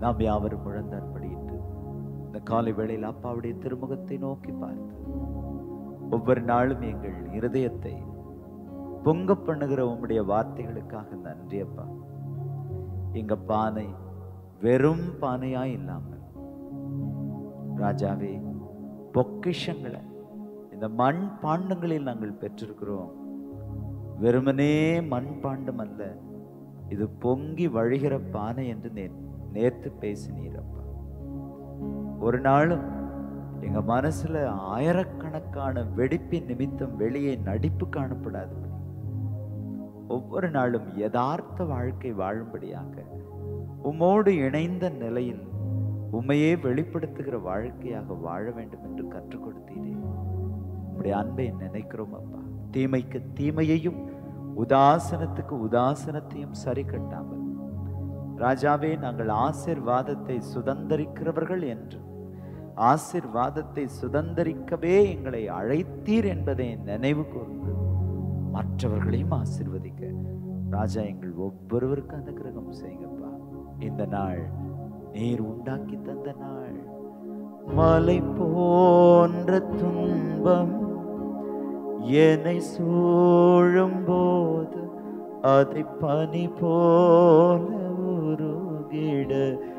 நாம் யாவரும் முழந்தாற்படியிட்டு இந்த காலை வேளையில் அப்பாவுடைய திருமுகத்தை நோக்கி பார்த்து ஒவ்வொரு நாளும் எங்கள் இருதயத்தை பொங்க பண்ணுகிற உம்முடைய வார்த்தைகளுக்காக நன்றி அப்பா எங்க பானை வெறும் பானையா இல்லாமல் ராஜாவே பொக்கிஷங்களை இந்த மண் பாண்டங்களில் நாங்கள் பெற்றிருக்கிறோம் வெறுமனே மண் பாண்டம் அல்ல இது பொங்கி வழிகிற பானை என்று நே நேர்த்து பேசினீரப்பா ஒரு நாளும் எங்க மனசுல ஆயிரக்கணக்கான வெடிப்பின் நிமித்தம் வெளியே நடிப்பு காணப்படாதபடி ஒவ்வொரு நாளும் யதார்த்த வாழ்க்கை வாழும்படியாக உம்மோடு இணைந்த நிலையில் உம்மையே வெளிப்படுத்துகிற வாழ்க்கையாக வாழ வேண்டும் என்று கற்றுக் கொடுத்தீரே உம்முடைய அன்பை நினைக்கிறோம் அப்பா தீமைக்கு தீமையையும் உதாசனத்துக்கு உதாசனத்தையும் சரி கட்டாமல் ராஜாவே நாங்கள் ஆசிர்வாதத்தை சுதந்தரிக்கிறவர்கள் என்று ஆசிர்வாதத்தை சுதந்தரிக்கவே எங்களை அழைத்தீர் என்பதை நினைவு கூர்ந்து மற்றவர்களையும் ஆசிர்வதிக்க ராஜா எங்கள் ஒவ்வொருவருக்கும் அந்த கிரகம் செய்யுங்கப்பா இந்த நாள் நீர் உண்டாக்கி தந்த நாள் மலை போன்ற துன்பம் என்னை சூழும் போது அதை பனி போல உருகிட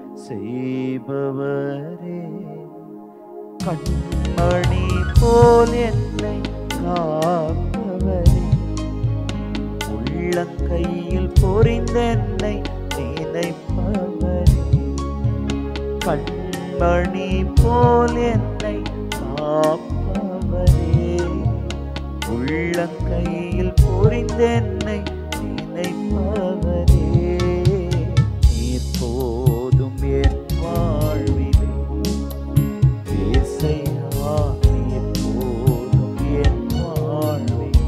செய்பவரே கண்மணி போல் என்னை காப்பவரே உள்ளங்கையில் பொறிந்தென்னை நினைப்பவரே கண்மணி போல் என்னை காப்பவரே உள்ளங்கையில் பொறிந்தென்னை நினைப்பவரே நீர் போதும் என் வாழ்விலே ஏசையா நீர் போதும் என் வாழ்விலே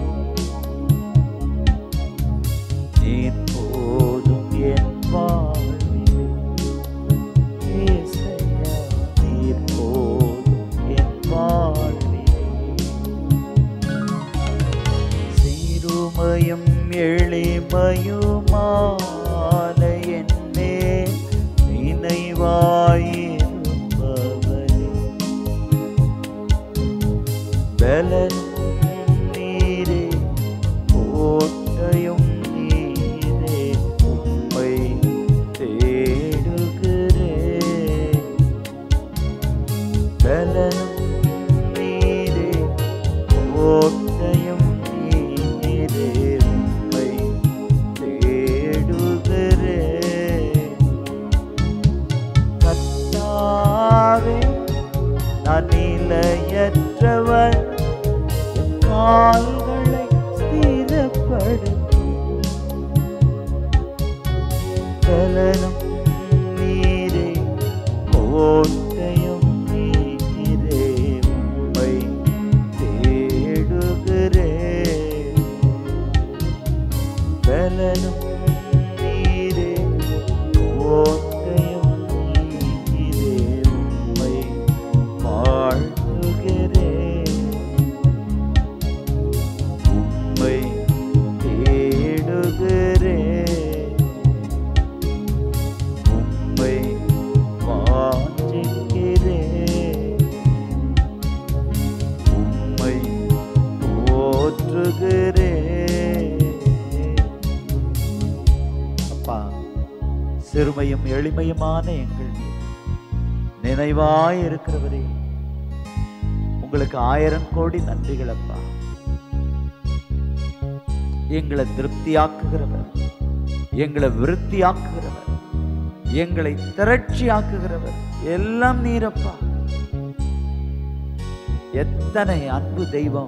நீர் போதும் என் வாழ்விலே ஏசையா நீர் போதும் என் வாழ்விலே சீருமையும் எளிமையுமான என் மேல் நினைவாயிருப்பவரே பலன் நீரே கோட்டையும் நீரே உம்மை தேடுகிறேன் பலனும் நீரே கோட்டையும் நீரே உம்மை தேடுகிறேன் கத்தாவே நான் நிலையற்றவன் என் கால்களை ஸ்திரப்படுத்தி பலனும் நீரே கோட்டையும் நீரே உம்மை தேடுகிறேன் பலனும் நீரே கோட்டையும் நீரே உம்மை வாழ்த்துகிறேன் உம்மை தேடுகிறேன் உம்மை வாஞ்சிக்கிறேன் உம்மை போற்றுகிறேன் அப்பா சிறுமையும் எளிமையுமான எங்கள் மீது நினைவாய் இருக்கிறவரே உங்களுக்கு ஆயிரம் கோடி நன்றிகள் அப்பா எங்களை திருப்தியாக்குகிறவர் எங்களை விருத்தியாக்குகிறவர் எங்களை திரட்சியாக்குகிறவர் எல்லாம் நீரப்பா எத்தனை அன்பு தெய்வம்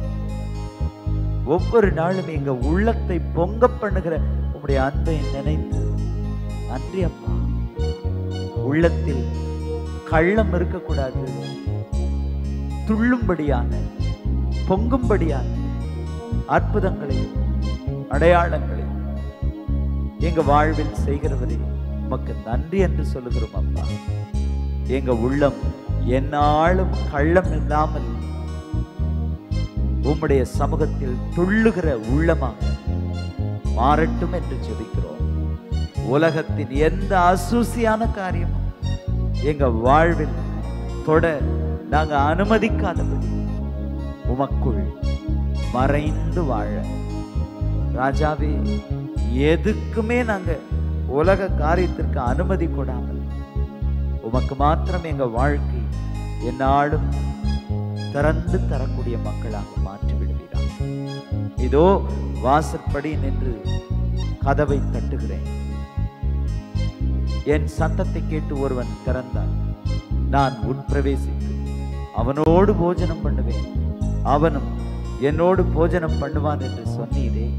ஒவ்வொரு நாளும் எங்க உள்ளத்தை பொங்க பண்ணுகிற உம்முடைய அன்பை நினைத்து நன்றி அப்பா உள்ளத்தில் கள்ளம் இருக்கக்கூடாது துள்ளும்படியான பொங்கும்படியான அற்புதங்களையும் அடையாளங்களையும் எங்க வாழ்வில் செய்கிறவரே உமக்கு நன்றி என்று சொல்லுகிறோம் அப்பா எங்க உள்ளம் எந்நாளும் கள்ளம் இல்லாமல் உம்முடைய சமூகத்தில் துள்ளுகிற உள்ளமாக மாறட்டும் என்று ஜெபிக்கிறோம் உலகத்தின் எந்த அசூசியான காரியமும் எங்க வாழ்வில் தொட நாங்க அனுமதிக்காதபடி உமக்குள் மறைந்து வாழ ராஜாவே எதுக்குமே நாங்க உலக காரியத்திற்கு அனுமதி கொடாமல் உமக்கு மாத்திரம் எங்க வாழ்க்கை என்னாலும் திறந்து தரக்கூடிய மக்களாக மாற்றி விடுவீராக இதோ வாசற்படி நின்று கதவை தட்டுகிறேன் என் சத்தத்தை கேட்டு ஒருவன் திறந்தான் நான் உட்பிரவேசித்து அவனோடு போஜனம் பண்ணுவேன் அவனும் என்னோடு போஜனம் பண்ணுவான் என்று சொன்னீரே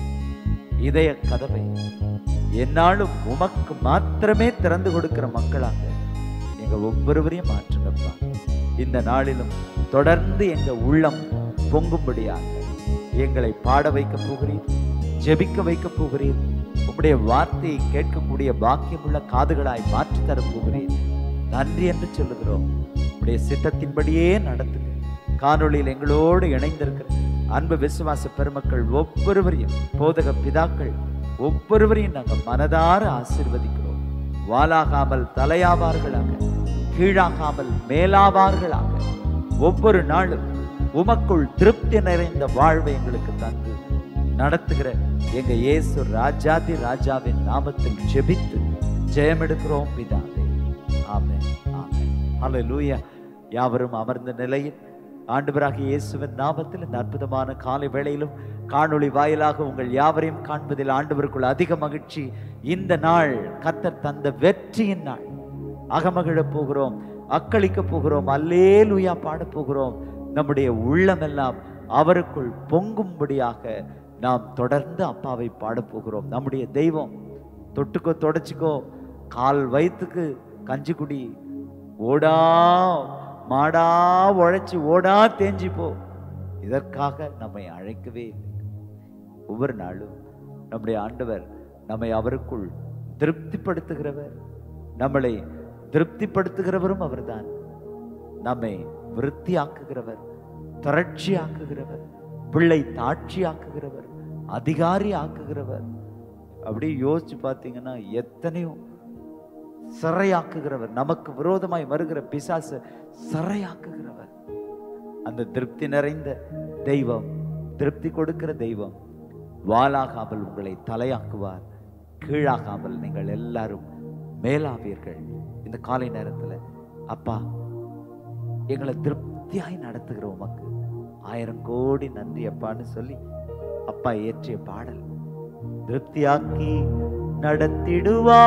இதய கதவை என்னாலும் உமக்கு மாத்திரமே திறந்து கொடுக்கிற மக்களாக எங்க ஒவ்வொருவரையும் மாற்றுங்கப்பா இந்த நாளிலும் தொடர்ந்து எங்க உள்ளம் பொங்கும்படியாக எங்களை பாட வைக்க போகிறீர் ஜெபிக்க வைக்க போகிறீர் உம்முடைய வார்த்தையை கேட்கக்கூடிய பாக்கியமுள்ள காதுகளாய் மாற்றி தர போகிறீர் நன்றி என்று சொல்லுகிறோம் உடைய சித்தத்தின்படியே நடத்துங்க காணொளியில் எங்களோடு இணைந்திருக்கிற அன்பு விசுவாச பெருமக்கள் ஒவ்வொருவரையும் போதக பிதாக்கள் ஒவ்வொருவரையும் நாங்கள் மனதார ஆசீர்வதிக்கிறோம் வாலாகாமல் தலையாவார்களாக கீழாகாமல் மேலாவார்களாக ஒவ்வொரு நாளும் உமக்குள் திருப்தி நிறைந்த வாழ்வை எங்களுக்கு தந்து நடத்துகிற எங்க இயேசு ராஜாதி ராஜாவின் நாமத்தில் ஜெபித்து ஜெயமெடுக்கிறோம் பிதாவே ஆமென் ஆமென் ஹalleluya யாவரும் அமர்ந்த நிலையில் ஆண்டவராகிய இயேசுவின் நாமத்தில் இந்த அற்புதமான காலை வேளையிலும் காணொளி வாயிலாக உங்கள் யாவரையும் காண்பதில் ஆண்டவருக்குள் அதிக மகிழ்ச்சி இந்த நாள் கத்தர் தந்த வெற்றியின் நாள் அகமகிழப் போகிறோம் அக்களிக்க போகிறோம் அல்லேலூயா பாடப் போகிறோம் நம்முடைய உள்ளமெல்லாம் அவருக்குள் பொங்கும்படியாக நாம் தொடர்ந்து அப்பாவை பாடப் போகிறோம் நம்முடைய தெய்வம் தொட்டுக்கோ தொடச்சிக்கோ கால் வயிற்றுக்கு கஞ்சி குடி ஓடா மாடா உழைச்சி ஓடா தேஞ்சி போ இதற்காக நம்மை அழைக்கவே இல்லை ஒவ்வொரு நாளும் நம்முடைய ஆண்டவர் நம்மை அவருக்குள் திருப்திப்படுத்துகிறவர் நம்மளை திருப்திப்படுத்துகிறவரும் அவர்தான் நம்மை விருத்தியாக்குகிறவர் திரட்சி ஆக்குகிறவர் பிள்ளை தாட்சி ஆக்குகிறவர் அதிகாரி ஆக்குகிறவர் அப்படியே யோசிச்சு பார்த்தீங்கன்னா எத்தனையோ சிறையாக்குகிறவர் நமக்கு விரோதமாய் வருகிற பிசாசு சிறையாக்குகிறவர் அந்த திருப்தி நிறைந்த தெய்வம் திருப்தி கொடுக்கிற தெய்வம் வாலாகாமல் உங்களை தலையாக்குவார் கீழாகாமல் நீங்கள் எல்லாரும் மேலாவீர்கள் இந்த காலை நேரத்துல அப்பா எங்களை திருப்தியாய் நடத்துகிற உமக்கு ஆயிரம் கோடி நன்றி அப்பான்னு சொல்லி அப்பா ஏற்றிய பாடல் திருப்தியாக்கி நடத்திடுவா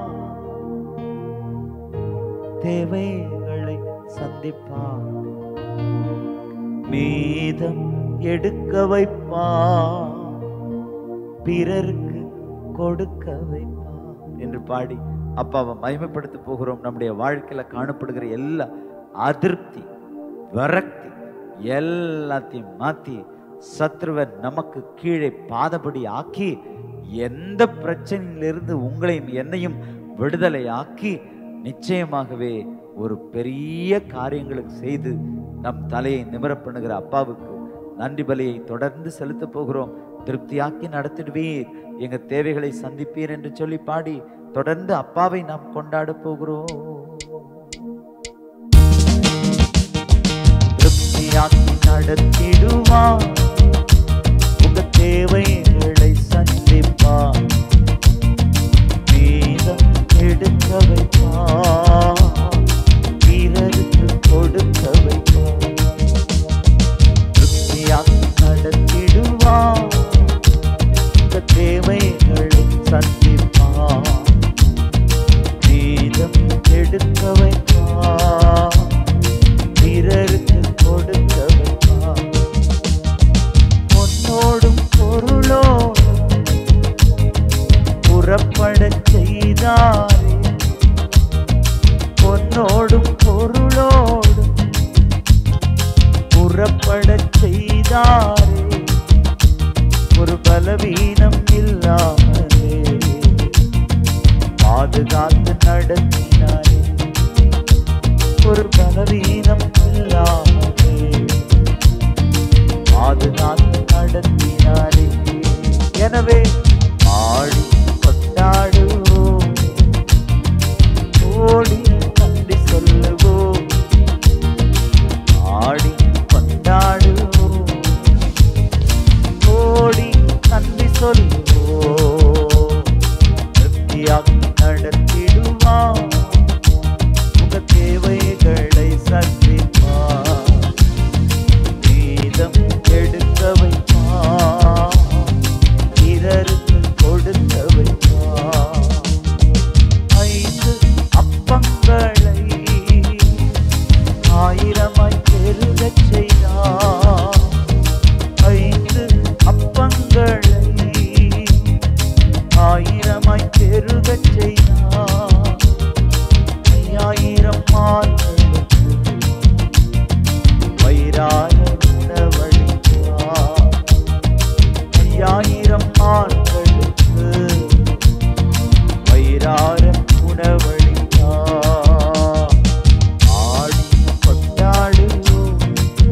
தேவைகளை சந்திப்பா மீதம் எடுக்க வைப்பா பிறருக்கு கொடுக்க வைப்பா என்று பாடி அப்பாவை மகிமைப்படுத்த போகிறோம் நம்முடைய வாழ்க்கையில காணப்படுகிற எல்லா அதிருப்தி விரக்தி எல்லாத்தையும் மாத்தி சத்ருவன் நமக்கு கீழே பாதபடி ஆக்கி எந்த பிரச்சனையிலிருந்து உங்களையும் என்னையும் விடுதலை ஆக்கி நிச்சயமாகவே ஒரு பெரிய காரியங்களுக்கு செய்து நம் தலையை நிமிர பண்ணுகிற அப்பாவுக்கு நன்றி பலியை தொடர்ந்து செலுத்த போகிறோம் திருப்தியாக்கி நடத்திடுவீர் எங்க தேவைகளை சந்திப்பீர் என்று சொல்லி பாடி தொடர்ந்து அப்பாவை நாம் கொண்டாட போகிறோம் திருப்தியாக்கி நடத்திடுவான் உங்க தேவைகளை சந்திப்பா மீதம் எடுக்க வைப்பா பிறருக்கு கொடுக்க வைப்பா திருப்தியாக்கி நடத்திடுவா உங்க தேவைகளை சந்திப்பா மீதம் எடுக்க வைப்பா பிறருக்கு கொடுக்க வைப்பா பொன்னோடும் பொருளோடும் புறப்படச் செய்தாரே பொன்னோடும் பொருளோடும் புறப்படச் செய்தாரே ஒரு பலவீனம் இல்லா சொல்லுவோம் திருப்தியாக்கி நடத்திடுவார் உங்க தேவைகளை சந்திப்பார் மீதம் எடுக்க வைப்பார் பிறருக்கு கொடுக்க வைப்பார் ஐந்து அப்பங்களை ஆயிரமாய் பெருகச் செய்தார் ஐந்து அப்பங்களை ஆயிரமாய் பெருகச் செய்தார் ஐயாயிரம் மாதங்களுக்கு வயிறார உணவளித்தார் ஐயாயிரம் மாதங்களுக்கு வயிறார உணவளித்தார் ஆடி கொண்டாடுவோம்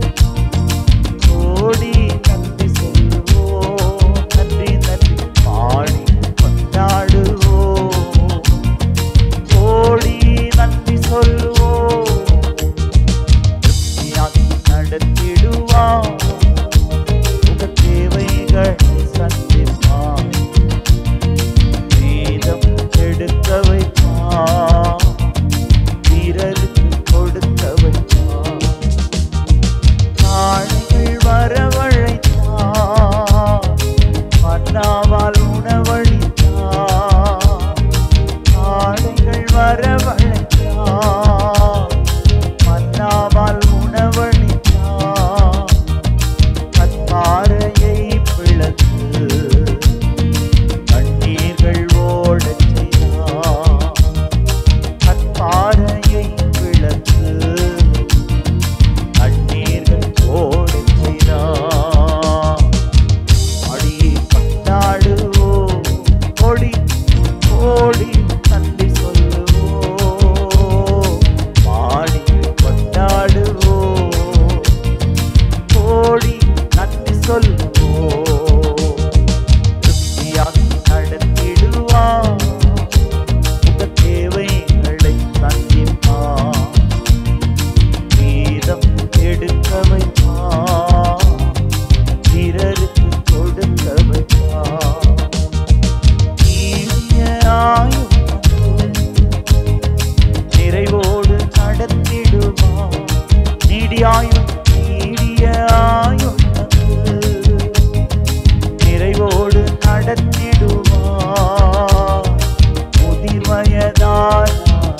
ஓடி நன்றி சொல்லுவோம் நன்றி நன்றி பாடி கொண்டாடுவோம் ஓடி நன்றி சொல்லுவோம் திருப்தியாக்கி நடத்திடுவார் உங்க தேவைகளை சந்திப்பார் மீதம் எடுக்க வைப்பார் பிறருக்கு கொடுக்க வைப்பார் நாளைகள் வரவழைத்தார் மன்னாவால் உணவளித்தார் நாளைகள் வரவழைத்தார் மன்னாவால் உணவளித்தார் கற்பாறையை பிளந்து கண்ணீர்கள் ஓடச் செய்தார் கற்பாறையை பிளந்து கண்ணீர்கள் ஓடச் செய்தார் அடியே கொண்டாடுவோம் கொடி ஓடி நன்றி சொல்லுவோம் பாடி கொண்டாடுவோம் ஓடி நன்றி சொல்லுவோம் திருப்தியாக்கி நடத்திடுவார் உங்க தேவைகளை சந்திப்பார் மீதம் எடுக்க வைப்பார் பிறருக்கு கொடுக்க வைப்பார் நீடிய ஆயுள் நிறைவோடு நடத்திடுவார் நீடியாயும் நீடிய ஆயுள் நிறைவோடு நடத்திடுவார் முதிர் வயதான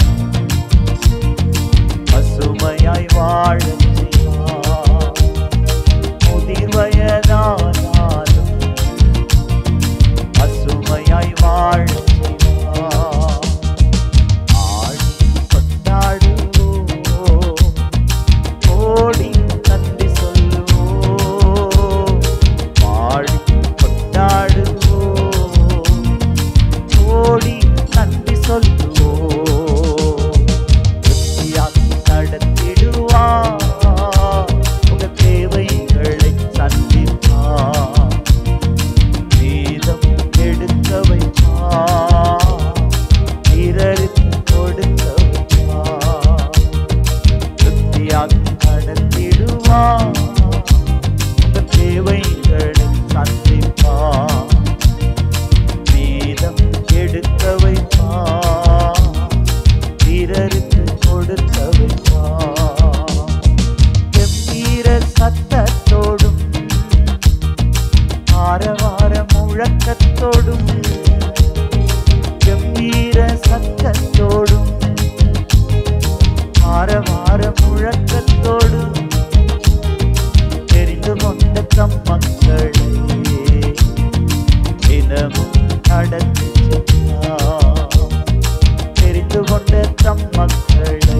பசுமையாய் வாழச் செய்வார் முதிர் வயதானாலும் பசுமையாய் வாழச் செய்வார் ஆடி கொண்டாடுவோம் ஓடி நன்றி சொல்லுவோம் பாடி கொண்டாடுவோம் ஓடி நன்றி சொல்லுவோம் திருப்தியாக்கி நடத்திடுவார் உங்க தேவைகளை சந்திப்பார் மீதம் எடுக்க வைப்பார் பிறருக்கு கொடுக்க வைப்பார் திருப்தியாக்கி நடத்திடுவார் உங்க தேவைகளை சந்திப்பார் மீதம் எடுக்க வைப்பார் பிறருக்கு கொடுக்க வைப்பார் கம்பீர சத்தத்தோடும் ஆரவார முழக்கத்தோடும் கம்பீர சத்தத்தோடும் ஆரவார முழக்கத்தோடும் தெரிந்து கொண்ட தம் மக்களை தினமும் நடத்தி சென்றார். தெரிந்து கொண்ட தம் மக்களை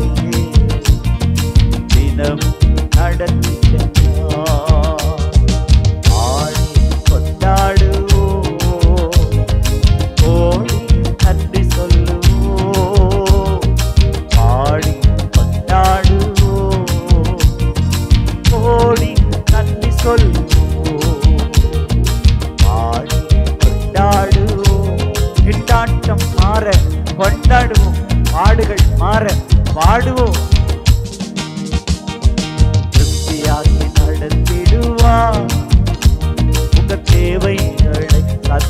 தினமும் நடத்தி சென்றார். ஆடி கொண்டாடுவோம் ஓடி நன்றி சொல்லுவோம் பாடி கொண்டாடுவோம் ஓடி நன்றி சொல்லுவோம் பாடி கொண்டாடுவோம் திண்டாட்டம் மாற கொண்டாடுவோம் பாடுகள் மாற பாடுவோம் திருப்தியாக்கி நடத்திடுவார் உங்க தேவைகளை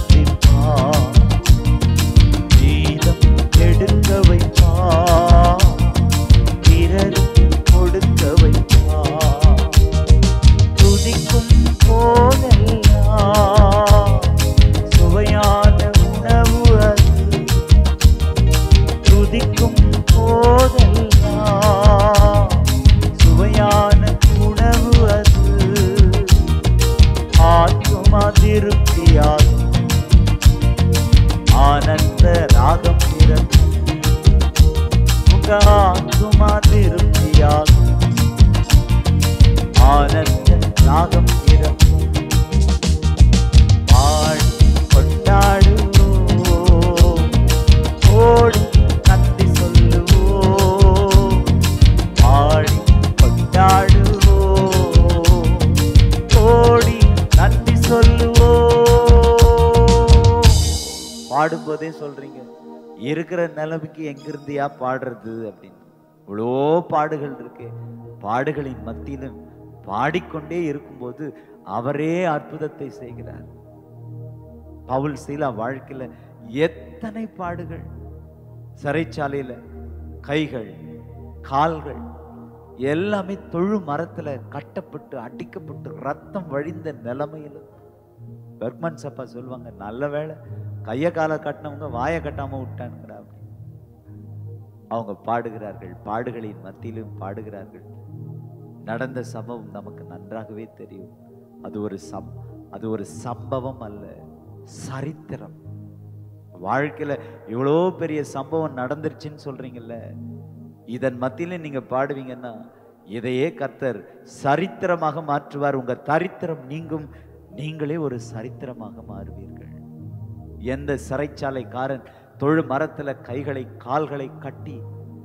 பாடும்போதே சொல்றீங்க இருக்கிற நிலைமைக்கு எங்கிருந்தியா பாடுறது அப்படின்னு இவ்வளோ பாடுகள் இருக்கு பாடுகளின் மத்தியிலும் பாடிக்கொண்டே இருக்கும்போது அவரே அற்புதத்தை செய்கிறார் பவுல் சீலா வாழ்க்கையில எத்தனை பாடுகள் சிறைச்சாலையில கைகள் கால்கள் எல்லாமே தொழு மரத்துல கட்டப்பட்டு அடிக்கப்பட்டு ரத்தம் வழிந்த நிலைமையில பெர்க்மன் சப்பா சொல்லுவாங்க நல்ல வேளை கைய காலை கட்டினவங்க வாயை கட்டாம விட்டானுங்கடா அப்படின்னு அவங்க பாடுகிறார்கள் பாடுகளின் மத்தியிலும் பாடுகிறார்கள் நடந்த சம்பவம் நமக்கு நன்றாகவே தெரியும் அது ஒரு சம் அது ஒரு சம்பவம் அல்ல சரித்திரம் வாழ்க்கையில இவ்வளோ பெரிய சம்பவம் நடந்துருச்சுன்னு சொல்றீங்கல்ல இதன் மத்தியில நீங்க பாடுவீங்கன்னா இதையே கர்த்தர் சரித்திரமாக மாற்றுவார் உங்க தரித்திரம் நீங்கும் நீங்களே ஒரு சரித்திரமாக மாறுவீர்கள் எந்த சிறைச்சாலைக்காரன் தொழு மரத்துல கைகளை கால்களை கட்டி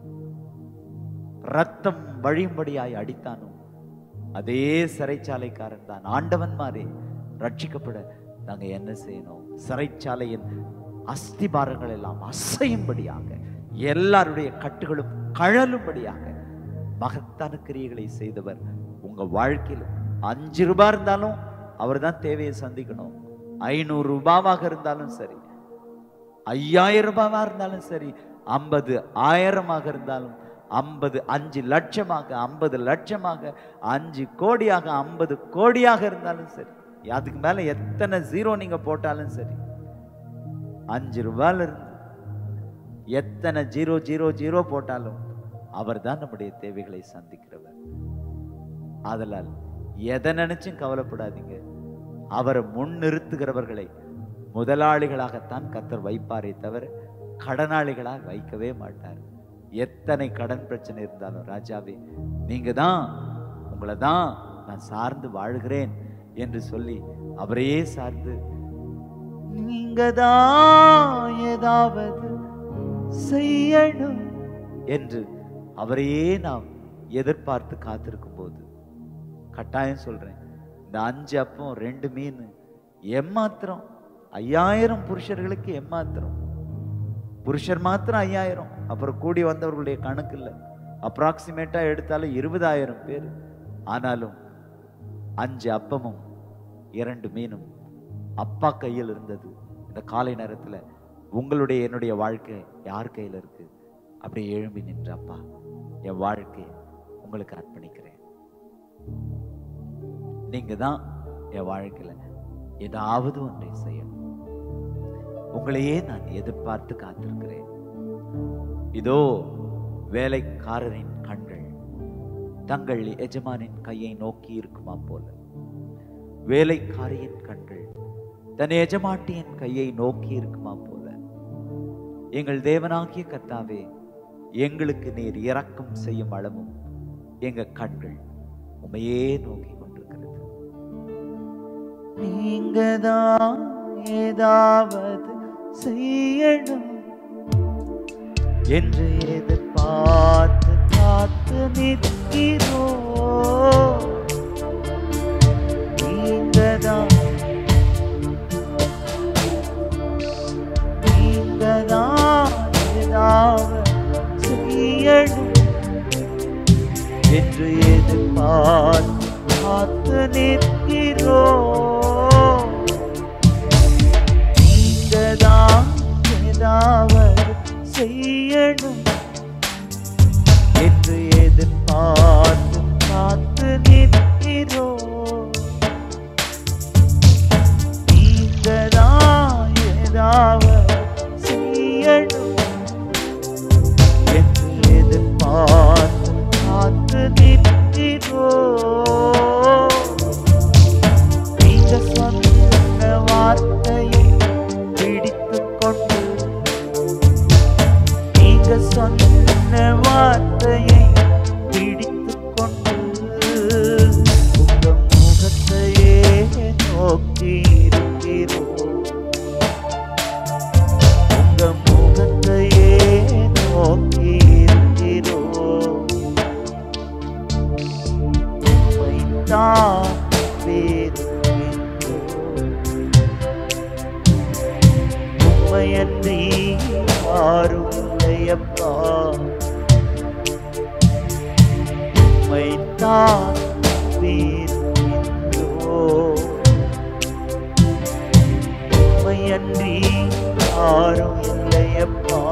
ரத்தம் வழியும்படியாய் அடித்தானோ அதே சிறைச்சாலைக்காரன் தான் ஆண்டவன் மாறே ரட்சிக்கப்பட நாங்க என்ன செய்யணும் சிறைச்சாலையின் அஸ்திபாரங்கள் எல்லாம் அசையும்படியாக எல்லாருடைய கட்டுகளும் கழலும்படியாக மகத்தான கிரியைகளை செய்தவர் உங்க வாழ்க்கையில் அஞ்சு ரூபாய் இருந்தாலும் அவர் தான் தேவையை சந்திக்கணும் ஐநூறு ரூபாவாக இருந்தாலும் சரி ஐயாயிரம் ரூபாவா இருந்தாலும் சரி ஐம்பது ஆயிரமாக இருந்தாலும் ஐம்பது அஞ்சு லட்சமாக ஐம்பது லட்சமாக அஞ்சு கோடியாக ஐம்பது கோடியாக இருந்தாலும் சரி அதுக்கு மேல எத்தனை ஜீரோ நீங்க போட்டாலும் சரி அஞ்சு ரூபாயில இருந்து எத்தனை ஜீரோ ஜீரோ ஜீரோ போட்டாலும் அவர் தான் நம்முடைய தேவைகளை சந்திக்கிறவர் ஆதலால் எதை நினைச்சும் கவலைப்படாதீங்க அவரை முன்னிறுத்துகிறவர்களை முதலாளிகளாகத்தான் கத்தர் வைப்பாரே தவிர கடனாளிகளாக வைக்கவே மாட்டார் எத்தனை கடன் பிரச்சனை இருந்தாலும் ராஜாவே நீங்க தான் உங்களை தான் நான் சார்ந்து வாழ்கிறேன் என்று சொல்லி அவரையே சார்ந்து நீங்க தான் ஏதாவது செய்யணும் என்று அவரையே நாம் எதிர்பார்த்து காத்திருக்கும் போது கட்டாயம் சொல்றேன் இந்த அஞ்சு அப்பம் ரெண்டு மீன் எம்மாத்திரம் ஐயாயிரம் புருஷர்களுக்கு எம்மாத்திரம் புருஷர் மாத்திரம் ஐயாயிரம் அப்புறம் கூடி வந்தவர்களுடைய கணக்கு இல்லை அப்ராக்சிமேட்டா எடுத்தாலும் இருபதாயிரம் பேர் ஆனாலும் அஞ்சு அப்பமும் இரண்டு மீனும் அப்பா கையில் இருந்தது இந்த காலை நேரத்துல உங்களுடைய என்னுடைய வாழ்க்கை யார் கையில இருக்கு அப்படியே எழும்பி நின்ற அப்பா என் வாழ்க்கையை உங்களுக்கு அர்ப்பணிக்கிறேன் நீங்க தான் என் வாழ்க்கையில ஏதாவது ஒன்றை செய்யணும் உங்களையே நான் எதிர்பார்த்து காத்திருக்கிறேன் இதோ வேலைக்காரரின் கண்கள் தங்கள் எஜமானின் கையை நோக்கி இருக்குமா போல வேலைக்காரியின் கண்கள் தன் எஜமாட்டியின் கையை நோக்கி இருக்குமா போல எங்கள் தேவனாகிய கர்த்தாவே எங்களுக்கு நீர் இரக்கம் செய்யும் அளவும் எங்க கண்கள் உமையே நோக்கி கொண்டிருக்கிறது நீங்க தான் ஏதாவது செய்யணும் என்று எதிர்பார்த்து காத்து நிற்கிறோ நீங்க தான் நீங்க தான் ஏதாவது செய்யணும் என்று எதிர்பார்த்து காத்து நிற்கிறோ நீங்கதான் ஏதாவது செய்யணும் என்று எதிர்பார்த்து காத்து நிற்கிறோ நீங்கதான் ஏதாவது செய்யணும் என்று எதிர்பார்த்து காத்து நிற்கிறோ நீங்க சொன்ன வார்த்தையை பிடித்துக் கொண்டு நீங்க சொன்ன வார்த்தையை பிடித்துக் கொண்டு உங்க முகத்தையே நோக்கி இருக்கிறோம் உம்மையன்றி யாரும் இல்லையப்பா உம்மைத்தான் நம்பியிருக்கின்றோ உம்மையன்றி யாரும் இல்லையப்பா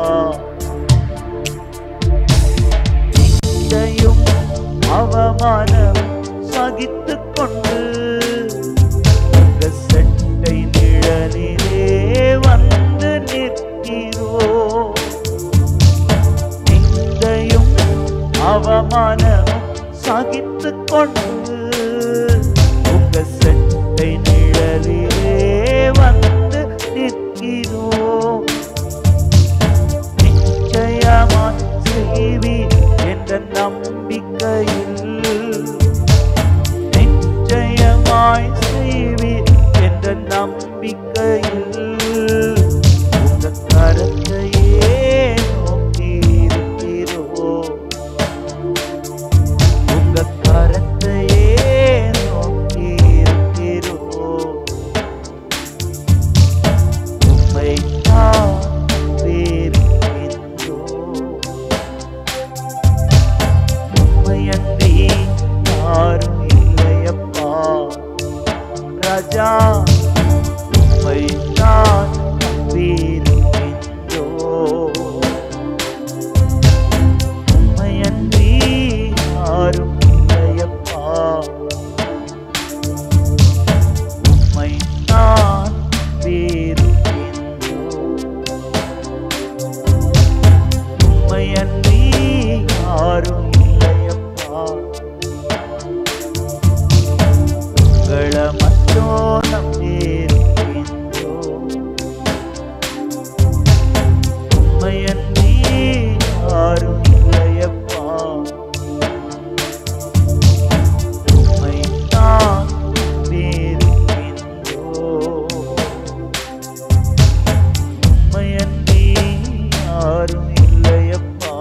நிந்தையும் அவமானம் சகித்துக் கொண்டு உங்க செட்டை நிழலிலே வந்து நிற்கிறோ நிந்தையும் அவமானமும் சகித்துக் கொண்டு உங்க செட்டை நிழலிலே வந்து நிற்கிறோம் நிச்சயமாய் செய்வீர் என்ற நம்பிக்கையில் நிச்சயமாய் செய்வீர் என்ற நம்பிக்கையில் உங்க கரத்தையே நோக்கியிருக்கிறோம் உங்க கரத்தையே நோக்கியிருக்கிறோம் உம்மைத்தான் வேறுகின்றோம். உம்மையன்றி யாரும் இல்லையப்பா ராஜா உம்மைத்தான் நம்பியிருக்கின்றோம். உம்மையன்றி யாரும் இல்லையப்பா உம்மைத்தான் வேறுகின்றோம். உம்மையன்றி யாரும் இல்லையப்பா உங்களை மட்டும் நம்பியிருக்கின்றோம். உம்மையன்றி யாரும் இல்லையப்பா உம்மைத்தான் நம்பியிருக்கின்றோம். உம்மையன்றி யாரும் இல்லையப்பா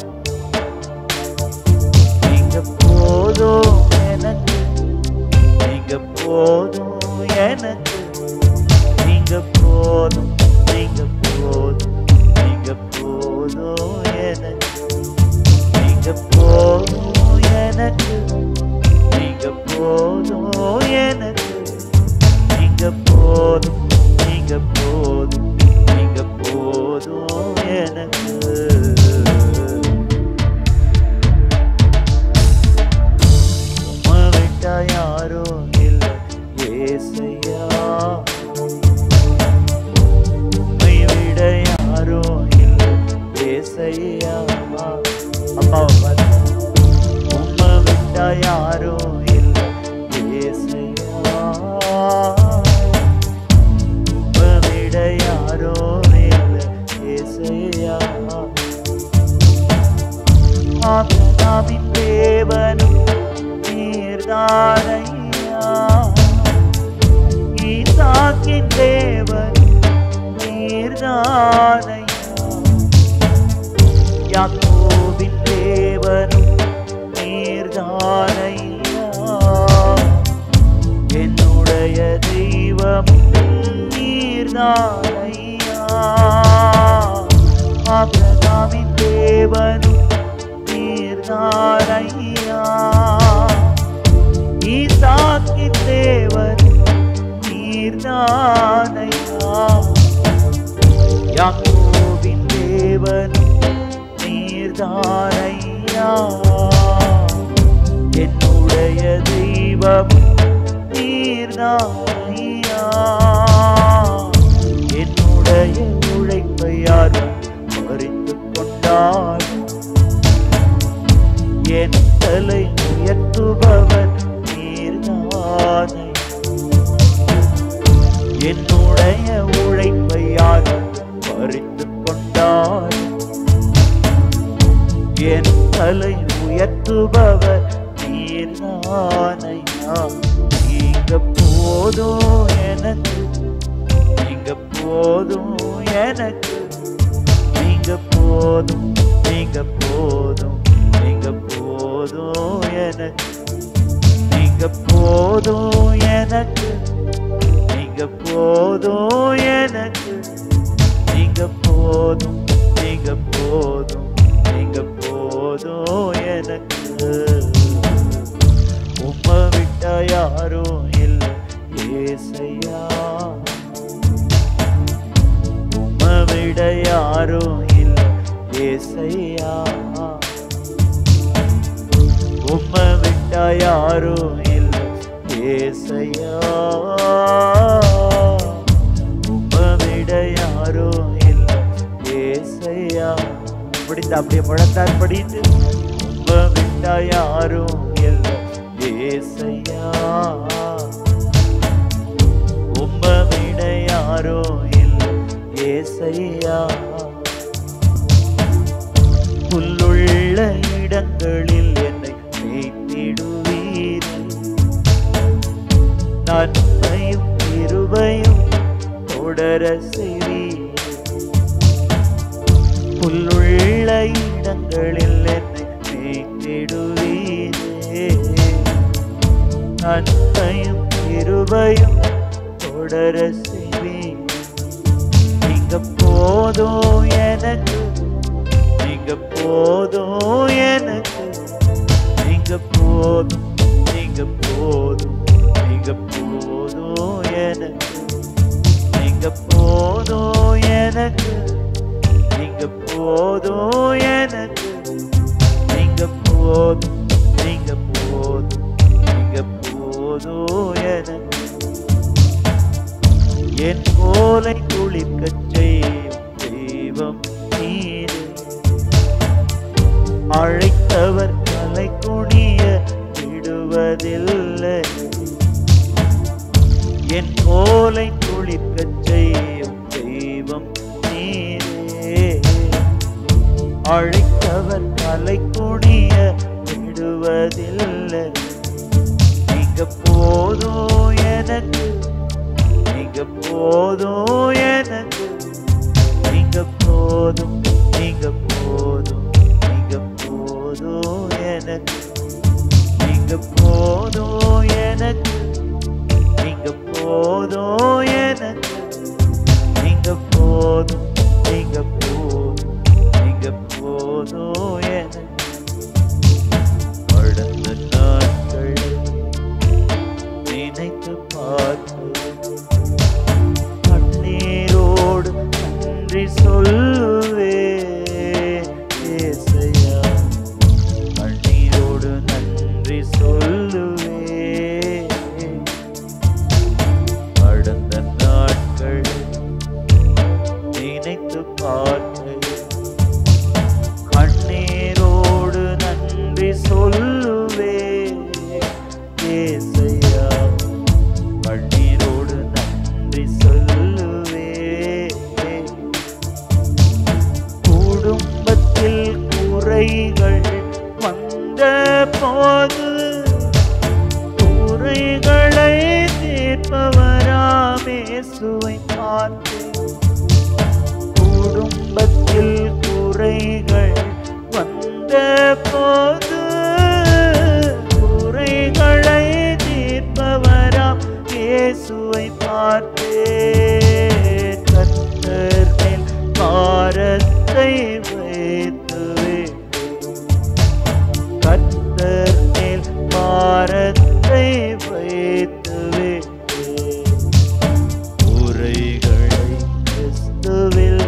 நீங்க போதும் எனக்கு நீங்க போதும் எனக்கு நீங்க போதும் நீங்க போதும் நீங்க போதும் எனக்கு நீங்க போதும் எனக்கு நீங்க போதும் எனக்கு நீங்க போதும் நீங்க போதும் நீங்க போதும் எனக்கு உம்மை விட்டா யாரும் இல்ல ஏசையா உம்மை விட யாரும் இல்ல ஏசையா அம்மாவை பார்த்து உம்மை விட்டா யாரும் இல்ல ஏசையா உம்மை விட யாரும் இல்ல ஏசையா ஆபிரகாமின் தேவனும் நீர்தானையா ஈசாக்கின் தேவனும் நீர்தானையா யாக்கோபின் தேவனும் நீர்தானையா என்னுடைய தெய்வமும் நீர்தானையா ஆபிரகாமின் தேவனும் நீர்தானையா ஈசாக்கின் தேவனும் நீர்தானையா யாக்கோபின் தேவனும் நீர்தானையா என்னுடைய தெய்வம் நீர்தானையா என்னுடைய உழைப்பை யாரும் பறித்துக் கொண்டார் என் தலை உயர்த்துபவர் நீர்தானை என்னுடைய உழைப்பை யாரும் பறித்துக் கொண்டார் என் தலை உயர்த்துபவர் நீர்தானையா நீங்க போதும் எனக்கு நீங்க போதும் எனக்கு நீங்க போதும் நீங்க போதும் நீங்க போதும் எனக்கு நீங்க போதும் எனக்கு நீங்க போதும் எனக்கு போதும் நீங்க போதும் நீங்க போதும் எனக்கு உம்மை விட்டா யாரும் இல்லை ஏசையா உம்மை விட யாரும் இல்லை ஏசையா உம்மை விட்டா யாரும் இல்லை ஏசையா உம்மை விட யாரும் இல்லை ஏசையா பிடித்த அப்படியே முழத்தால் படித்து உம்மை விட்டா யாரும் இல்லை ஏசையா உம்மை விட யாரும் இல்லை ஏசையா புல்லுள்ள இடங்களில் என்னை மேய்த்திடுவீர் நன்மையும் கிருபையும் தொடர செய்வீர் புல்லுள்ள இடங்களில் என்னை மேய்த்திடுவீரே நன்மையும் கிருபையும் தொடர செய்வீர் நீங்க போதும் எனக்கு நீங்க போதும் எனக்கு நீங்க போதும் நீங்க போதும் நீங்க போதும் எனக்கு நீங்க போதும் எனக்கு நீங்க போதும் எனக்கு நீங்க போதும் நீங்க போதும் நீங்க போதும் எனக்கு என் கோலை குளிக்கச் செய்யும் தெய்வம் நீரே அழைத்தவர் தலை குனிய விடுவதில்லை என் கோலை குளிக்கச் செய்யும் தெய்வம் நீரே அழைத்தவர் தலை குனிய விடுவதில்லை நீங்க போதும் எனக்கு நீங்க போதும் எனக்கு நீங்க போதும் நீங்க போதும் நீங்க போதும் எனக்கு நீங்க போதும் எனக்கு நீங்க போதும் எனக்கு நீங்க போதும் நீங்க போதும் நீங்க போதும் எனக்கு கடந்த நாட்கள் நினைத்து பார்த்து கண்ணீரோடு நன்றி சொல்லுவே ஏசையா கண்ணீரோடு நன்றி சொல்லுவே கடந்த நாட்கள் நினைத்து பார்த்து கண்ணீரோடு நன்றி சொல்லுவே ஏசையா கண்ணீரோடு நன்றி சொல்லுவே குடும்பத்தில் குறைகள் வந்த போது குறைகளை தீர்ப்பவராமே சுவை பார்த்தேன் குடும்பத்தில் குறைகள் வந்த போது குறைகளை தீர்ப்பவராம் இயேசுவை பார்த்தே கத்தர் மேல் பாரத்தை வைத்துவே கத்தர் மேல் பாரத்தை வைத்துவே உரைகளை கிறிஸ்துவில்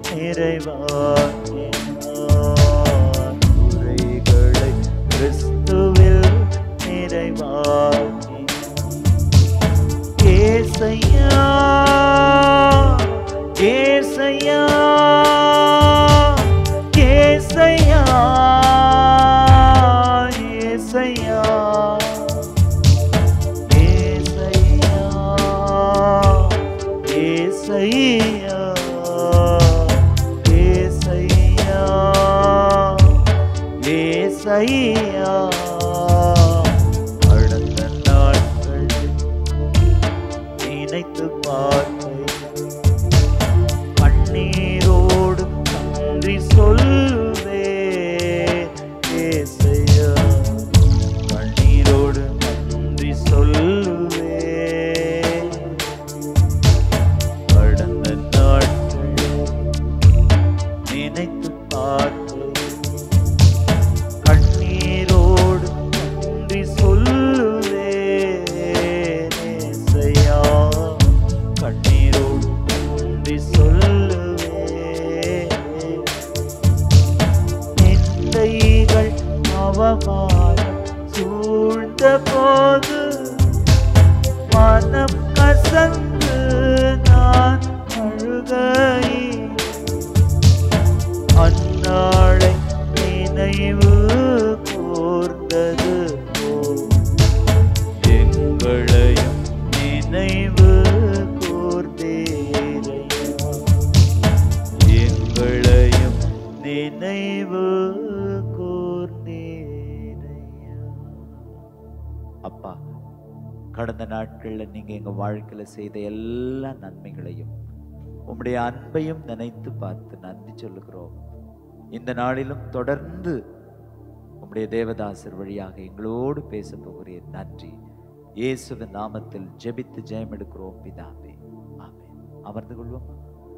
நிறைவாக்கினார் உரைகளை கிறிஸ்துவில் நிறைவாக்கினார் ஏசையா ஏசையா ஏசையா ஏசையா ஏசையா ஏசையா ஏசையா ஏசையா அடுத்த நாட்கள் நினைத்து பார்த்தேன் கண்ணீரோடு நன்றி சொல்வே ஏசையா கண்ணீரோடு நன்றி சொல்லுவே கடந்த நாட்கள் அவமானம் சூழ்ந்த போது மனம் கசந்து நான் அழுகையில் அந்நாளை நினைவு கூர்ந்தது போல் எங்களையும் நினைவு கூர்ந்தேரையா எங்களையும் நினைவு கூர்ந்தேரையா அப்பா கடந்த நாட்கள்ல நீங்க எங்க வாழ்க்கையில செய்த எல்லா நன்மைகளையும் உம்முடைய அன்பையும் நினைத்து பார்த்து நன்றி சொல்லுகிறோம் இந்த நாளிலும் தொடர்ந்து உம்முடைய தேவதாசர் வழியாக எங்களோடு பேச போகிறேன் நன்றி இயேசுவின் நாமத்தில் ஜெபித்து ஜெயம் எடுக்கிறோம் பிதாவே ஆமென் அமர்ந்து கொள்வோம்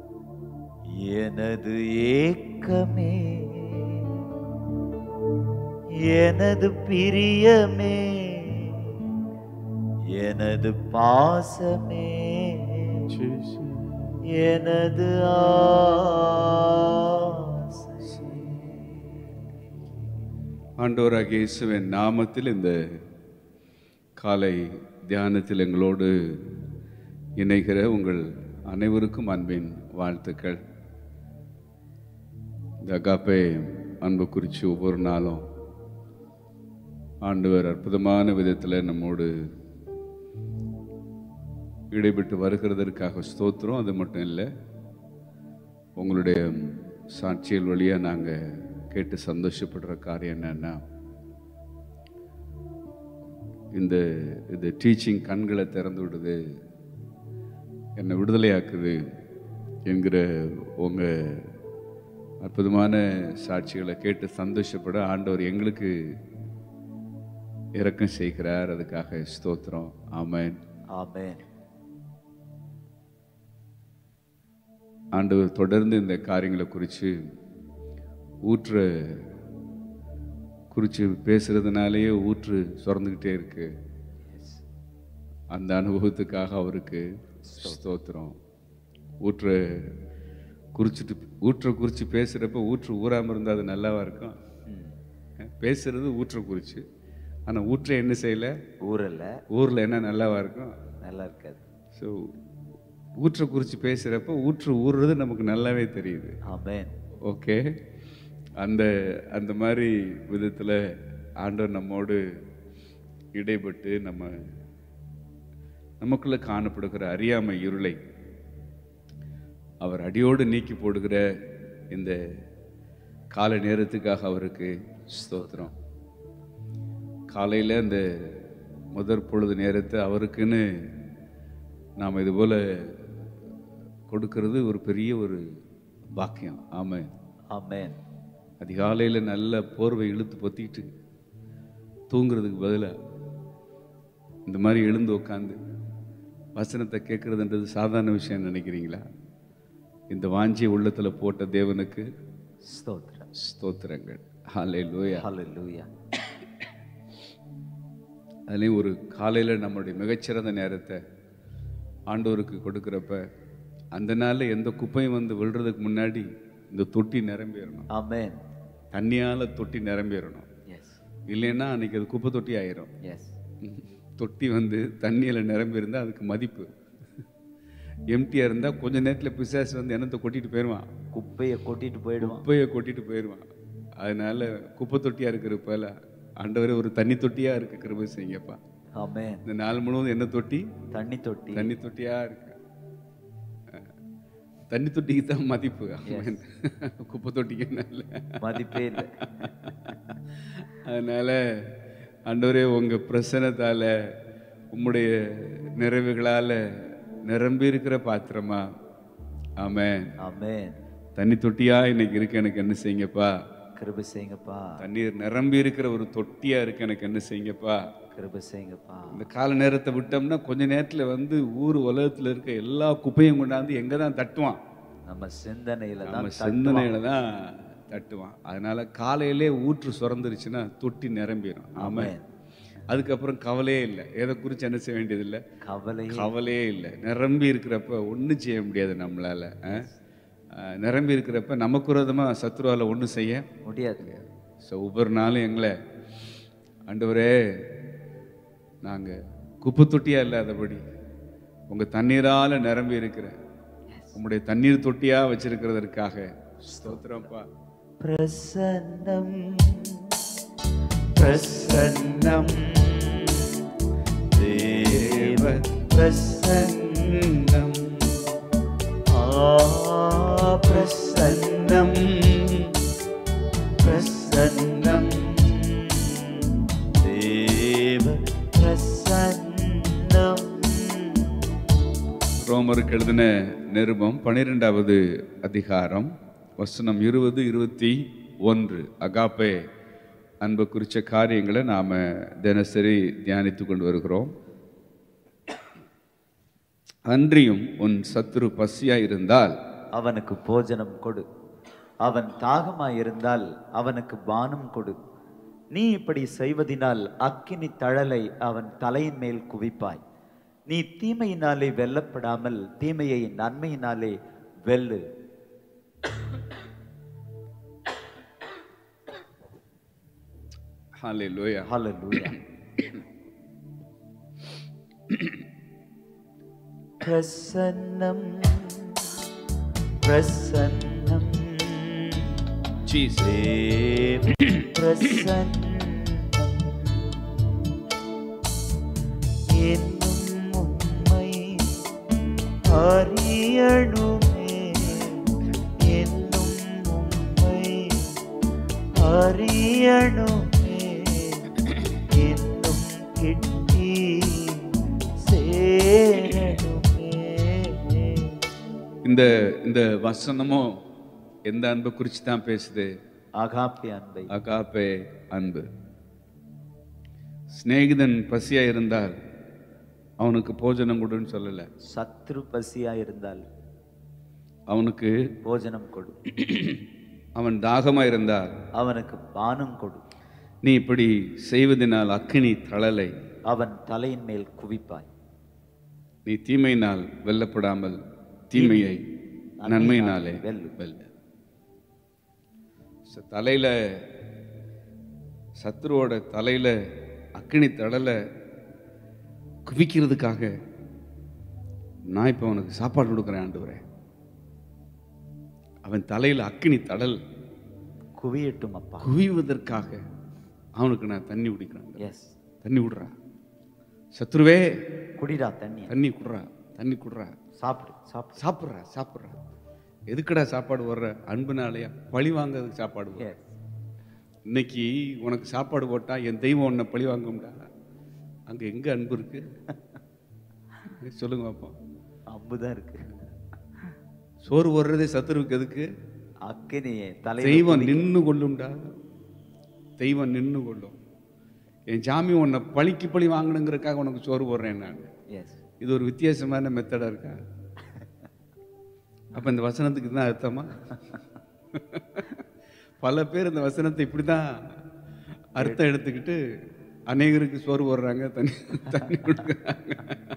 எனது ஏக்கமே எனது பிரியமே எனது பாசமே எனது ஆசை ஆண்டவராகிய இயேசுவின் நாமத்தில் இந்த காலை தியானத்தில் எங்களோடு இணைகிற உங்கள் அனைவருக்கும் அன்பின் வாழ்த்துக்கள் இந்த அகாப்பே அன்பு குறித்து ஒவ்வொரு நாளும் ஆண்டவர் அற்புதமான விதத்தில் நம்மோடு இடைபெற்று வருகிறதற்காக ஸ்தோத்திரம் அது மட்டும் இல்லை உங்களுடைய சாட்சியல் வழியாக நாங்கள் கேட்டு சந்தோஷப்படுற காரியம் என்னன்னா இந்த இந்த டீச்சிங் கண்களை திறந்து விடுது என்னை விடுதலையாக்குது என்கிற உங்கள் அற்புதமான சாட்சிகளை கேட்டு சந்தோஷப்பட ஆண்டவர் எங்களுக்கு இரக்கம் செய்கிறார் அதுக்காக ஸ்தோத்திரம் ஆமென் ஆமென் ஆண்டவர் தொடர்ந்து இந்த காரியங்களை குறித்து ஊற்ற குறித்து பேசுறதுனாலேயே ஊற்று சுரந்துக்கிட்டே இருக்கு அந்த அனுபவத்துக்காக அவருக்கு ஸ்தோத்திரம் ஊற்ற குறிச்சிட்டு ஊற்றை குறித்து பேசுகிறப்ப ஊற்று ஊறாமல் இருந்தால் அது நல்லாவா இருக்கும் பேசுறது ஊற்றை குறித்து ஆனால் ஊற்றை என்ன செய்யலை ஊரல்ல ஊரில் என்ன நல்லாவா இருக்கும் நல்லா இருக்காது ஸோ ஊற்றை குறித்து பேசுகிறப்ப ஊற்று ஊறுறது நமக்கு நல்லாவே தெரியுது ஆமென் ஓகே அந்த அந்த மாதிரி விதத்தில் ஆண்டவர் நம்மோடு இடைப்பட்டு நம்ம நமக்குள்ள காணப்படுகிற அறியாமை இருளை அவர் அடியோடு நீக்கி போடுகிற இந்த கால நேரத்துக்காக அவருக்கு ஸ்தோத்திரம் காலையில் இந்த முதற் பொழுது நேரத்தை அவருக்குன்னு நாம் இதுபோல் கொடுக்கிறது ஒரு பெரிய ஒரு பாக்கியம் ஆமாம் ஆமென் அதிகாலையில் நல்ல போர்வை இழுத்து பொத்திக்கிட்டு தூங்குறதுக்கு பதிலாக இந்த மாதிரி எழுந்து உட்காந்து வசனத்தை கேட்குறதுன்றது சாதாரண விஷயம் நினைக்கிறீங்களா இந்த வாஞ்சிய உள்ளத்தில் போட்ட தேவனுக்கு ஸ்தோத்திரம் ஸ்தோத்திரங்கள் ஹாலே லோயா ஹalleluya அதுலேயும் ஒரு காலையில் நம்மளுடைய மிகச்சிறந்த நேரத்தை ஆண்டோருக்கு கொடுக்குறப்ப அந்த நாளில் எந்த குப்பையும் வந்து விழுறதுக்கு முன்னாடி இந்த தொட்டி நிரம்பிடணும் ஆமென் தண்ணியால் தொட்டி நிரம்பிடணும் எஸ் இல்லைன்னா அன்னைக்கு அது குப்பை தொட்டி ஆயிரும் எஸ் தொட்டி வந்து தண்ணியில் நிரம்பி இருந்தால் அதுக்கு மதிப்பு எம்டியாக இருந்தால் கொஞ்ச நேரத்தில் பிசாசு வந்து என்னத்தை கொட்டிட்டு போயிடுவான் குப்பையை கொட்டிட்டு போயிடுவான் குப்பையை கொட்டிட்டு போயிடுவான் அதனால குப்பை தொட்டியாக இருக்கிறப்பல ஆண்டவரே ஒரு தண்ணி தொட்டியாக இருக்கு கிருபை செய்யுங்கப்பா ஆமென் இந்த நாள் முழுவதும் என்ன தொட்டி தண்ணி தொட்டி தண்ணி தொட்டியாக இருக்கு அஹ், தண்ணி தொட்டிக்கு தான் மதிப்பு ஆமென். குப்பை தொட்டிக்கு என்ன இல்லை மதிப்பே இல்லை அதனால ஆண்டவரே உங்க பிரசனத்தால உம்முடைய நிறைவுகளால நிரம்பி இருக்கிற பாத்திரமா ஆமென் ஆமென் தண்ணி தொட்டியா இன்னைக்கு இருக்கு எனக்கு என்ன செய்யுங்கப்பா கிருபை செய்யுங்கப்பா தண்ணீர் நிரம்பி இருக்கிற ஒரு தொட்டியா இருக்கு எனக்கு என்ன செய்யுங்கப்பா கிருபை செய்யுங்கப்பா இந்த கால நேரத்தை விட்டோம்னா கொஞ்ச நேரத்துல வந்து ஊர் உலகத்துல இருக்க எல்லா குப்பையும் கொண்டாந்து எங்க தான் தட்டுவான் நம்ம சிந்தனையில நம்ம தான் சிந்தனையில தான் தட்டுவான் அதனால காலையிலே ஊற்று சுரந்துருச்சுன்னா தொட்டி நிரம்பிடும் ஆமா ஆமென். அதுக்கப்புறம் கவலையே இல்லை எதை குறித்து என்ன செய்ய வேண்டியதில்லை கவலை கவலையே இல்லை நிரம்பி இருக்கிறப்ப ஒன்றும் செய்ய முடியாது நம்மளால ஆ? ஆ, நிரம்பி இருக்கிறப்ப நமக்கு விரோதமாக சத்ருவால ஒன்றும் செய்ய முடியாது ஸோ ஒவ்வொரு நாளும் எங்களை ஆண்டவரே நாங்க குப்பை தொட்டியா இல்லாதபடி உங்க தண்ணீரால நிரம்பி இருக்கிற உங்களுடைய தண்ணீர் தொட்டியா வச்சிருக்கிறதற்காக ஸ்தோத்திரம்ப்பா பிரசன்னம் பிரசன்னம் தேவ பிரசன்னம் ஆ பிரசன்னம் பிரசன்னம் தேவ பிரசன்னம் ரோமருக்கு எழுதின நிருபம் பனிரெண்டாவது அதிகாரம் வசனம் இருபது இருபத்தி ஒன்று அகாப்பே அன்பு குறித்த காரியங்களை நாம் தினசரி தியானித்து கொண்டு வருகிறோம் அன்றியும் உன் சத்துரு பசியாய் இருந்தால் அவனுக்கு போஜனம் கொடு அவன் தாகமாயிருந்தால் அவனுக்கு பானம் கொடு நீ இப்படி செய்வதினால் அக்கினி தழலை அவன் தலையின் மேல் குவிப்பாய் நீ தீமையினாலே வெல்லப்படாமல் தீமையை நன்மையினாலே வெல்லு ஹalleluya Hallelujah. பிரசன்னம் பிரசன்னம் ஜீசஸ் தேவ பிரசன்னம் என்னும் உம்மை அறியணுமே என்னும் உம்மை அறியணுமே என்னும் கிட்டி சேரணுமே இந்த இந்த வசனமும் எந்த அன்பை குறித்து தான் பேசுது அகாப்பி அன்பை அகாப்பே அன்பு சிநேகிதன் பசியா இருந்தால் அவனுக்கு போஜனம் கொடுன்னு சொல்லல சத்ரு பசியா இருந்தால் அவனுக்கு போஜனம் கொடு அவன் தாகமா இருந்தால் அவனுக்கு பானம் கொடு நீ இப்படி செய்வதனால் அக்கினி தழலை அவன் தலையின் மேல் குவிப்பாய் நீ தீமையினால் வெல்லப்படாமல் தீமையை நன்மையினாலே வெல்லு. வெல்ல ச- தலையில சத்ருவோட தலையில அக்கினி தழலை குவிக்கிறதுக்காக நான் இப்போ அவனுக்கு சாப்பாடு கொடுக்குறேன் ஆண்டவரே அவன் தலையில அக்கினி தடல் குவியட்டும் அப்பா குவிவதற்காக அவனுக்கு நான் தண்ணி குடிக்கிறேன் எஸ் தண்ணி விடுறா சத்ருவே குடிடா தண்ணி தண்ணி குடுறா தண்ணி குடுறா சாப்பிடு சாப்பிடு சாப்பிட்றா சாப்பிட்றா எதுக்குடா சாப்பாடு வர்ற அன்புனாலயா பழி வாங்குறதுக்கு சாப்பாடு வர்ற? எஸ் இன்னைக்கு உனக்கு சாப்பாடு போட்டா என் தெய்வம் உன்னை பழி வாங்கும்டா அங்க எங்க அன்பு இருக்கு சொல்லுங்க பாப்போம் அம்புதான் இருக்கு சோறு வர்றதே சத்துருவுக்கு எதுக்கு அக்கினியே தலை தெய்வம் நின்னு கொள்ளும்டா தெய்வம் நின்னு கொள்ளும் என் ஜாமி உன்னை பழிக்கு பழி வாங்கணுங்கிறதுக்காக உனக்கு சோறு போடுறேன் நான் எஸ் இது ஒரு வித்தியாசமான மெத்தடா இருக்கா அப்ப இந்த வசனத்துக்கு தான் அர்த்தமா பல பேர் இந்த வசனத்தை இப்படிதான் அர்த்தம் எடுத்துக்கிட்டு அநேகருக்கு சோறு போடுறாங்க தண்ணி தண்ணி கொடுக்குறாங்க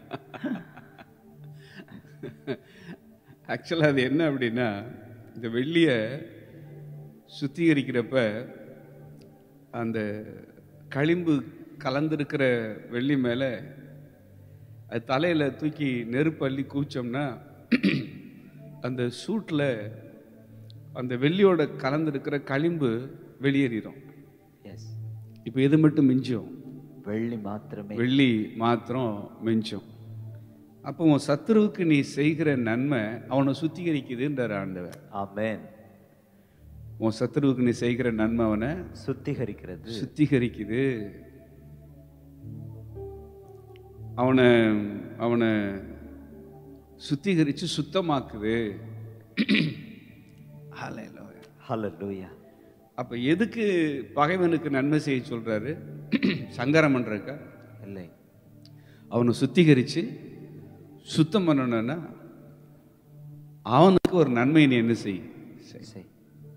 ஆக்சுவலாக அது என்ன அப்படின்னா இந்த வெள்ளியை சுத்திகரிக்கிறப்ப அந்த களிம்பு கலந்திருக்கிற வெள்ளி மேலே அது தலையில் தூக்கி நெருப்பு அள்ளி குவிச்சோம்னா அந்த சூட்டில் அந்த வெள்ளியோட கலந்திருக்கிற களிம்பு வெளியேறிடும் எஸ் இப்போ எது மட்டும் மிஞ்சும் வெள்ளி மாத்திரமே வெள்ளி மாத்திரம் மிஞ்சும் அப்போ உன் சத்துருவுக்கு நீ செய்கிற நன்மை அவனை சுத்திகரிக்குதுன்றார் ஆண்டவர் ஆமென் உன் சத்துருவுக்கு நீ செய்கிற நன்மை அவனை சுத்திகரிக்கிறது சுத்திகரிக்குது அவனை அவனை சுத்திகரித்து சுத்தமாக்குது Hallelujah. ஹalleluya அப்ப எதுக்கு பகைவனுக்கு நன்மை செய்ய சொல்றாரு சங்கரம் பண்றக்கா இல்லை அவனை சுத்திகரித்து சுத்தம் பண்ணணும்னா அவனுக்கு ஒரு நன்மை நீ என்ன செய் செய். செய்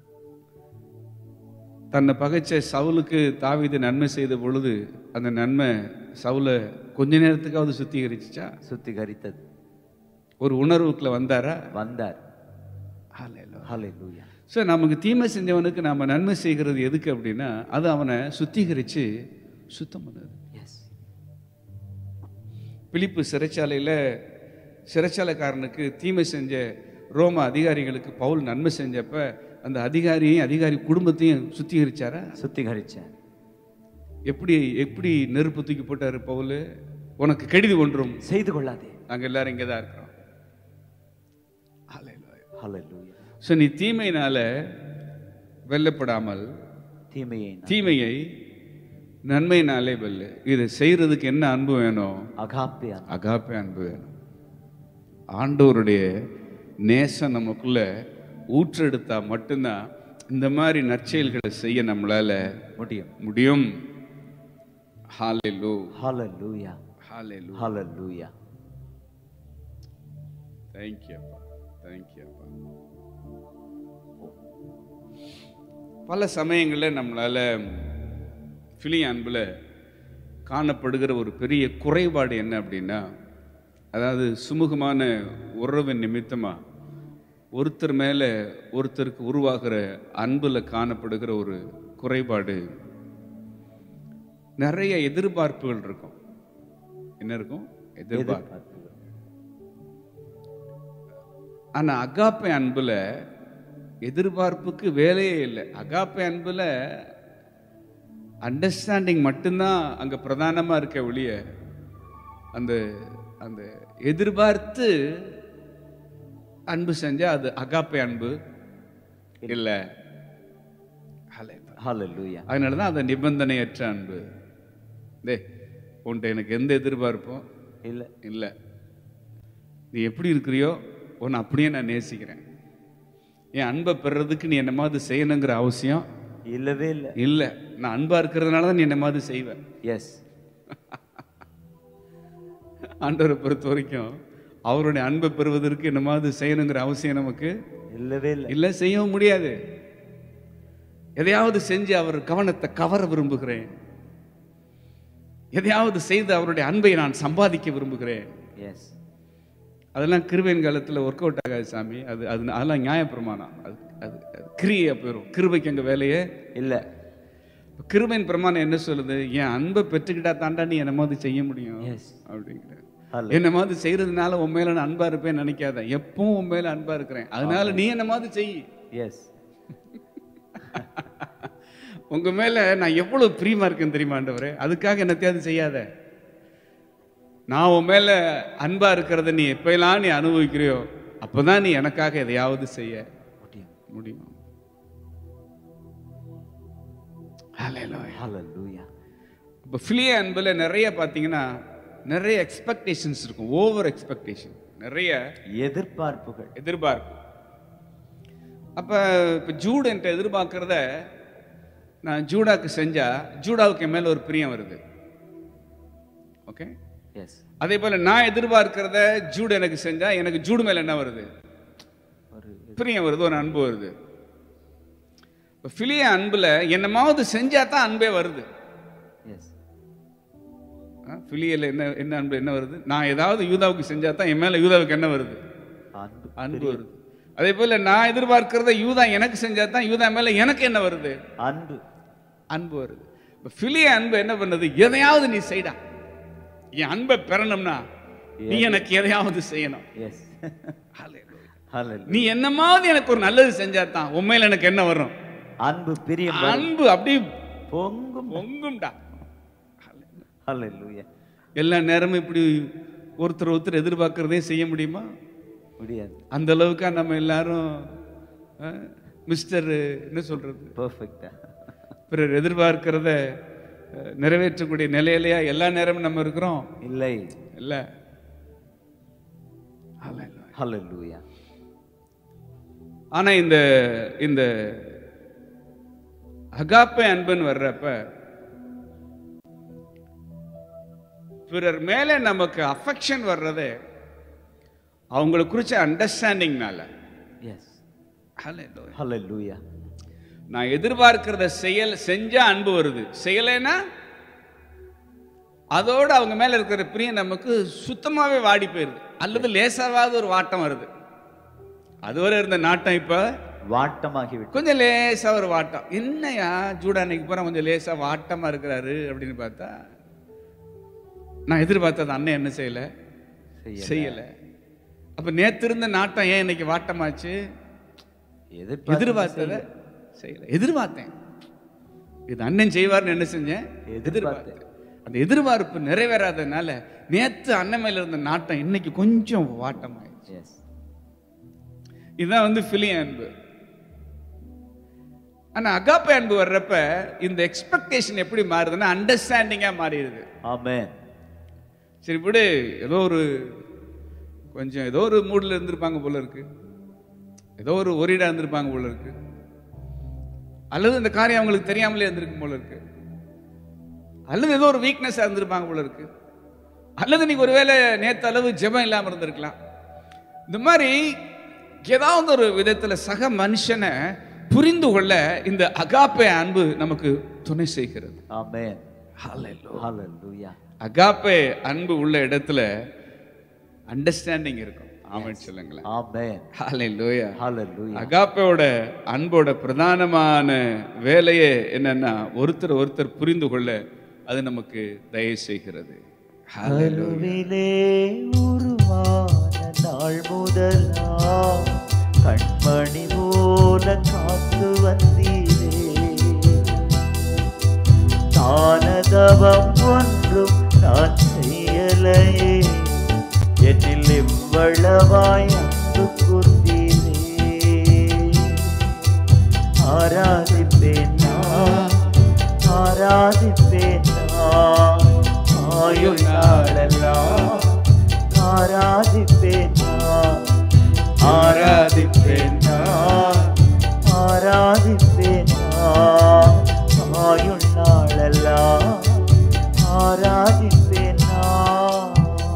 தன்னை பகைச்ச சவுலுக்கு தாவீது நன்மை செய்த பொழுது அந்த நன்மை சவுலை கொஞ்ச நேரத்துக்காவது சுத்திகரிச்சுச்சா சுத்திகரித்தது ஒரு உணர்வுக்குள்ள வந்தாரா வந்தார் ஹalleluya ஸோ நமக்கு தீமை செஞ்சவனுக்கு நாம நன்மை செய்கிறது எதுக்கு அப்படின்னா அது அவனை சுத்திகரித்து சுத்தம் பண்ணாரு எஸ் பிலிப்பு சிறைச்சாலையில் சிறைச்சாலைக்காரனுக்கு தீமை செஞ்ச ரோம அதிகாரிகளுக்கு பவுல் நன்மை செஞ்சப்ப அந்த அதிகாரியையும் அதிகாரி குடும்பத்தையும் சுத்திகரிச்சாரா சுத்திகரிச்சேன் எப்படி எப்படி நெருப்பு தூக்கி போட்டாரு பவுல் உனக்கு கெடுதி ஒன்றும் செய்து கொள்ளாதே நாங்கள் எல்லாரும் இங்கே தான் இருக்கிறோம் ஹalleluya ஸோ நீ தீமையினால வெல்லப்படாமல் தீமையை நான் தீமையை நன்மையினாலே வெல்லு இதை செய்யறதுக்கு என்ன அன்பு வேணும் அகாப்பே அகாப்பே அன்பு வேணும் ஆண்டவருடைய நேசம் நமக்குள்ள ஊற்றெடுத்தா மட்டும்தான் இந்த மாதிரி நற்செயல்களை செய்ய நம்மளால முடியும் முடியும் ஹalleluya ஹalleluya ஹalleluya ஹalleluya thank you அப்பா thank you அப்பா பல சமயங்களில் நம்மளால பிலி அன்பில் காணப்படுகிற ஒரு பெரிய குறைபாடு என்ன அப்படின்னா அதாவது சுமூகமான உறவு நிமித்தமா ஒருத்தர் மேலே ஒருத்தருக்கு உருவாகிற அன்பில் காணப்படுகிற ஒரு குறைபாடு நிறைய எதிர்பார்ப்புகள் இருக்கும் என்ன இருக்கும் எதிர்பார்ப்பு எதிர்பார்ப்புகள். ஆனா அகாப்பை அன்புல எதிர்பார்ப்புக்கு வேலையே இல்லை அகாப்பை அன்புல அண்டர்ஸ்டாண்டிங் மட்டும்தான் அங்க பிரதானமா இருக்க ஒழிய அந்த அந்த எதிர்பார்த்து அன்பு செஞ்சா அது அகாப்பை அன்பு இல்லை ஹalleluya அதனால தான் அந்த நிபந்தனையற்ற அன்பு டே உன்ட்ட எனக்கு எந்த எதிர்பார்ப்பும் இல்ல இல்லை நீ எப்படி இருக்கிறியோ உன்னை அப்படியே நான் நேசிக்கிறேன் என் அன்பை பெறுறதுக்கு நீ என்ன மாதிரி செய்யணுங்கிற அவசியம் இல்லவே இல்ல இல்லை நான் அன்பா இருக்கிறதுனால தான் நீ என்ன மாதிரி செய்வேன் எஸ் ஆண்டவரை பொறுத்த வரைக்கும் அவருடைய அன்பை பெறுவதற்கு என்ன மாதிரி செய்யணுங்கிற அவசியம் நமக்கு இல்லவே இல்ல இல்லை செய்யவும் முடியாது எதையாவது செஞ்சு அவர் கவனத்தை கவர விரும்புகிறேன் எதையாவது செய்து அவருடைய அன்பை நான் சம்பாதிக்க விரும்புகிறேன் எஸ் அதெல்லாம் கிருபையின் காலத்தில் ஒர்க் அவுட் ஆகாது சாமி அது அது அதெல்லாம் நியாயப்பிரமாணம் அது அது அது கிரியா போயிடும் கிருபைக்கு அங்கே வேலையே இல்ல கிருபையின் பிரமாணம் என்ன சொல்லுது என் அன்பை பெற்றுக்கிட்டா தாண்டா நீ என்ன மாதிரி செய்ய முடியும் எஸ் அப்படிங்கிற ஹalleluya என்ன மாதிரி செய்யறதுனால உன் மேல நான் அன்பா இருப்பேன்னு நினைக்காத எப்பவும் உன் மேல அன்பா இருக்கிறேன் அதனால நீ என்ன மாதிரி செய் எஸ் உங்க மேல நான் எவ்வளவு பிரியமா இருக்கேன் தெரியுமா ஆண்டவரே அதுக்காக என்னத்தையாவது செய்யாத நான் உன் மேல அன்பா இருக்கிறத நீ எப்பெல்லாம் நீ அனுபவிக்கிறியோ அப்பதான் நீ எனக்காக எதையாவது செய்ய முடியும் முடியும் Hallelujah. ஹalleluya இப்போ ஃபிலிய அன்பில் நிறைய பார்த்தீங்கன்னா நிறைய எக்ஸ்பெக்டேஷன்ஸ் இருக்கும் ஓவர் எக்ஸ்பெக்டேஷன் நிறைய எதிர்பார்ப்புகள் எதிர்பார்ப்பு அப்போ இப்போ ஜூட் என்கிட்ட எதிர்பார்க்கறத நான் ஜூடாக்கு செஞ்சா ஜூடாவுக்கு என் மேல ஒரு பிரியம் வருது ஓகே எஸ் அதே போல நான் எதிர்பார்க்கிறத ஜூட் எனக்கு செஞ்சா எனக்கு ஜூடு மேல என்ன வருது ஒரு பிரியம் வருது ஒரு அன்பு வருது இப்போ ஃபிலிய அன்புல என்னமாவது செஞ்சா தான் அன்பே வருது எஸ் ஃபிலியல என்ன என்ன அன்பு என்ன வருது நான் ஏதாவது யூதாவுக்கு செஞ்சா தான் என் மேல யூதாவுக்கு என்ன வருது அன்பு அன்பு வருது அதே போல நான் எதிர்பார்க்கிறத யூதா எனக்கு செஞ்சா தான் யூதா மேல எனக்கு என்ன வருது அன்பு அன்பு வருது இப்போ ஃபிலிய அன்பு என்ன பண்ணுது எதையாவது நீ செய்டா என் அன்பை பெறணும்னா நீ எனக்கு எதையாவது செய்யணும் எஸ் Hallelujah. ஹalleluya நீ என்னமாவது எனக்கு ஒரு நல்லது செஞ்சா தான் உண்மையில எனக்கு என்ன வரும் அன்பு பிரியம் அன்பு அப்படியே பொங்கும் பொங்கும்டா ஹalleluya எல்லா நேரமும் இப்படி ஒருத்தர் ஒருத்தர் எதிர்பார்க்கறதே செய்ய முடியுமா முடியாது அந்த அளவுக்கா நம்ம எல்லாரும் மிஸ்டர் என்ன சொல்றது பெர்ஃபெக்ட்டா பிறர் எதிர்பார்க்கிறத அஹ், நிறைவேற்றக்கூடிய நிலையிலையா எல்லா நேரமும் நம்ம இருக்கிறோம் இல்லை இல்ல ஹalleluya ஆனா இந்த இந்த அகாப்பை அன்புன்னு வர்றப்ப பிறர் மேலே நமக்கு அஃபெக்ஷன் வர்றதே அவங்கள குறிச்ச அண்டர்ஸ்டாண்டிங்னால எஸ் ஹalleluya நான் எதிர்பார்க்கிறத செயல் செஞ்சா அன்பு வருது செய்யலைன்னா அதோட அவங்க மேல இருக்கிற பிரியம் நமக்கு சுத்தமாவே வாடி போயிருது அல்லது லேசாவாவது ஒரு வாட்டம் வருது அதுவரை இருந்த நாட்டம் இப்ப வாட்டமாகி விட்டு கொஞ்சம் லேசா ஒரு வாட்டம் என்னையா ஜூடா அன்னைக்கு போற கொஞ்சம் லேசா வாட்டமா இருக்கிறாரு அப்படின்னு பார்த்தா நான் எதிர்பார்த்தது அண்ணன் என்ன செய்யல செய்யல. செய்யல அப்ப நேத்து இருந்த நாட்டம் ஏன் இன்னைக்கு வாட்டமாச்சு எதிர்பார்த்து எதிர்பார்த்தத செய்யல எதிர்பார்த்தேன் இது அண்ணன் செய்வார்னு என்ன செஞ்சேன் எதிர்பார்த்தேன் அந்த எதிர்பார்ப்பு நிறைவேறாதனால நேத்து அண்ணன் மேல இருந்த நாட்டம் இன்னைக்கு கொஞ்சம் வாட்டமாயிடுச்சு எஸ் இதுதான் வந்து பிலி அன்பு ஆனா அகாப்பை அன்பு வர்றப்ப இந்த எக்ஸ்பெக்டேஷன் எப்படி மாறுதுன்னா அண்டர்ஸ்டாண்டிங்கா மாறிடுது ஆமென் சரி விடு ஏதோ ஒரு கொஞ்சம் ஏதோ ஒரு மூட்ல இருந்திருப்பாங்க போல இருக்கு ஏதோ ஒரு ஒரிடா இருந்திருப்பாங்க போல இருக்கு அல்லது இந்த காரியம் அவங்களுக்கு தெரியாமலே இருந்திருக்கும் போல இருக்கு அல்லது ஏதோ ஒரு வீக்னஸ் இருந்திருப்பாங்க போல இருக்கு அல்லது நீங்க ஒருவேளை நேத்து அளவு ஜெபம் இல்லாம இருந்திருக்கலாம் இந்த மாதிரி ஏதாவது ஒரு விதத்துல சக மனுஷனை புரிந்து கொள்ள இந்த அகாப்பே அன்பு நமக்கு துணை செய்கிறது ஆமென் Hallelujah. ஹalleluya அகாப்பே அன்பு உள்ள இடத்துல அண்டர்ஸ்டாண்டிங் இருக்கும் ஆமென் சொல்லுங்களேன் ஆமென் ஹalleluya ஹalleluya அகாப்போட அன்போட பிரதானமான வேலையே என்னன்னா ஒருத்தர் ஒருத்தர் புரிந்து கொள்ள அது நமக்கு தயவு செய்கிறது Hallelujah. கருவிலே உருவான நாள் முதலா கண்மணி போல காத்து வந்தீரே தானதவம் ஒன்றும் நான் செய்யலையே என்னில் எவ்வளவாய் அன்பு கூர்ந்தீரே ஆராதிப்பேன் நான் ஆராதிப்பேன் நான் ஆயுள் நாளெல்லாம் ஆராதிப்பேன் நான் ஆராதிப்பேன் நான் ஆராதிப்பேன் நான் ஆயுள் நாளெல்லாம் ஆராதிப்பேன் நான்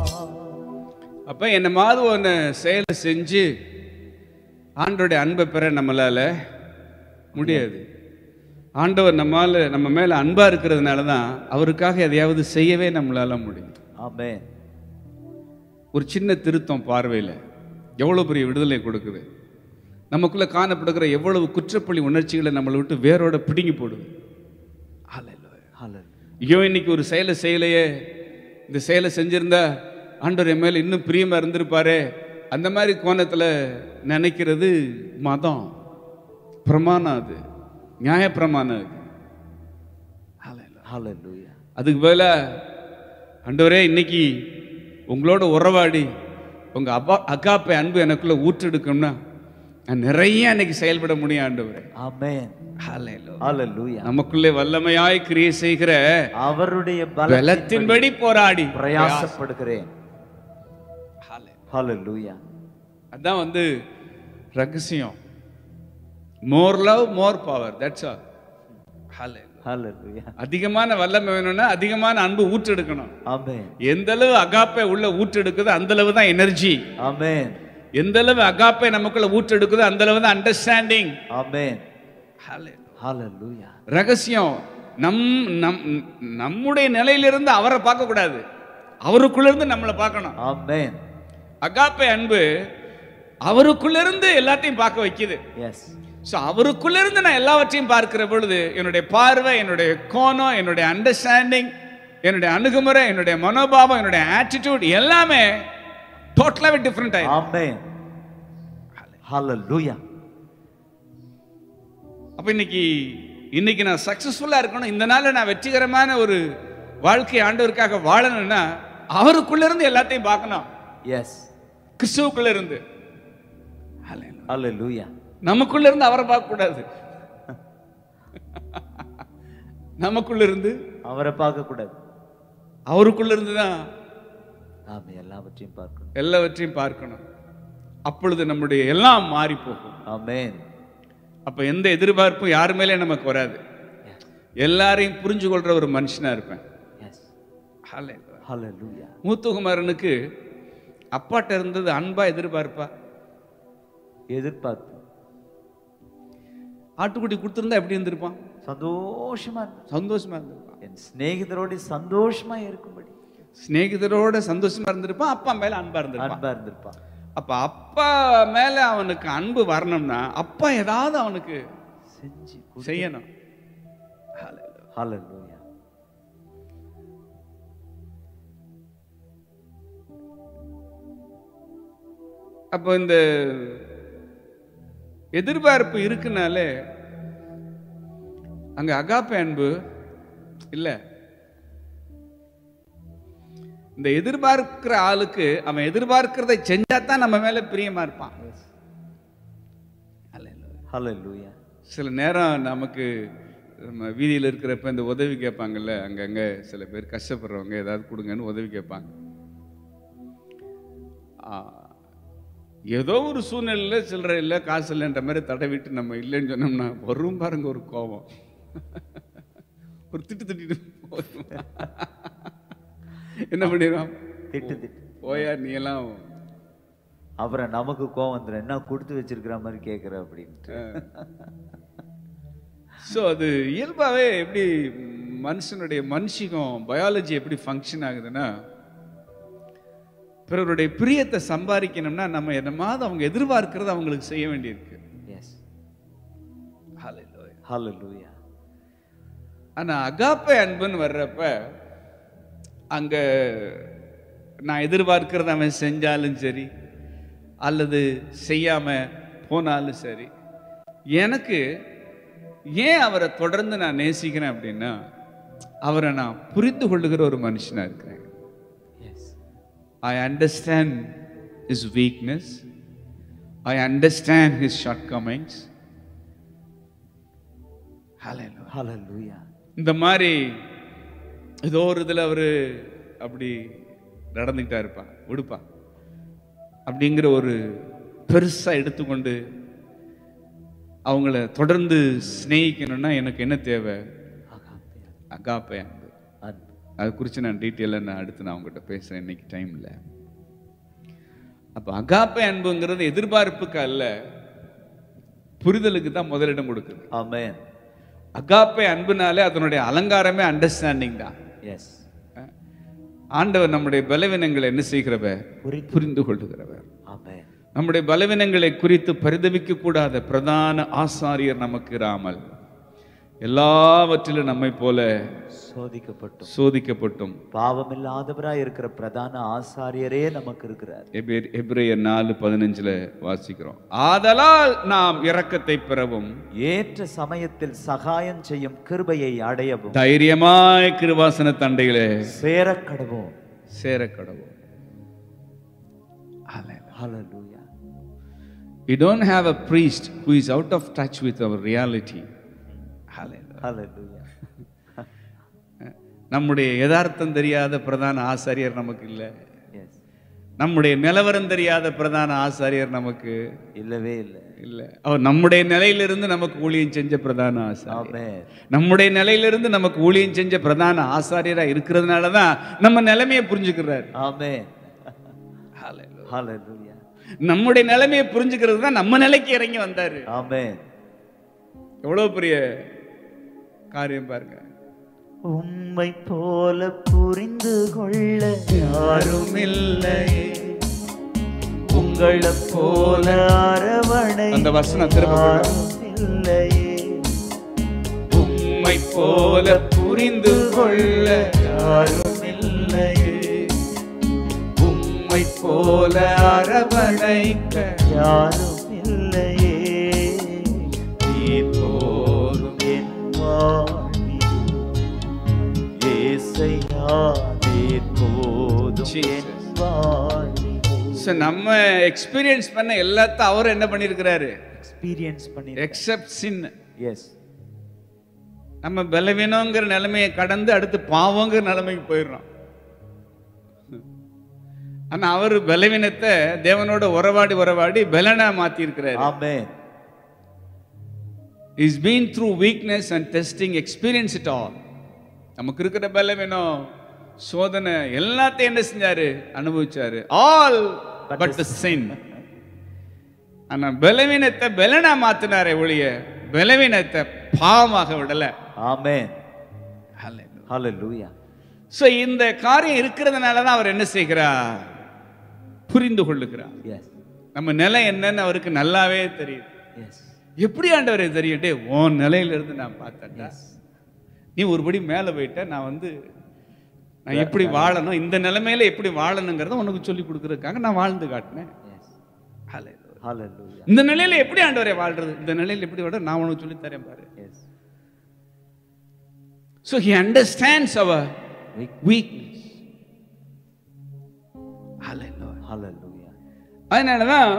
அப்ப என்ன மாதிரி ஒன்று செயலை செஞ்சு ஆண்டோடைய அன்பை பெற நம்மளால முடியாது ஆண்டவர் நம்மால நம்ம மேல அன்பா இருக்கிறதுனால தான் அவருக்காக எதையாவது செய்யவே நம்மளால முடியும் ஆமென் ஒரு சின்ன திருத்தம் பார்வையில் எவ்வளோ பெரிய விடுதலை கொடுக்குது நமக்குள்ள காணப்படுகிற எவ்வளவு குற்றப்பழி உணர்ச்சிகளை நம்மளை விட்டு வேரோட பிடுங்கி போடுது ஹalleluya ஐயோ இன்னைக்கு ஒரு செயலை செய்யலையே இந்த செயலை செஞ்சிருந்தா ஆண்டவர் என் மேல இன்னும் பிரியமா இருந்திருப்பாரே அந்த மாதிரி கோணத்துல நினைக்கிறது மதம் பிரமாணம் அது நியாய பிரமாணம் அது ஹalleluya அதுக்கு பதிலா ஆண்டவரே இன்னைக்கு உங்களோட உறவாடி உங்க அப்பா அக்காப்பை அன்பு எனக்குள்ள ஊற்றெடுக்கணும்னா நான் நிறைய இன்னைக்கு செயல்பட முடியும் ஆண்டவரே ஆமென் Hallelujah. ஹalleluya நமக்குள்ளே வல்லமையாய் கிரியை செய்கிற அவருடைய பலத்தின்படி பலத்தின்படி போராடி பிரயாசப்படுகிறேன் ஹalleluya அதான் வந்து ரகசியம் more love more power that's all ஹalleluya அதிகமான வல்லமை வேணும்னா அதிகமான அன்பு ஊற்றெடுக்கணும் ஆமென் எந்த அளவு அகாப்பை உள்ள ஊற்றெடுக்குதோ அந்த அளவு தான் எனர்ஜி ஆமென் எந்த அளவு அகாப்பை நமக்குள்ள ஊற்றெடுக்குதோ அந்த அளவு தான் அண்டர்ஸ்டாண்டிங் ஆமென் ஹalleluya ரகசியம் நம் நம் நம்முடைய நிலையிலிருந்து அவரை பார்க்க கூடாது அவருக்குள்ள இருந்து நம்மளை பார்க்கணும் ஆமென் அகாப்பை அன்பு அவருக்குள்ள இருந்து எல்லாத்தையும் பார்க்க வைக்குது எஸ் ஸோ அவருக்குள்ள இருந்து நான் எல்லாவற்றையும் பார்க்கிற பொழுது என்னுடைய பார்வை என்னுடைய கோணம் என்னுடைய அண்டர்ஸ்டாண்டிங் என்னுடைய அணுகுமுறை என்னுடைய மனோபாவம் என்னுடைய ஆட்டிடியூட் எல்லாமே டோட்டலாகவே டிஃப்ரெண்ட் ஆயிடும் ஆமென் ஹalleluya அப்போ இன்னைக்கு இன்னைக்கு நான் சக்ஸஸ்ஃபுல்லாக இருக்கணும் இந்த நாளில் நான் வெற்றிகரமான ஒரு வாழ்க்கை ஆண்டவருக்காக வாழணும்னா அவருக்குள்ள இருந்து எல்லாத்தையும் பார்க்கணும் எஸ் கிறிஸ்துவுக்குள்ள இருந்து ஹalleluya நமக்குள்ள இருந்து அவரை பார்க்க கூடாது நமக்குள்ள இருந்து அவரை பார்க்க கூடாது அவருக்குள்ள இருந்து தான் நாம எல்லாவற்றையும் பார்க்கணும் எல்லாவற்றையும் பார்க்கணும் அப்பொழுது நம்முடைய எல்லாம் மாறி போகும் ஆமென் அப்ப எந்த எதிர்பார்ப்பும் யார் மேலே நமக்கு வராது எல்லாரையும் புரிஞ்சு கொள்ற ஒரு மனுஷனா இருப்பேன் எஸ் Hallelujah. ஹalleluya மூத்தகுமாரனுக்கு அப்பாட்ட இருந்தது அன்பா எதிர்பார்ப்பா எதிர்பார்ப்பு ஆட்டுக்குட்டி கொடுத்துருந்தா எப்படி இருந்திருப்பான் சந்தோஷமா இரு. சந்தோஷமா இருந்திருப்பான் என் சிநேகிதரோடு சந்தோஷமா இருக்கும்படி சிநேகிதரோட சந்தோஷமா இருந்திருப்பான் அப்பா மேல அன்பா இருந்திருப்பான் அன்பா இருந்திருப்பான் அப்ப அப்பா மேல அவனுக்கு அன்பு வரணும்னா அப்பா ஏதாவது அவனுக்கு செஞ்சு செய்யணும் ஹalleluya அப்போ இந்த எதிர்பார்ப்பு இருக்குனாலே அங்க அகாப்ப அன்பு இல்ல இந்த எதிர்பார்க்கிற ஆளுக்கு அவன் எதிர்பார்க்கிறதை செஞ்சா தான் நம்ம மேல பிரியமா இருப்பான் ஹalleluya சில நேரம் நமக்கு நம்ம வீதியில் இருக்கிறப்ப இந்த உதவி கேட்பாங்கல்ல அங்கங்க சில பேர் கஷ்டப்படுறவங்க ஏதாவது கொடுங்கன்னு உதவி கேட்பாங்க ஆ, ஏதோ ஒரு சூழ்நிலையில் சில்லறை இல்லை காசு இல்லைன்ற மாதிரி தடவிட்டு நம்ம இல்லைன்னு சொன்னோம்னா வரும் பாருங்க ஒரு கோபம் ஒரு திட்டு திட்டிட்டு போதும். என்ன பண்ணிடுவான் திட்டு திட்டு போயா நீ எல்லாம் அப்புறம் நமக்கு கோவம் வந்துடும் என்ன கொடுத்து வச்சிருக்கிற மாதிரி கேட்குற அப்படின்ட்டு ஸோ அது இயல்பாகவே எப்படி மனுஷனுடைய மனுஷிகம் பயாலஜி எப்படி ஃபங்க்ஷன் ஆகுதுன்னா பிறருடைய பிரியத்தை சம்பாதிக்கணும்னா நம்ம என்னமாவது அவங்க எதிர்பார்க்கறத அவங்களுக்கு செய்ய வேண்டியிருக்கு எஸ் ஹalleluya ஆனா அகாப்பை அன்புன்னு வர்றப்ப அங்க நான் எதிர்பார்க்கறத அவன் செஞ்சாலும் சரி அல்லது செய்யாம போனாலும் சரி எனக்கு ஏன் அவரை தொடர்ந்து நான் நேசிக்கிறேன் அப்படின்னா அவரை நான் புரிந்து கொள்ளுகிற ஒரு மனுஷனா இருக்கிறேன் yes I understand his weakness. I understand his shortcomings. Hallelujah. ஹalleluya இந்த மாதிரி ஏதோ ஒரு இதில் அவர் அப்படி நடந்துக்கிட்டா இருப்பா விடுப்பா அப்படிங்கிற ஒரு பெருசா எடுத்துக்கொண்டு அவங்கள தொடர்ந்து சிநேகிக்கணும்னா எனக்கு என்ன தேவை அகாப்பே அகாப்பை அன்பு அன்பு அதை குறித்து நான் டீட்டெயிலாக நான் அடுத்து நான் உங்ககிட்ட பேசுகிறேன் இன்னைக்கு டைமில் அப்போ அகாப்பை அன்புங்கிறது எதிர்பார்ப்புக்கு அல்ல புரிதலுக்கு தான் முதலிடம் கொடுக்குது ஆமென் அகாப்பை அன்புனாலே அதனுடைய அலங்காரமே அண்டர்ஸ்டாண்டிங் தான் எஸ் ஆண்டவர் நம்முடைய பலவீனங்களை என்ன செய்கிறவர் புரிந்து புரிந்து கொள்ளுகிறவர் ஆமென் நம்முடைய பலவீனங்களை குறித்து பரிதவிக்க கூடாத பிரதான ஆசாரியர் நமக்கு இராமல் எல்லாவற்றிலும் நம்மை போல சோதிக்கப்பட்டோம் சோதிக்கப்பட்டும் பாவமில்லாதவராய் இருக்கிற பிரதான ஆசாரியரே நமக்கு இருக்கிறார் எபிரே- எபிரேயர் நாலு பதினஞ்சுல வாசிக்கிறோம் ஆதலால் நாம் இரக்கத்தை பெறவும் ஏற்ற சமயத்தில் சகாயம் செய்யும் கிருபையை அடையவும் தைரியமாய் கிருவாசன தண்டைகளே சேரக் கடவோம் சேர கடவும் ஹalleluya We don't have a priest who is out of touch with our reality. Hallelujah. ஹalleluya நம்முடைய யதார்த்தம் தெரியாத பிரதான ஆசாரியர் நமக்கு இல்லை எஸ் நம்முடைய நிலவரம் தெரியாத பிரதான ஆசாரியர் நமக்கு இல்லவே இல்லை இல்லை அவர் நம்முடைய நிலையிலிருந்து நமக்கு ஊழியம் செஞ்ச பிரதான ஆசாரியர் ஆமென் நம்முடைய நிலையிலிருந்து நமக்கு ஊழியம் செஞ்ச பிரதான ஆசாரியரா இருக்கிறதுனால தான் நம்ம நிலைமையை புரிஞ்சுக்கிறார் ஆமென் ஹalleluya நம்முடைய நிலைமையை புரிஞ்சுக்கிறது தான் நம்ம நிலைக்கு இறங்கி வந்தாரு ஆமென் எவ்வளவு பெரிய காரியம் பாருங்க உம்மை போல புரிந்து கொள்ள யாரும் இல்லையே உங்களை போல அரவணை அந்த வசனம் திரும்ப கொண்டு வா. யாரும் இல்லையே உம்மை போல புரிந்து கொள்ள யாரும் இல்லையே உம்மை போல அரவணைக்க யாரும் இல்லையே நீ போதும் என் வாழ்வில் ஏசையா நீ போதும் என் Jesus. வாழ்வில் So, நம்ம எக்ஸ்பீரியன்ஸ் பண்ண எல்லாத்தையும் அவர் என்ன பண்ணியிருக்கிறாரு எக்ஸ்பீரியன்ஸ் பண்ணி எக்ஸப்ட் சின் எஸ் நம்ம பலவீனங்கிற நிலைமையை கடந்து அடுத்து பாவங்கிற நிலைமைக்கு போயிடுறோம் ஆனா அவர் பலவீனத்தை தேவனோட உறவாடி உறவாடி பலனா மாத்தி இருக்கிறாரு amen is been through weakness and testing experience it all நமக்கு இருக்கிற பலவீனம் சோதனை எல்லாத்தையும் என்ன செஞ்சாரு அனுபவிச்சாரு ஆல் பட் த சின் ஆனா பலவீனத்தை பலனா மாத்தினாரே ஒழிய பலவீனத்தை பாவமாக விடல ஆமென் ஹalleluya சோ இந்த காரியம் இருக்கிறதுனால தான் அவர் என்ன செய்கிறார் புரிந்து கொள்ளுகிறார் எஸ் நம்ம நிலை என்னன்னு அவருக்கு நல்லாவே தெரியும் எஸ் எப்படி ஆண்டவரே தெரியும் டே உன் நிலையில இருந்து நான் பார்த்தேன்டா நீ ஒருபடி மேலே போயிட்ட நான் வந்து நான் எப்படி வாழணும் இந்த நிலைமையில எப்படி வாழணுங்கிறத உனக்கு சொல்லி கொடுக்கறதுக்காக நான் வாழ்ந்து காட்டினேன் எஸ் Hallelujah. ஹalleluya இந்த நிலையில எப்படி ஆண்டவரே வாழ்றது இந்த நிலையில எப்படி வாழ நான் உனக்கு சொல்லி தரேன் பாரு எஸ் ஸோ ஹி அண்டர்ஸ்டாண்ட்ஸ் அவர் weak வீக்னஸ் hallelujah அதனாலதான்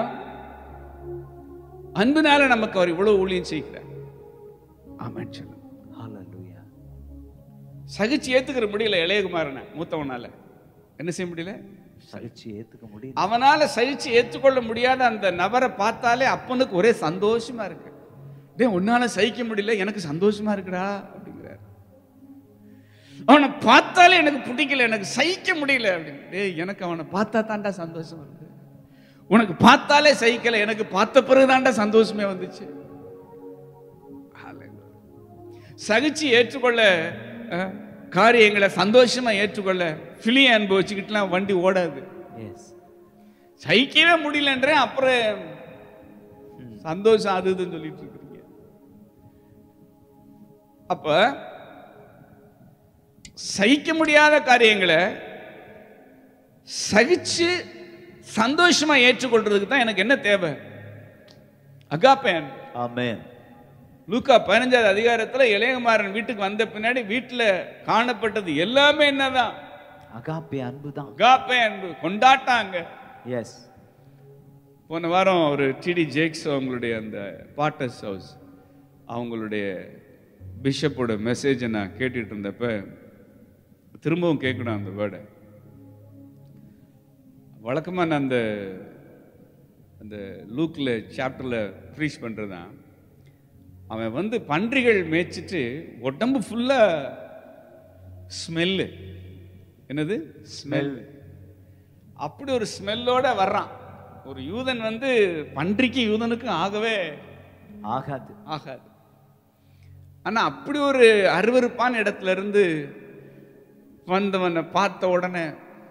அன்புனால நமக்கு அவர் இவ்வளவு ஊழியம் செய்கிறார் ஆமாம் சொல்லுங்க hallelujah சகிச்சு ஏத்துக்கிற முடியல இளையகுமாரனை மூத்தவனால என்ன செய்ய முடியல சகிச்சு ஏத்துக்க முடியல அவனால சகிச்சு ஏத்துக்கொள்ள முடியாத அந்த நபரை பார்த்தாலே அப்பனுக்கு ஒரே சந்தோஷமா இருக்கு டேய் உன்னால சகிக்க முடியல எனக்கு சந்தோஷமா இருக்குடா அப்படிங்கிறார் அவனை பார்த்தாலே எனக்கு பிடிக்கல எனக்கு சகிக்க முடியல அப்படின்னு டேய் எனக்கு அவனை பார்த்தா தாண்டா சந்தோஷம் இருக்கு உனக்கு பார்த்தாலே சகிக்கல எனக்கு பார்த்த பிறகு தாண்டா சந்தோஷமே வந்துச்சு Hallelujah. சகிச்சு ஏற்றுக்கொள்ள அஹ், காரியங்களை சந்தோஷமா ஏற்றுக்கொள்ள பிலியை அனுபவிச்சுக்கிட்டுலாம் வண்டி ஓடாது எஸ் சகிக்கவே முடியலன்றேன் அப்புறம் சந்தோஷம் அது இதுன்னு சொல்லிட்டு இருக்கிறீங்க அப்ப சகிக்க முடியாத காரியங்களை சகிச்சு சந்தோஷமா ஏற்றுக்கொள்றதுக்கு தான் எனக்கு என்ன தேவை அகாப்பேன் ஆமென் லூக்கா பதினஞ்சாவது அதிகாரத்துல இளையகுமாரன் வீட்டுக்கு வந்த பின்னாடி வீட்டுல காணப்பட்டது எல்லாமே என்னதான் அகாப்பே அன்புதான் அகாப்பே அன்பு கொண்டாட்டாங்க எஸ் போன வாரம் ஒரு டிடி ஜேக்ஸ் அவங்களுடைய அந்த பாட்டர்ஸ் ஹவுஸ் அவங்களுடைய பிஷப்போட மெசேஜை நான் கேட்டுட்டு இருந்தப்ப திரும்பவும் கேட்கணும் அந்த வேர்டை வழக்கமாக நான் அந்த அந்த லூக்கில் சாப்டரில் ப்ரீச் பண்ணுறதான் அவன் வந்து பன்றிகள் மேய்ச்சிட்டு உடம்பு ஃபுல்லாக ஸ்மெல்லு என்னது ஸ்மெல் அப்படி ஒரு ஸ்மெல்லோட வர்றான் ஒரு யூதன் வந்து பன்றிக்கு யூதனுக்கும் ஆகவே ஆகாது ஆகாது ஆனா அப்படி ஒரு அருவருப்பான இடத்துல இருந்து வந்தவனை பார்த்த உடனே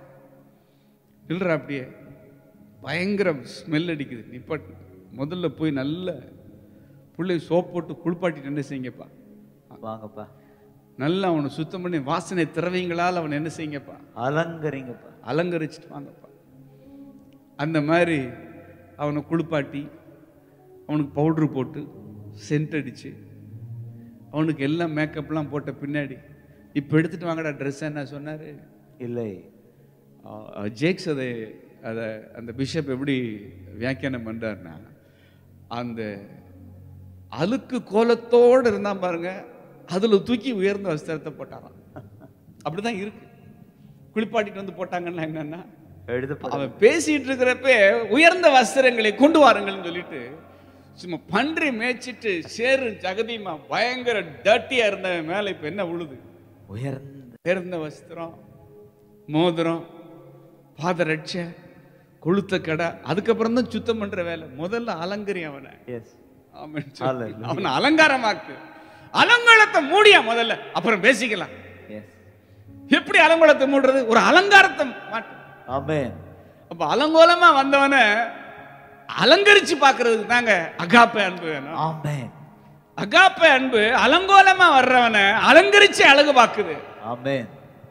இல்லற அப்படியே பயங்கர ஸ்மெல் அடிக்குது நிப்பாட்டு முதல்ல போய் நல்ல புள்ளை சோப் போட்டு குளிப்பாட்டிட்டு என்ன செய்யுங்கப்பா வாங்கப்பா நல்லா அவனை சுத்தம் பண்ணி வாசனை திரவியங்களால் அவனை என்ன செய்யுங்கப்பா அலங்கரிங்கப்பா அலங்கரிச்சிட்டு வாங்கப்பா அந்த மாதிரி அவனை குளிப்பாட்டி அவனுக்கு பவுட்ரு போட்டு சென்ட் அடிச்சு அவனுக்கு எல்லாம் மேக்கப்லாம் போட்ட பின்னாடி இப்போ எடுத்துட்டு வாங்கடா ட்ரெஸ் என்ன சொன்னார் இல்லை ஜேக்ஸ் அதை அதை அந்த பிஷப் எப்படி வியாக்கியானம் பண்றாருன்னா அந்த அழுக்கு கோலத்தோடு இருந்தான் பாருங்க அதுல தூக்கி உயர்ந்த வஸ்திரத்தை போட்டாராம் அப்படிதான் இருக்கு குளிப்பாட்டிட்டு வந்து போட்டாங்கன்னா என்னன்னா எழுதப்பட அவன் பேசிட்டு இருக்கிறப்ப உயர்ந்த வஸ்திரங்களை கொண்டு வாருங்கள்னு சொல்லிட்டு சும்மா பன்றி மேய்ச்சிட்டு சேரு ஜகதியுமா பயங்கர டர்ட்டியா இருந்தவன் மேல இப்ப என்ன விழுது உயர்ந்த உயர்ந்த வஸ்திரம் மோதிரம் பாதரட்ச கொளுத்த கடை அதுக்கப்புறம் தான் சுத்தம் பண்ற வேலை முதல்ல அலங்கரி அவனை எஸ் ஆமென் சொல்லி. Hallelujah. அவனை அலங்காரமாக்கு அலங்காரத்தை மூடியா முதல்ல அப்புறம் பேசிக்கலாம் எஸ் எப்படி அலங்கோலத்தை மூடுறது ஒரு அலங்காரத்தை மாட்டு ஆமென் அப்ப அலங்கோலமா வந்தவனை அலங்கரிச்சு பார்க்கிறதுக்கு தாங்க அகாப்ப அன்பு வேணும் ஆமென் அகாப்ப அன்பு அலங்கோலமா வர்றவனை அலங்கரிச்சு அழகு பார்க்குது ஆமென்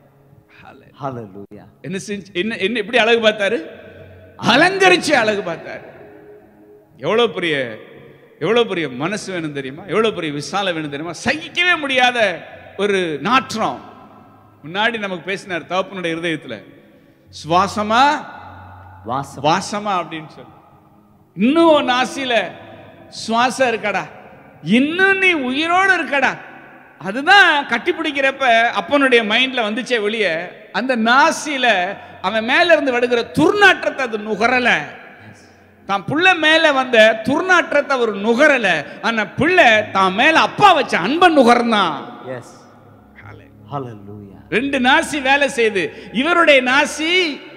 ஹalleluya என்ன செஞ்சு என்ன என்ன எப்படி அழகு பார்த்தாரு அலங்கரிச்சு அழகு பார்த்தாரு எவ்வளவு பெரிய எவ்வளவு பெரிய மனசு வேணும் தெரியுமா எவ்வளவு பெரிய விசாலம் வேணும் தெரியுமா சகிக்கவே முடியாத ஒரு நாற்றம் முன்னாடி நமக்கு பேசினார் தகப்பனுடைய இருதயத்துல சுவாசமா வாசம் வாசமா அப்படின்னு சொல்லி இன்னும் உன் நாசியில சுவாசம் இருக்கடா இன்னும் நீ உயிரோடு இருக்கடா அதுதான் கட்டி பிடிக்கிறப்ப அப்பனுடைய மைண்ட்ல வந்துச்சே வெளியே அந்த நாசியில அவன் மேல இருந்து விடுகிற துர்நாற்றத்தை அது நுகரல தான் புள்ள மேல வந்த துர்நாற்றத்தை அவர் நுகரல ஆனா பிள்ளை தான் மேல அப்பா வச்ச அன்பை நுகர்ந்தான் எஸ் ஹalleluya ரெண்டு நாசி வேலை செய்து இவருடைய நாசி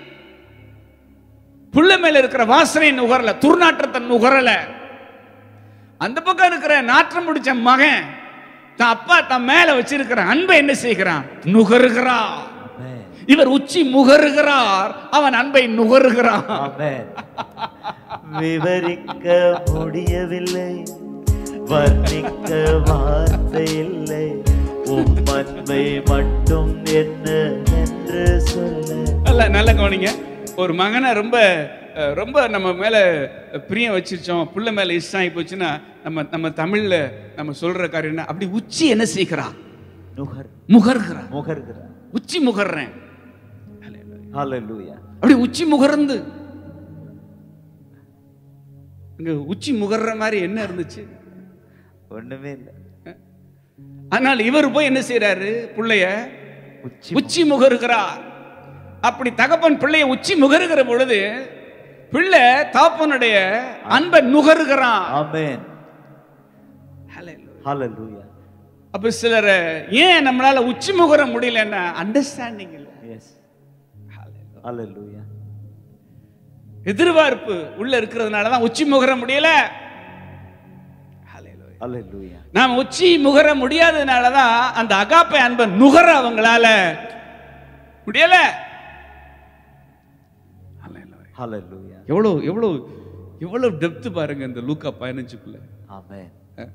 புள்ள மேல இருக்கிற வாசனை நுகரல துர்நாற்றத்தை நுகரல அந்த பக்கம் இருக்கிற நாற்றம் முடிச்ச மகன் தான் அப்பா தன் மேல வச்சிருக்கிற அன்பை என்ன செய்கிறான் நுகருகிறான் ஆமென் இவர் உச்சி முகருகிறார் அவன் அன்பை நுகருகிறான் ஆமென் விவரிக்க முடியவில்லை வர்ணிக்க வார்த்தை இல்லை உம் அன்பை மட்டும் என்ன என்று சொல்ல நல்ல நல்ல கவனிங்க ஒரு மகனை ரொம்ப அஹ், ரொம்ப நம்ம மேல பிரியம் வச்சிருச்சோம் புள்ள மேல இஷ்டம் ஆகி போச்சுன்னா நம்ம நம்ம தமிழ்ல நம்ம சொல்ற காரியம் என்ன அப்படி உச்சி என்ன செய்கிறா நுகர் முகர்கிறா முகர்கிறார் உச்சி முகர்றேன் ஹalleluya அப்படி உச்சி முகர்ந்து இங்க உச்சி முகர்ற மாதிரி என்ன இருந்துச்சு ஒண்ணுமே இல்ல ஆனால் இவர் போய் என்ன செய்றாரு பிள்ளைய உச்சி உச்சி முகருகிறார் அப்படி தகப்பன் பிள்ளைய உச்சி முகருகிற பொழுது பிள்ளை தாப்பனுடைய அன்பை நுகருகிறான் ஆமென் ஹalleluya அப்ப சிலரை ஏன் நம்மளால உச்சி முகர முடியலன்னா அண்டர்ஸ்டாண்டிங் இல்லை எஸ் ஹalleluya எதிர்பார்ப்பு உள்ள இருக்கிறதுனால தான் உச்சி முகர முடியல ஹalleluya நாம் உச்சி முகர முடியாததுனால தான் அந்த அகாப்பை அன்பை நுகர அவங்களால முடியல ஹalleluya எவ்வளோ எவ்வளோ எவ்வளோ டெப்த் பாருங்க இந்த லூக்கா பதினஞ்சுக்குள்ள ஆமென்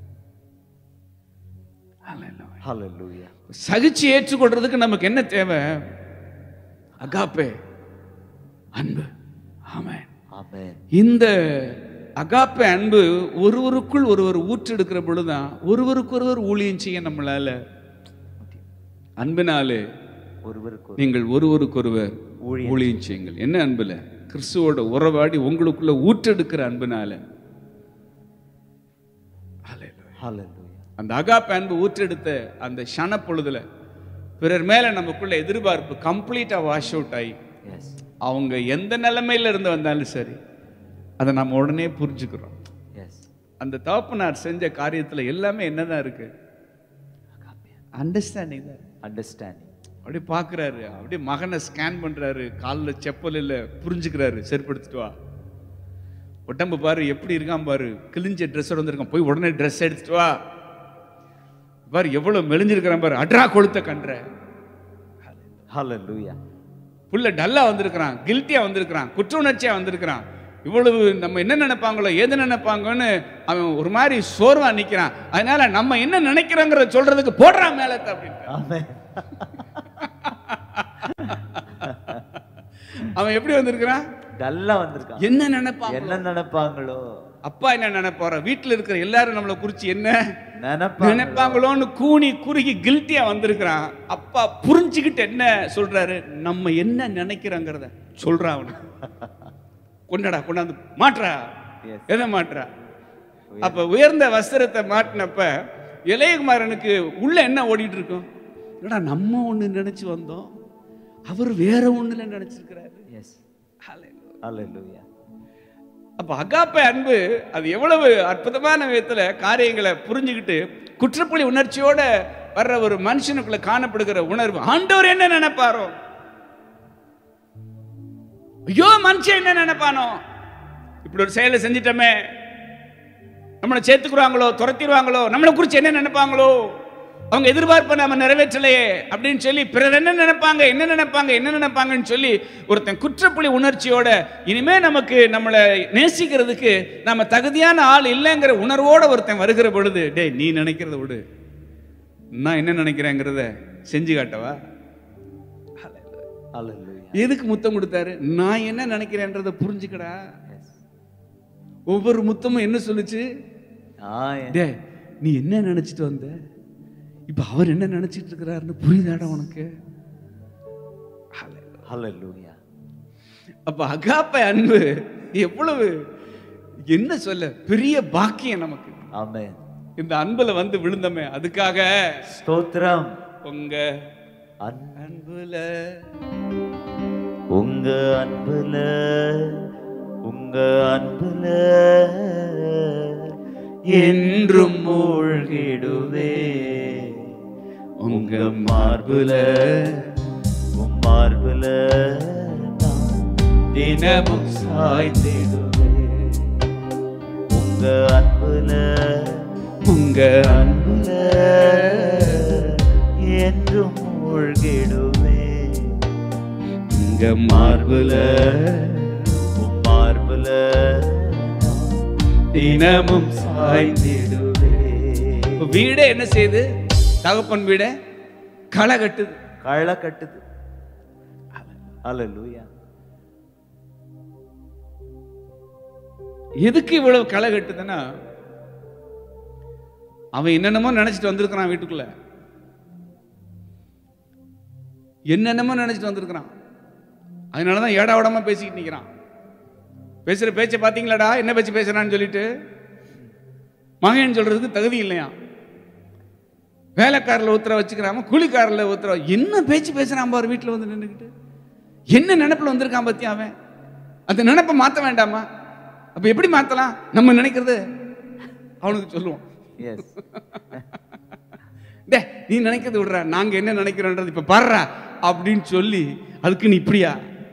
ஹalleluya சகிச்சு ஏற்றுக்கொள்றதுக்கு நமக்கு என்ன தேவை அகாப்பே அன்பு ஆமென் ஆமென் இந்த அகாப்பே அன்பு ஒருவருக்குள் ஒருவர் ஊற்றெடுக்கிற பொழுதுதான் ஒருவருக்கு ஒருவர் ஊழியம் செய்ய நம்மளால அன்பினாலே ஒருவருக்கு ஒரு நீங்கள் ஒருவருக்கொருவர் ஊழியம் ஊழியம் செய்யுங்கள் என்ன அன்புல கிறிஸ்துவோட உறவாடி உங்களுக்குள்ள ஊற்றெடுக்கிற அன்புனால Hallelujah. ஹalleluya அந்த அகாப்ப அன்பு ஊற்றெடுத்த அந்த ஷன பொழுதுல பிறர் மேல நமக்குள்ள எதிர்பார்ப்பு கம்ப்ளீட்டா வாஷ் அவுட் ஆகி எஸ் அவங்க எந்த நிலைமையில இருந்து வந்தாலும் சரி அதை நம்ம உடனே புரிஞ்சுக்கிறோம் எஸ் அந்த தகப்பனார் செஞ்ச காரியத்துல எல்லாமே என்னதான் இருக்கு அண்டர்ஸ்டாண்டிங் தான் அண்டர்ஸ்டாண்டிங் அப்படியே பார்க்குறாரு அப்படியே மகனை ஸ்கேன் பண்றாரு காலில் செப்பல் இல்லை புரிஞ்சுக்கிறாரு செருப்படுத்திட்டு வா உடம்பு பாரு எப்படி இருக்கான் பாரு கிழிஞ்ச ட்ரெஸ்ஸோட வந்திருக்கான் போய் உடனே ட்ரெஸ் எடுத்துட்டு வா பாரு எவ்வளவு மெலிஞ்சிருக்கிறான் பாரு அட்ரா கொளுத்த கன்ற ஹalleluya புள்ள டல்லா வந்திருக்கிறான் கில்ட்டியா வந்திருக்கிறான் குற்ற உணர்ச்சியா வந்திருக்கிறான் இவ்வளவு நம்ம என்ன நினைப்பாங்களோ எது நினைப்பாங்கன்னு அவன் ஒரு மாதிரி சோர்வா நிக்கிறான் அதனால நம்ம என்ன நினைக்கிறோங்கிறத சொல்றதுக்கு போடுறான் மேலத்தை அப்படின்னு ஆமென் அவன் எப்படி வந்திருக்கிறான் நல்லா வந்திருக்கான் என்ன நினைப்பான் என்ன நினைப்பாங்களோ அப்பா என்ன நினைப்பாரோ வீட்டுல இருக்கிற எல்லாரும் நம்மளை குறிச்சு என்ன நினைப்பாங்க நினைப்பாங்களோன்னு கூனி குறுகி கில்ட்டியா வந்திருக்கிறான் அப்பா புரிஞ்சுக்கிட்டு என்ன சொல்றாரு நம்ம என்ன நினைக்கிறோங்கிறத சொல்றான் அவனுக்கு கொண்டாடா கொண்டாந்து மாட்றா Yes. எதை மாட்றா அப்ப உயர்ந்த வஸ்திரத்தை மாட்டினப்ப இளையகுமாரனுக்கு உள்ள என்ன ஓடிட்டு இருக்கும் என்னடா நம்ம ஒண்ணு நினைச்சு வந்தோம் அவர் வேற ஒண்ணுல நினைச்சிருக்கிறாரு எஸ் Hallelujah. ஹalleluya அப்ப அகாப்பை அன்பு அது எவ்வளவு அற்புதமான விதத்துல காரியங்களை புரிஞ்சுக்கிட்டு குற்றப்புலி உணர்ச்சியோட வர்ற ஒரு மனுஷனுக்குள்ள காணப்படுகிற உணர்வு ஆண்டவர் என்ன நினைப்பாரோ ஐயோ மனுஷன் என்ன நினைப்பானோ இப்படி ஒரு செயலை செஞ்சிட்டோமே நம்மளை சேர்த்துக்குறாங்களோ துரத்திடுவாங்களோ நம்மளை குறித்து என்ன நினைப்பாங்களோ அவங்க எதிர்பார்ப்பை நம்ம நிறைவேற்றலையே அப்படின்னு சொல்லி பிறர் என்ன நினைப்பாங்க என்ன நினைப்பாங்க என்ன நினைப்பாங்கன்னு சொல்லி ஒருத்தன் குற்றப்புலி உணர்ச்சியோட இனிமே நமக்கு நம்மளை நேசிக்கிறதுக்கு நம்ம தகுதியான ஆள் இல்லைங்கிற உணர்வோட ஒருத்தன் வருகிற பொழுது டேய் நீ நினைக்கிறத விடு நான் என்ன நினைக்கிறேங்கிறத செஞ்சு காட்டவா ஹalleluya எதுக்கு முத்தம் கொடுத்தாரு நான் என்ன நினைக்கிறேன்றதை புரிஞ்சுக்கடா எஸ் ஒவ்வொரு முத்தமும் என்ன சொல்லுச்சு ஆ டேய் நீ என்ன நினைச்சிட்டு வந்த இப்ப அவர் என்ன நினைச்சிட்டு இருக்கிறாருன்னு புரியுதாடா உனக்கு ஹalleluya அப்ப அகாப்ப அன்பு எவ்வளவு என்ன சொல்ல பெரிய பாக்கியம் நமக்கு ஆமென் இந்த அன்புல வந்து விழுந்தமே அதுக்காக ஸ்தோத்திரம் உங்க அன்- அன்புல உங்க அன்புல உங்க அன்புல என்றும் மூழ்கிடுவே உங்க மார்புல உம் மார்புல நான் தினமும் சாய்ந்திடுவே உங்க அன்புல உங்க அன்புல என்றும் மூழ்கிடுவே உங்க மார்புல உம் மார்புல தினமும் சாய்ந்திடுவே இப்ப வீடே என்ன செய்யுது தகப்பன் வீடே களை கட்டுது களை கட்டுது அல்லேலூயா எதுக்கு இவ்வளவு களை கட்டுதுன்னா அவன் என்னென்னமோ நினைச்சிட்டு வந்திருக்கிறான் வீட்டுக்குள்ள என்னென்னமோ நினைச்சிட்டு வந்திருக்கிறான் அதனாலதான் ஏடா உடமா பேசிக்கிட்டு நிக்கிறான் பேசுற பேச்சை பாத்தீங்களாடா என்ன பேச்சு பேசுறான்னு சொல்லிட்டு மகன் சொல்றதுக்கு தகுதி இல்லையா வேலைக்காரில் உத்தர வச்சுக்கிறாம கூலிக்காரில் உத்தர என்ன பேச்சு பேசுறான் பாரு வீட்டில் வந்து நின்றுக்கிட்டு என்ன நினைப்புல வந்திருக்கான் பத்தியா அவன் அந்த நினைப்பை மாத்த வேண்டாமா அப்ப எப்படி மாத்தலாம் நம்ம நினைக்கிறது அவனுக்கு சொல்லுவோம் எஸ் டே நீ நினைக்கிறது விடுற நாங்க என்ன நினைக்கிறோன்றது இப்ப பாடுறா அப்படின்னு சொல்லி அதுக்கு நீ இப்படியா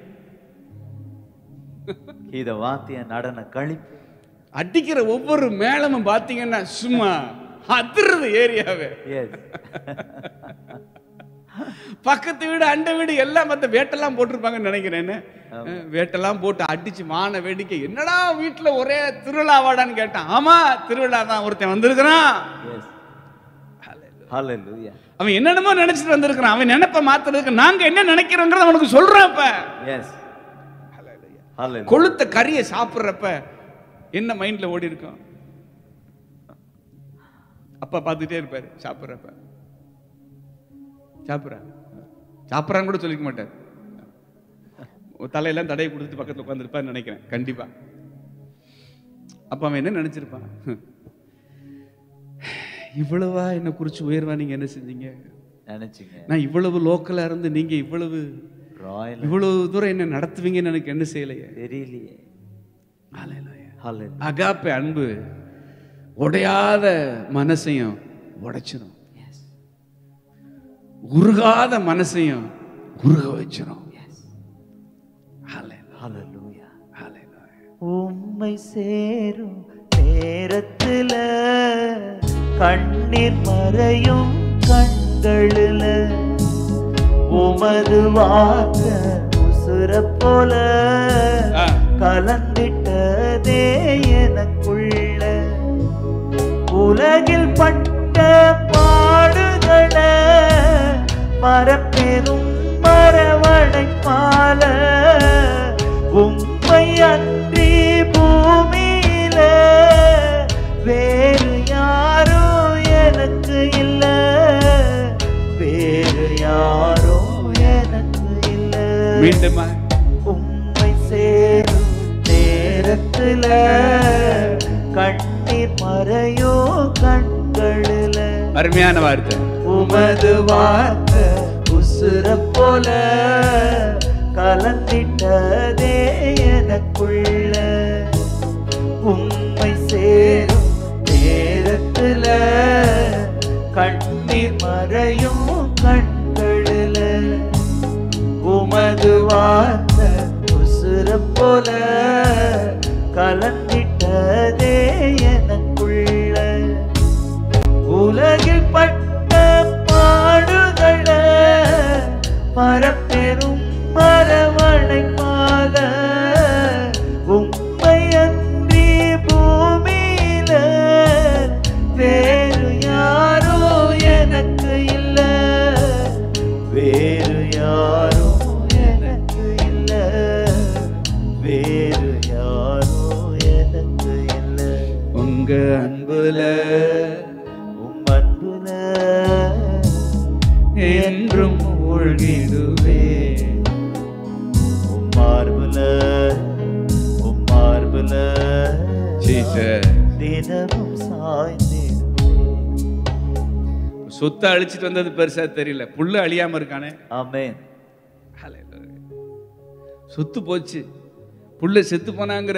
இத வாத்திய நடன கழிப்பு அடிக்கிற ஒவ்வொரு மேளமும் பாத்தீங்கன்னா சும்மா அதிர்றது ஏரியாவே எஸ் பக்கத்து வீடு அண்டை வீடு எல்லாம் மத்த வேட்டெல்லாம் போட்டிருப்பாங்கன்னு நினைக்கிறேன்னு வேட்டெல்லாம் போட்டு அடிச்சு மான வேடிக்கை என்னடா வீட்டுல ஒரே திருவிழாவாடான்னு கேட்டான் ஆமா திருவிழா தான் ஒருத்தன் வந்திருக்கிறான் எஸ் ஹalleluya அவன் என்னென்னமோ நினைச்சிட்டு வந்திருக்கிறான் அவன் நினைப்ப மாத்துறதுக்கு நாங்க என்ன நினைக்கிறோங்கிறத அவனுக்கு சொல்றோம் இப்ப எஸ் ஹalleluya கொளுத்த கறியை சாப்பிடுறப்ப என்ன மைண்ட்ல ஓடி இருக்கும் அப்பா பார்த்துட்டே இருப்பாரு சாப்பிடுறப்ப சாப்பிட்றான் சாப்பிட்றான்னு கூட சொல்லிக்க மாட்டார் ஒரு தலையெல்லாம் தடையை கொடுத்துட்டு பக்கத்துல உட்காந்துருப்பான்னு நினைக்கிறேன் கண்டிப்பா அப்ப அவன் என்ன நினைச்சிருப்பான் இவ்வளவா என்னை குறிச்சு உயர்வா நீங்க என்ன செஞ்சீங்க நினைச்சீங்க நான் இவ்வளவு லோக்கலா இருந்து நீங்க இவ்வளவு ராயல் இவ்வளவு தூரம் என்ன நடத்துவீங்கன்னு எனக்கு என்ன செய்யலையே தெரியலையே ஹalleluya அகாப்பே அன்பு உடையாத மனசையும் உடைச்சிரும் உருகாத மனசையும் உருக வச்சிரும் Hallelujah. ஹalleluya Hallelujah. உம்மை சேரும் நேரத்துல கண்ணீர் மறையும் கண்களுல உமது வார்த்த உசுர போல ஆ. கலந்திட்டதே எனக்குள்ள உலகில் பட்ட பாடுகள மரப்பெரும் மரவணை மால உம்மை அன்றி பூமியில வேறு யாரும் எனக்கு இல்ல வேறு யாரும் எனக்கு இல்ல மீண்டுமா உம்மை சேரும் நேரத்துல கண்ணீர் மறையோ கண்களில அருமையான வார்த்தை உமது வார்த்தை உசுர போல கலந்திட்டதே எனக்குள்ள உம்மை சேரும் நேரத்துல கண்ணீர் மறையும் கண்களில உமது வார்த்தை உசுர போல கலந்திட்டதே எனக்குள்ள உலகில் பட்ட பாடுகள மரப்பெரும் மரவணை மால உம்மை அன்றி பூமியில வேறு யாரோ எனக்கு இல்ல வேறு யாரோ எனக்கு இல்ல வேறு யாரோ எனக்கு இல்ல உங்க அன்புல உம் அன்புல என்றும் மூழ்கிடுவே உம் மார்புல உம் மார்புல Jesus. தினமும் சாய்ந்திடுவே சொத்தை அழிச்சிட்டு வந்தது பெருசா தெரியல புள்ள அழியாம இருக்கானே ஆமென் Hallelujah. சொத்து போச்சு புள்ள செத்து போனாங்கிற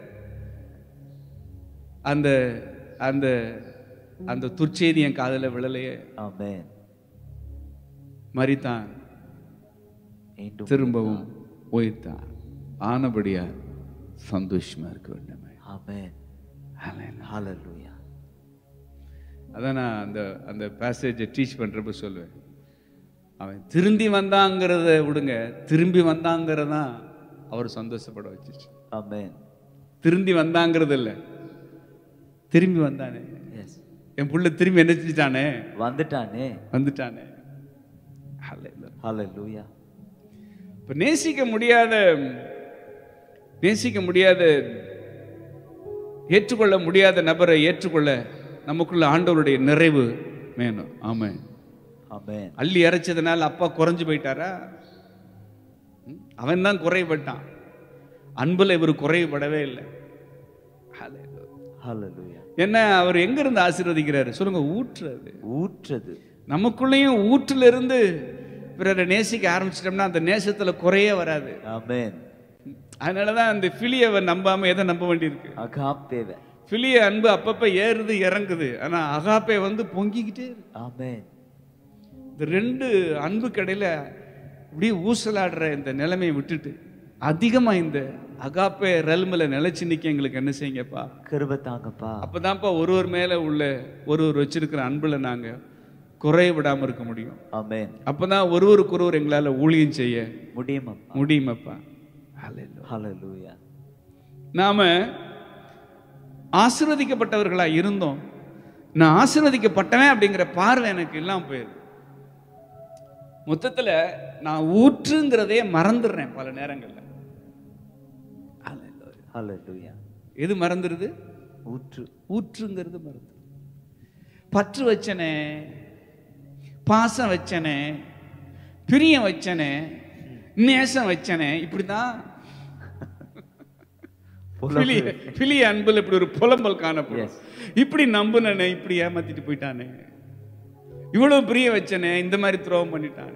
அந்த அந்த அந்த துர்ச்செய்தி என் காதுல விழலையே ஆமென் மறித்தான் மீண்டும் திரும்பவும் உயிர்த்தான் ஆனபடியா சந்தோஷமா இருக்க வேண்டுமே ஆமென் Hallelujah. ஹalleluya அதான் நான் அந்த அந்த பேசேஜை டீச் பண்றப்ப சொல்லுவேன் அவன் திரும்பி வந்தாங்கிறத விடுங்க திரும்பி வந்தாங்கிறதான் அவர் சந்தோஷப்பட வச்சுச்சு ஆமென் திரும்பி வந்தாங்கிறது இல்லை திரும்பி வந்தானே எஸ் என் புள்ள திரும்பி என்ன செஞ்சிட்டானே வந்துட்டானே வந்துட்டானே Hallelujah. ஹalleluya இப்ப நேசிக்க முடியாத நேசிக்க முடியாத ஏற்றுக்கொள்ள முடியாத நபரை ஏற்றுக்கொள்ள நமக்குள்ள ஆண்டவருடைய நிறைவு வேணும் ஆமென் ஆமென் அள்ளி இறைச்சதுனால அப்பா குறைஞ்சு போயிட்டாரா அவன் தான் குறைபட்டான் அன்புல இவர் குறைபடவே இல்லை Hallelujah. ஹalleluya என்ன அவர் எங்க இருந்து ஆசீர்வதிக்கிறாரு சொல்லுங்க ஊற்றுறது ஊற்றது நமக்குள்ளேயும் ஊற்றுல இருந்து பிறரை நேசிக்க ஆரம்பிச்சிட்டோம்னா அந்த நேசத்துல குறையே வராது ஆமென் அதனாலதான் அந்த பிலியவை நம்பாம எதை நம்ப வேண்டியிருக்கு அகாப்பேவ பிலிய அன்பு அப்பப்ப ஏறுது இறங்குது ஆனா அகாப்பே வந்து பொங்கிக்கிட்டே இருக்கு ஆமென் இந்த ரெண்டு அன்பு கடையில இப்படியே ஊசலாடுற இந்த நிலைமையை விட்டுட்டு அதிகமா இந்த அகாப்பே ரெல்மில் நிலைச்சு நிக்க எங்களுக்கு என்ன செய்யுங்கப்பா கிருபை தாங்கப்பா அப்பதான்ப்பா ஒருவர் மேல உள்ள ஒருவர் வச்சிருக்கிற அன்புல நாங்க குறைய விடாம இருக்க முடியும் ஆமென் அப்பதான் ஒருவருக்கு ஒருவர் எங்களால ஊழியம் செய்ய முடியுமப்பா முடியுமப்பா Hallelujah. ஹalleluya நாம ஆசீர்வதிக்கப்பட்டவர்களா இருந்தோம் நான் ஆசீர்வதிக்கப்பட்டவன் அப்படிங்கிற பார்வை எனக்கு இல்லாம போயிடுது மொத்தத்துல நான் ஊற்றுங்கிறதே மறந்துடுறேன் பல நேரங்கள்ல Hallelujah. ஹalleluya எது மறந்துடுது ஊற்று ஊற்றுங்கிறது மறந்து பற்று வச்சனே பாசம் வச்சனே பிரியம் வச்சனே நேசம் வச்சனே இப்படிதான் பிலிய பிலிய அன்புல இப்படி ஒரு புலம்பல் காணப்படும் இப்படி நம்புனனே இப்படி ஏமாத்திட்டு போயிட்டானே இவ்வளவு பிரிய வச்சனே இந்த மாதிரி துரோகம் பண்ணிட்டானே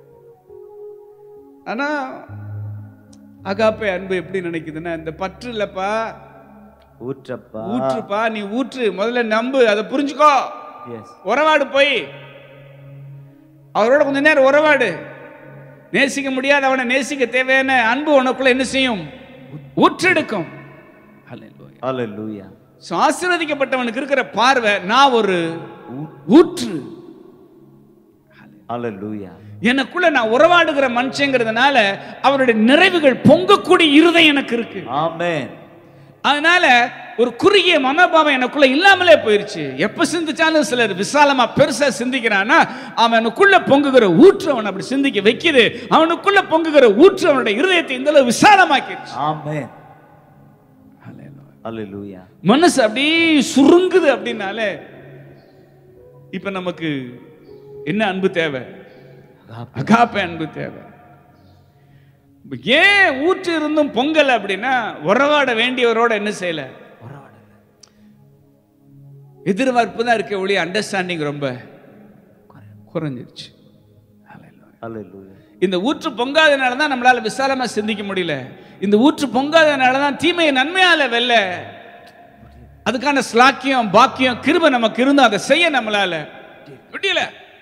ஆனா அகாப்பே அன்பு எப்படி நினைக்குதுன்னா இந்த பற்று இல்லப்பா ஊற்றப்பா ஊற்றுப்பா நீ ஊற்று முதல்ல நம்பு அதை புரிஞ்சுக்கோ எஸ் உறவாடு போய் அவரோட கொஞ்ச நேரம் உறவாடு நேசிக்க முடியாத அவனை நேசிக்க தேவையான அன்பு உனக்குள்ள என்ன செய்யும் ஊற்றெடுக்கும் Hallelujah. ஹalleluya So, ஆசீர்வதிக்கப்பட்டவனுக்கு இருக்கிற பார்வை நான் ஒரு ஊற்று ஹalleluya எனக்குள்ள நான் உறவாடுகிற மனுஷங்கிறதுனால அவருடைய நிறைவுகள் பொங்கக்கூடிய இருதயம் எனக்கு இருக்கு ஆமென் அதனால ஒரு குறுகிய மனோபாவம் எனக்குள்ள இல்லாமலே போயிருச்சு எப்ப சிந்திச்சாலும் சிலர் விசாலமா பெருசா சிந்திக்கிறான்னா அவனுக்குள்ள பொங்குகிற ஊற்று அவன் அப்படி சிந்திக்க வைக்குது அவனுக்குள்ள பொங்குகிற ஊற்று அவனுடைய இருதயத்தை இந்த அளவு விசாலமாக்கிடுச்சு ஆமென் ஹalleluya மனசு அப்படியே சுருங்குது அப்படின்னாலே இப்ப நமக்கு என்ன அன்பு தேவை அகாப்ப அன்பு தேவை இப்ப ஏன் ஊற்று இருந்தும் பொங்கல் அப்படின்னா உறவாட வேண்டியவரோட என்ன செய்யல எதிர்பார்ப்பு தான் இருக்க ஒழிய அண்டர்ஸ்டாண்டிங் ரொம்ப குறைஞ்சிருச்சு ஹalleluya இந்த ஊற்று பொங்காதனால தான் நம்மளால விசாலமா சிந்திக்க முடியல இந்த ஊற்று பொங்காதனால தான் தீமையை நன்மையால வெல்ல அதுக்கான ஸ்லாக்கியம் பாக்கியம் கிருபை நமக்கு இருந்தும் அதை செய்ய நம்மளால முடியல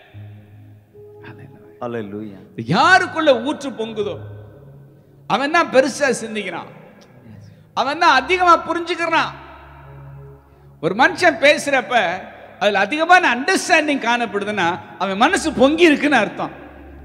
ஹalleluya யாருக்குள்ள ஊற்று பொங்குதோ அவன் தான் பெருசா சிந்திக்கிறான் அவன் தான் அதிகமா புரிஞ்சுக்கிறான் ஒரு மனுஷன் பேசுறப்ப அதுல அதிகமான அண்டர்ஸ்டாண்டிங் காணப்படுதுன்னா அவன் மனசு பொங்கி இருக்குன்னு அர்த்தம்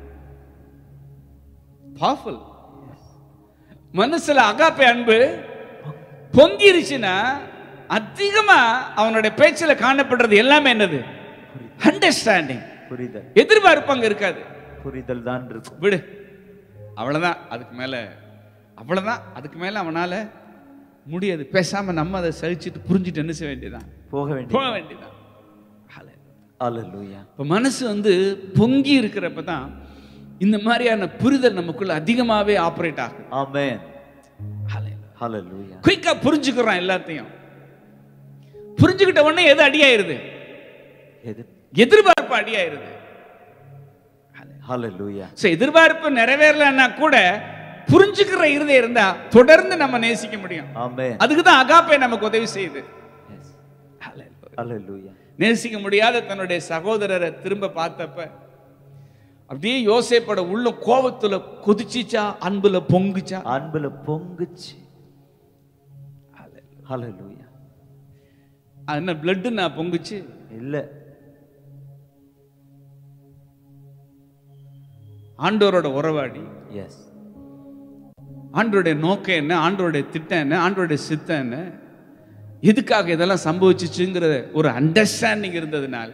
பவர்ஃபுல் மனசுல அகாப்பே அன்பு பொங்கிருச்சுன்னா அதிகமா அவனுடைய பேச்சுல காணப்படுறது எல்லாமே என்னது அண்டர்ஸ்டாண்டிங் புரிதல் எதிர்பார்ப்பு அங்க இருக்காது புரிதல் தான் இருக்கும் விடு அவ்வளவுதான் அதுக்கு மேல அவ்வளவுதான் அதுக்கு மேல அவனால முடியாது பேசாம நம்ம அதை சகிச்சுட்டு புரிஞ்சுட்டு என்ன செய்ய வேண்டியதான் போக வேண்டிய போக வேண்டியதான் ஹalleluya இப்போ மனசு வந்து பொங்கி இருக்கிறப்ப தான் இந்த மாதிரியான புரிதல் நமக்குள்ள அதிகமாவே ஆப்ரேட் ஆகும் ஆமென் ஹalleluya குயிக்கா புரிஞ்சுக்கிறோம் எல்லாத்தையும் புரிஞ்சுக்கிட்ட உடனே எது அடியாயிருது எது எதிர்பார்ப்பு அடியாயிருது ஹalleluya ஸோ எதிர்பார்ப்பு நிறைவேறலன்னா கூட புரிஞ்சுக்கிற இருதயம் இருந்தா தொடர்ந்து நம்ம நேசிக்க முடியும் ஆமென் அதுக்கு தான் அகாப்பே நமக்கு உதவி செய்யுது எஸ் ஹalleluya நேசிக்க முடியாத தன்னுடைய சகோதரரை திரும்ப பார்த்தப்ப அப்படியே யோசேப்போட உள்ள கோபத்துல கொதிச்சிச்சா அன்புல பொங்குச்சா அன்புல பொங்குச்சு ஹalleluya அது என்ன பிளட் நான் பொங்குச்சு இல்ல ஆண்டவரோட உறவாடி எஸ் ஆண்டவருடைய நோக்கம் என்ன ஆண்டவருடைய திட்டம் என்ன ஆண்டவருடைய சித்தம் என்ன எதுக்காக இதெல்லாம் சம்பவிச்சுச்சுங்கிற ஒரு அண்டர்ஸ்டாண்டிங் இருந்ததுனால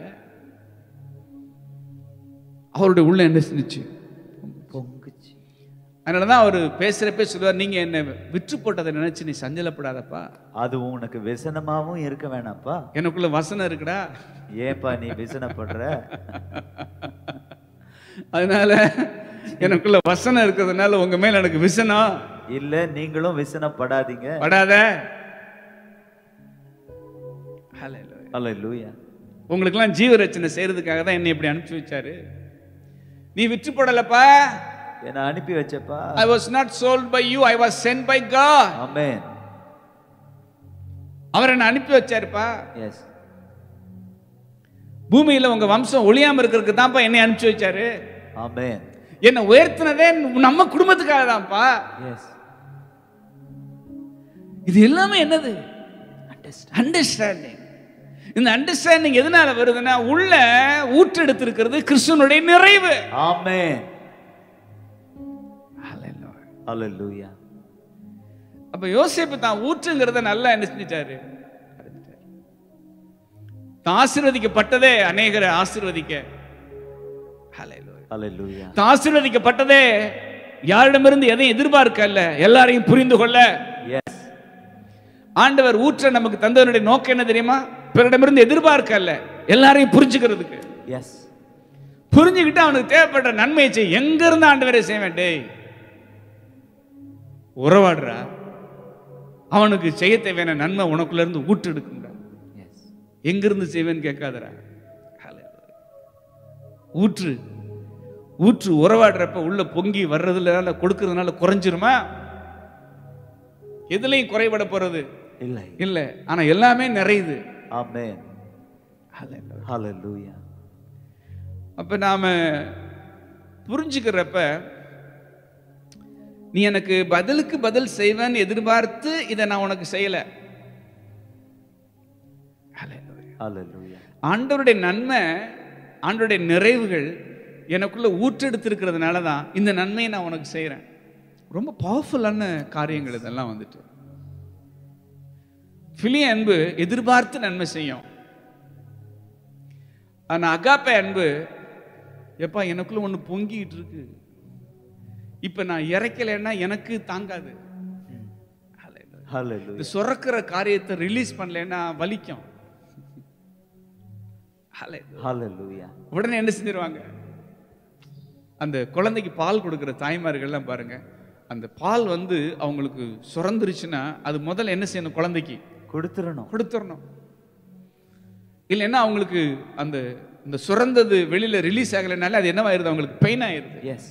அவருடைய உள்ள என்ன செஞ்சுச்சு பொங்குச்சு அதனால தான் அவர் பேசுகிறப்பே சொல்லுவார் நீங்கள் என்னை விற்று போட்டதை நினச்சி நீ சஞ்சலப்படாதப்பா அது உனக்கு விசனமாவும் இருக்க வேணாப்பா எனக்குள்ள வசனம் இருக்குடா ஏப்பா நீ விசனப்படுற அதனால எனக்குள்ள வசனம் இருக்கிறதுனால உங்க மேல எனக்கு விசனம் இல்ல நீங்களும் விசனப்படாதீங்க படாத Hallelujah. அல்லேலூயா உங்களுக்கெல்லாம் ஜீவ ரச்சனை செய்யறதுக்காக தான் என்னை இப்படி அனுப்பிச்சு வச்சாரு நீ விற்று போடலப்பா என்ன அனுப்பி வச்சப்பா I was not sold by you I was sent by God amen அவர் என்ன அனுப்பி வச்சாருப்பா எஸ் பூமியில உங்க வம்சம் ஒளியாம இருக்கிறதுக்கு தான்ப்பா என்னை அனுப்பிச்சு வச்சாரு ஆமென் என்னை உயர்த்தினதே நம்ம குடும்பத்துக்காக தான்ப்பா எஸ் இது எல்லாமே என்னது அண்டர்ஸ்டாண்டிங் இந்த அண்டர்ஸ்டாண்டிங் எதனால வருதுன்னா உள்ள ஊற்றெடுத்திருக்கிறது கிறிஸ்துவனுடைய நிறைவு ஆமென் அல்லேலூயா அப்ப யோசேப்பு தான் ஊற்றுங்கிறத நல்லா என்ன செஞ்சிட்டாரு அறிஞ்சிட்டாரு. தான் ஆசீர்வதிக்கப்பட்டதே அநேகரை ஆசீர்வதிக்க Hallelujah. அல்லேலூயா தான் ஆசீர்வதிக்கப்பட்டதே யாரிடமிருந்து எதையும் எதிர்பார்க்கல்ல எல்லாரையும் புரிந்து கொள்ள எஸ் ஆண்டவர் ஊற்ற நமக்கு தந்தவனுடைய நோக்கம் என்ன தெரியுமா பிறரிடமிருந்து எதிர்பார்க்கல்ல எல்லாரையும் புரிஞ்சுக்கிறதுக்கு எஸ் புரிஞ்சுக்கிட்டு அவனுக்கு தேவைப்படுற நன்மையை செய் எங்க இருந்து ஆண்டவரை செய்வேன் டேய் உறவாடுறா அவனுக்கு செய்ய தேவையான நன்மை உனக்குள்ள இருந்து ஊற்று எடுக்குங்க எஸ் எங்கிருந்து செய்வேன்னு கேட்காதடா Hallelujah. ஊற்று ஊற்று உறவாடுறப்ப உள்ள பொங்கி வர்றதுல கொடுக்கறதுனால குறைஞ்சிருமா எதுலையும் குறைபட போறது இல்லை இல்ல ஆனா எல்லாமே நிறையுது ஆமென் Hallelujah. ஹalleluya அப்ப நாம புரிஞ்சுக்கிறப்ப நீ எனக்கு பதிலுக்கு பதில் செய்வேன்னு எதிர்பார்த்து இதை நான் உனக்கு செய்யல Hallelujah. ஹalleluya ஆண்டவருடைய நன்மை ஆண்டவருடைய நிறைவுகள் எனக்குள்ள ஊற்றெடுத்திருக்கிறதுனால தான் இந்த நன்மையை நான் உனக்கு செய்கிறேன் ரொம்ப பவர்ஃபுல்லான காரியங்கள் இதெல்லாம் வந்துட்டு பிலிய அன்பு எதிர்பார்த்து நன்மை செய்யும் ஆனா அகாப்ப அன்பு எப்பா எனக்குள்ள ஒண்ணு பொங்கிட்டு இருக்கு இப்ப நான் இறைக்கலைன்னா எனக்கு தாங்காது Hallelujah. ஹalleluya இந்த சுரக்கிற காரியத்தை ரிலீஸ் பண்ணலைன்னா வலிக்கும் Hallelujah. ஹalleluya உடனே என்ன செஞ்சிருவாங்க அந்த குழந்தைக்கு பால் கொடுக்குற தாய்மார்கள்லாம் பாருங்க அந்த பால் வந்து அவங்களுக்கு சுரந்துருச்சுன்னா அது முதல்ல என்ன செய்யணும் குழந்தைக்கு கொடுத்துறணும் கொடுத்துடணும் இல்லைன்னா அவங்களுக்கு அந்த இந்த சுரந்தது வெளியில ரிலீஸ் ஆகலைனால அது என்னவாயிருது அவங்களுக்கு பெயின் ஆயிருது எஸ்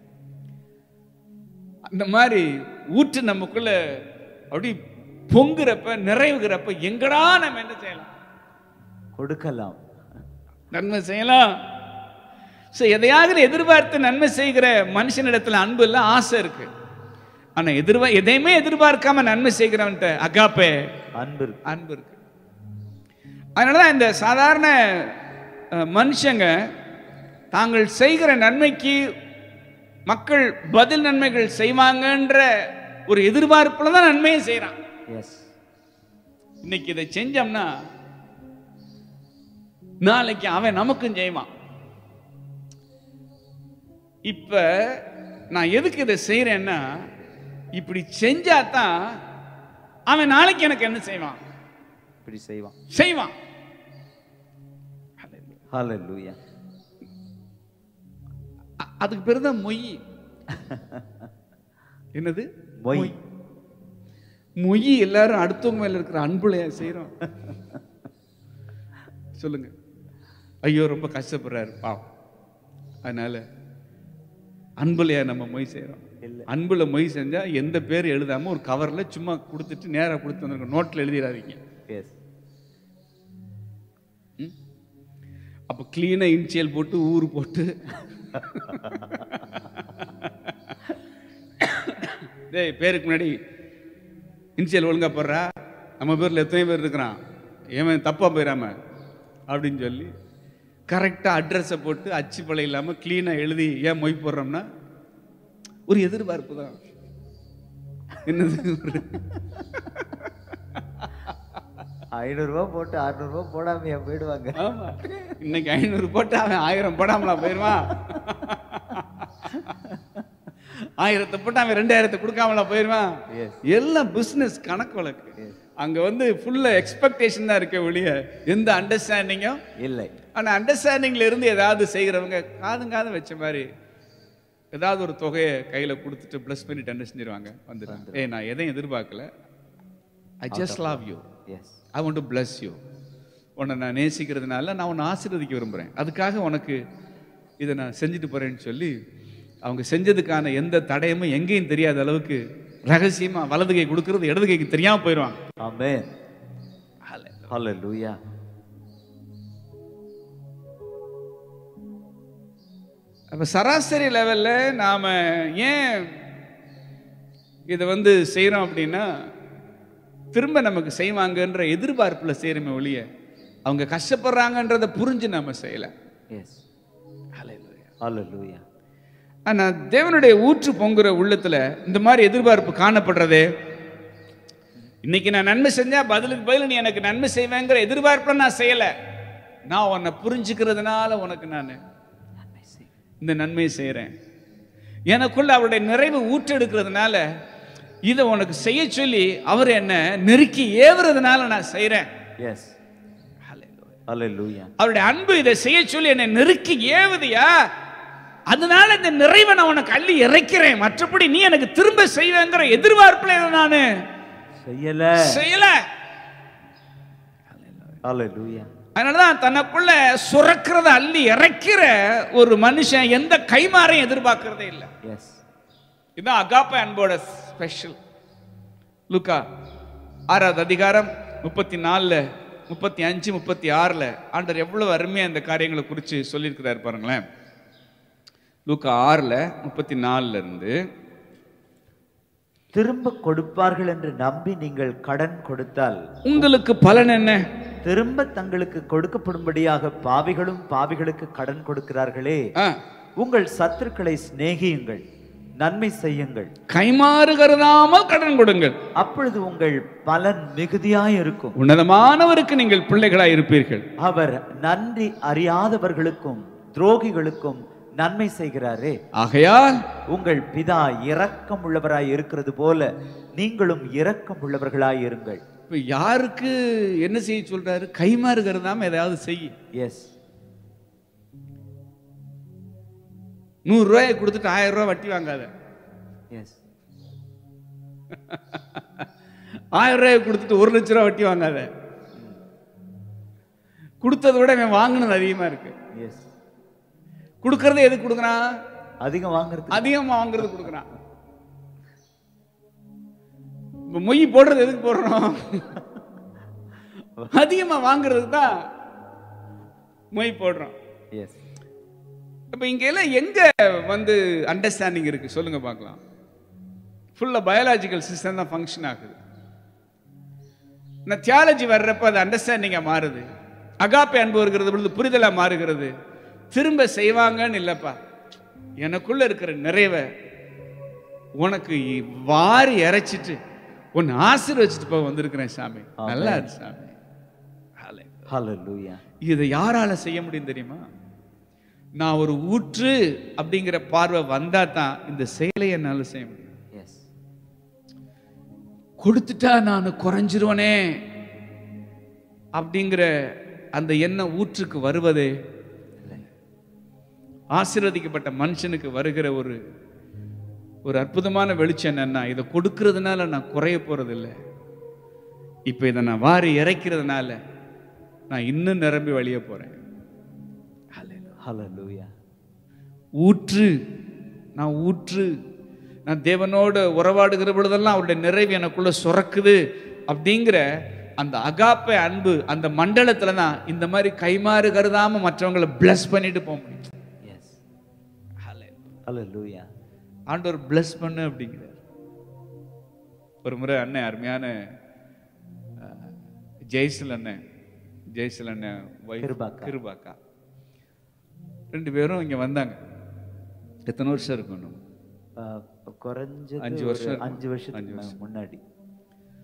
அந்த மாதிரி ஊற்று நமக்குள்ள அப்படி பொங்குறப்ப நிறைவுகிறப்ப எங்கடா நம்ம என்ன செய்யலாம் கொடுக்கலாம் நன்மை செய்யலாம் ஸோ எதையாவது எதிர்பார்த்து நன்மை செய்கிற மனுஷனிடத்துல அன்பு இல்லை ஆசை இருக்கு ஆனா எதிர்பா எதையுமே எதிர்பார்க்காம நன்மை செய்கிறவன்ட்ட அகாப்பே அன்பு இருக்கு. அன்பு இருக்கு அதனால தான் இந்த சாதாரண அஹ், மனுஷங்க தாங்கள் செய்கிற நன்மைக்கு மக்கள் பதில் நன்மைகள் செய்வாங்கன்ற ஒரு எதிர்பார்ப்புல தான் நன்மையை செய்கிறான் எஸ் இன்னைக்கு இதை செஞ்சோம்னா நாளைக்கு அவன் நமக்கும் செய்வான் இப்ப நான் எதுக்கு இதை செய்யறேன்னா இப்படி செஞ்சாதான் அவன் நாளைக்கு எனக்கு என்ன செய்வான் இப்படி செய்வான் செய்வான் ஹalleluya அ- அதுக்கு பேர் தான் மொய் என்னது மொய் மொய் எல்லாரும் அடுத்தவங்க மேல இருக்கிற அன்புல செய்றோம் சொல்லுங்க ஐயோ ரொம்ப கஷ்டப்படுறாரு பாவம் அதனால அன்புலையா நம்ம மொய் செய்றோம் இல்ல. அன்புல மொய் செஞ்சா எந்த பேர் எழுதாம ஒரு கவர்ல சும்மா கொடுத்துட்டு நேரா கொடுத்து வந்துருங்க நோட்ல எழுதிடாதீங்க எஸ் அப்போ கிளீனா இன்சியல் போட்டு ஊர் போட்டு டேய் பேருக்கு முன்னாடி இன்சியல் ஒழுங்கா போடுறா நம்ம பேர்ல எத்தனை பேர் இருக்கிறான் ஏன் தப்பா போயிடாம அப்படின்னு சொல்லி கரெக்டாக அட்ரஸை போட்டு அச்சு பழை இல்லாமல் க்ளீனாக எழுதி ஏன் மொய் போடுறோம்னா ஒரு எதிர்பார்ப்பு தான் என்னது ஒரு ஐநூறு ரூபாய் போட்டு அறுநூறு ரூபாய் போடாமையா போயிடுவாங்க ஆமா இன்னைக்கு ஐநூறு போட்டு அவன் ஆயிரம் போடாமலா போயிருவான் ஆயிரத்தை போட்டு அவன் ரெண்டாயிரத்தை கொடுக்காமலா போயிருவான் Yes. எல்லாம் பிசினஸ் கணக்கு வழக்கு அங்க வந்து ஃபுல்லா எக்ஸ்பெக்டேஷன் தான் இருக்க ஒழிய எந்த அண்டர்ஸ்டாண்டிங்கும் இல்லை ஆனா அண்டர்ஸ்டாண்டிங்ல இருந்து ஏதாவது செய்கிறவங்க காதும் காதும் வச்ச மாதிரி ஏதாவது ஒரு தொகையை கையில கொடுத்துட்டு ப்ளஸ் பண்ணிட்டு என்ன செஞ்சிருவாங்க வந்துடுறாங்க ஏய் நான் எதையும் எதிர்பார்க்கல I just love you yes I want to bless you உன்னை நான் நேசிக்கிறதுனால நான் உன்னை ஆசீர்வதிக்க விரும்புகிறேன் அதுக்காக உனக்கு இதை நான் செஞ்சுட்டு போகிறேன்னு சொல்லி அவங்க செஞ்சதுக்கான எந்த தடயமும் எங்கேயும் தெரியாத அளவுக்கு ரகசியமா வலது கை கொடுக்கறது இடது கைக்கு தெரியாம போயிடுவாங்க ஆமென் ஹalleluya அப்போ சராசரி லெவல்ல நாம ஏன் இதை வந்து செய்கிறோம் அப்படின்னா திரும்ப நமக்கு செய்வாங்கன்ற எதிர்பார்ப்புல செய்கிறோமே ஒழிய அவங்க கஷ்டப்படுறாங்கன்றதை புரிஞ்சு நம்ம செய்யலை எஸ் ஹalleluya ஆனா தேவனுடைய ஊற்று பொங்குற உள்ளத்துல இந்த மாதிரி எதிர்பார்ப்பு காணப்படுறதே இன்னைக்கு நான் நன்மை செஞ்சா பதிலுக்கு பதில் நீ எனக்கு நன்மை செய்வேங்கிற எதிர்பார்ப்புல நான் செய்யல நான் உன்னை புரிஞ்சுக்கிறதுனால உனக்கு நான் இந்த நன்மையை செய்கிறேன் எனக்குள்ள அவருடைய நிறைவு ஊற்றெடுக்கிறதுனால இதை உனக்கு செய்ய சொல்லி அவர் என்ன நெருக்கி ஏவுறதுனால நான் செய்கிறேன் எஸ் ஹalleluya அவருடைய அன்பு இதை செய்ய சொல்லி என்னை நெருக்கி ஏவுதியா அதனால இந்த நிறைவை நான் உனக்கு அள்ளி இறைக்கிறேன் மற்றபடி நீ எனக்கு திரும்ப செய்வேங்கிற எதிர்பார்ப்புல இதை நான் செய்யல செய்யல ஹalleluya அதனாலதான் தனக்குள்ள சுரக்கிறத அள்ளி இறைக்கிற ஒரு மனுஷன் எந்த கைமாறையும் எதிர்பார்க்கறதே இல்லை எஸ் இதுதான் அகாப்ப அன்போட ஸ்பெஷல் லுக்கா ஆறாவது அதிகாரம் முப்பத்தி நாலுல முப்பத்தி அஞ்சு முப்பத்தி ஆறுல ஆண்டவர் எவ்வளவு அருமையா இந்த காரியங்களை குறித்து சொல்லியிருக்கிறார் பாருங்களேன் லுக்கா ஆறுல முப்பத்தி நாலுல இருந்து திரும்ப கொடுப்பார்கள் என்று நம்பி நீங்கள் கடன் கொடுத்தால் உங்களுக்கு பலன் என்ன திரும்ப தங்களுக்கு கொடுக்கப்படும்படியாக பாவிகளும் பாவிகளுக்கு கடன் கொடுக்கிறார்களே ஆ, உங்கள் சத்துருக்களை சிநேகியுங்கள் நன்மை செய்யுங்கள் கைமாறு கருதாமல் கடன் கொடுங்கள் அப்பொழுது உங்கள் பலன் மிகுதியாய் இருக்கும் உன்னதமானவருக்கு நீங்கள் பிள்ளைகளாய் இருப்பீர்கள் அவர் நன்றி அறியாதவர்களுக்கும் துரோகிகளுக்கும் நன்மை செய்கிறாரே ஆகையால் உங்கள் பிதா இரக்கம் உள்ளவராய் இருக்கிறது போல நீங்களும் இரக்கம் உள்ளவர்களாய் இருங்கள் இப்ப யாருக்கு என்ன செய்ய சொல்றாரு கைமாறு கருதாம ஏதாவது செய்ய எஸ் நூறு ரூபாயை கொடுத்துட்டு ஆயிரம் ரூபாய் வட்டி வாங்காத எஸ் ஆயிரம் ரூபாயை கொடுத்துட்டு ஒரு லட்ச ரூபாய் வட்டி வாங்காத கொடுத்ததை விட இவன் வாங்கினது அதிகமா இருக்கு எஸ் கொடுக்கறத எதுக்கு கொடுக்குறான் அதிகம் வாங்குறது அதிகமா வாங்குறது கொடுக்குறான் இப்ப மொய் போடுறது எதுக்கு போடுறோம் அதிகமா வாங்குறது தான் மொய் போடுறோம் எஸ் இப்ப இங்க எல்லாம் எங்க வந்து அண்டர்ஸ்டாண்டிங் இருக்கு சொல்லுங்க பார்க்கலாம் ஃபுல்லா பயாலாஜிக்கல் சிஸ்டம் தான் ஃபங்க்ஷன் ஆகுது இந்த தியாலஜி வர்றப்ப அது அண்டர்ஸ்டாண்டிங்கா மாறுது அகாப்பை அன்பு வருகிறது பொழுது புரிதலா மாறுகிறது திரும்ப செய்வாங்கன்னு இல்லப்பா எனக்குள்ள இருக்கிற நிறைவை உனக்கு வாரி இறைச்சிட்டு உன்னை ஆசீர்வச்சிட்டு போக வந்திருக்கிறேன் சாமி நல்லா இரு சாமி Hallelujah. ஹalleluya இதை யாரால செய்ய முடியும் தெரியுமா நான் ஒரு ஊற்று அப்படிங்கிற பார்வை வந்தா தான் இந்த செயலை என்னால செய்ய முடியும் எஸ் கொடுத்துட்டா நான் குறைஞ்சிருவனே அப்படிங்கிற அந்த எண்ணம் ஊற்றுக்கு வருவதே இல்லை ஆசீர்வதிக்கப்பட்ட மனுஷனுக்கு வருகிற ஒரு ஒரு அற்புதமான வெளிச்சம் என்னன்னா இதை கொடுக்கறதுனால நான் குறைய போறதில்லை இப்போ இதை நான் வாரி இறைக்கிறதுனால நான் இன்னும் நிரம்பி வழிய போறேன் ஹalleluya ஊற்று நான் ஊற்று நான் தேவனோடு உறவாடுகிற பொழுதெல்லாம் அவருடைய நிறைவு எனக்குள்ள சுரக்குது அப்படிங்கிற அந்த அகாப்பை அன்பு அந்த மண்டலத்துல தான் இந்த மாதிரி கைமாறு கருதாம மற்றவங்களை பிளஸ் பண்ணிட்டு போக முடியும் எஸ் ஹalleluya ஆண்டவர் பிளஸ் பண்ணு அப்படிங்கிறார் ஒரு முறை அண்ணன் அருமையான அஹ், ஜெய்சல் அண்ணன் ஜெய்சல் அண்ணன் wife, கிருபாக்கா. கிருபாக்கா ரெண்டு பேரும் இங்க வந்தாங்க எத்தனை வருஷம் இருக்கும் நம்ம அஹ், குறைஞ்சது அஞ்சு ஒரு வருஷம் இருக்கும். அஞ்சு வருஷத்துக்கு அஞ்சு மே- முன்னாடி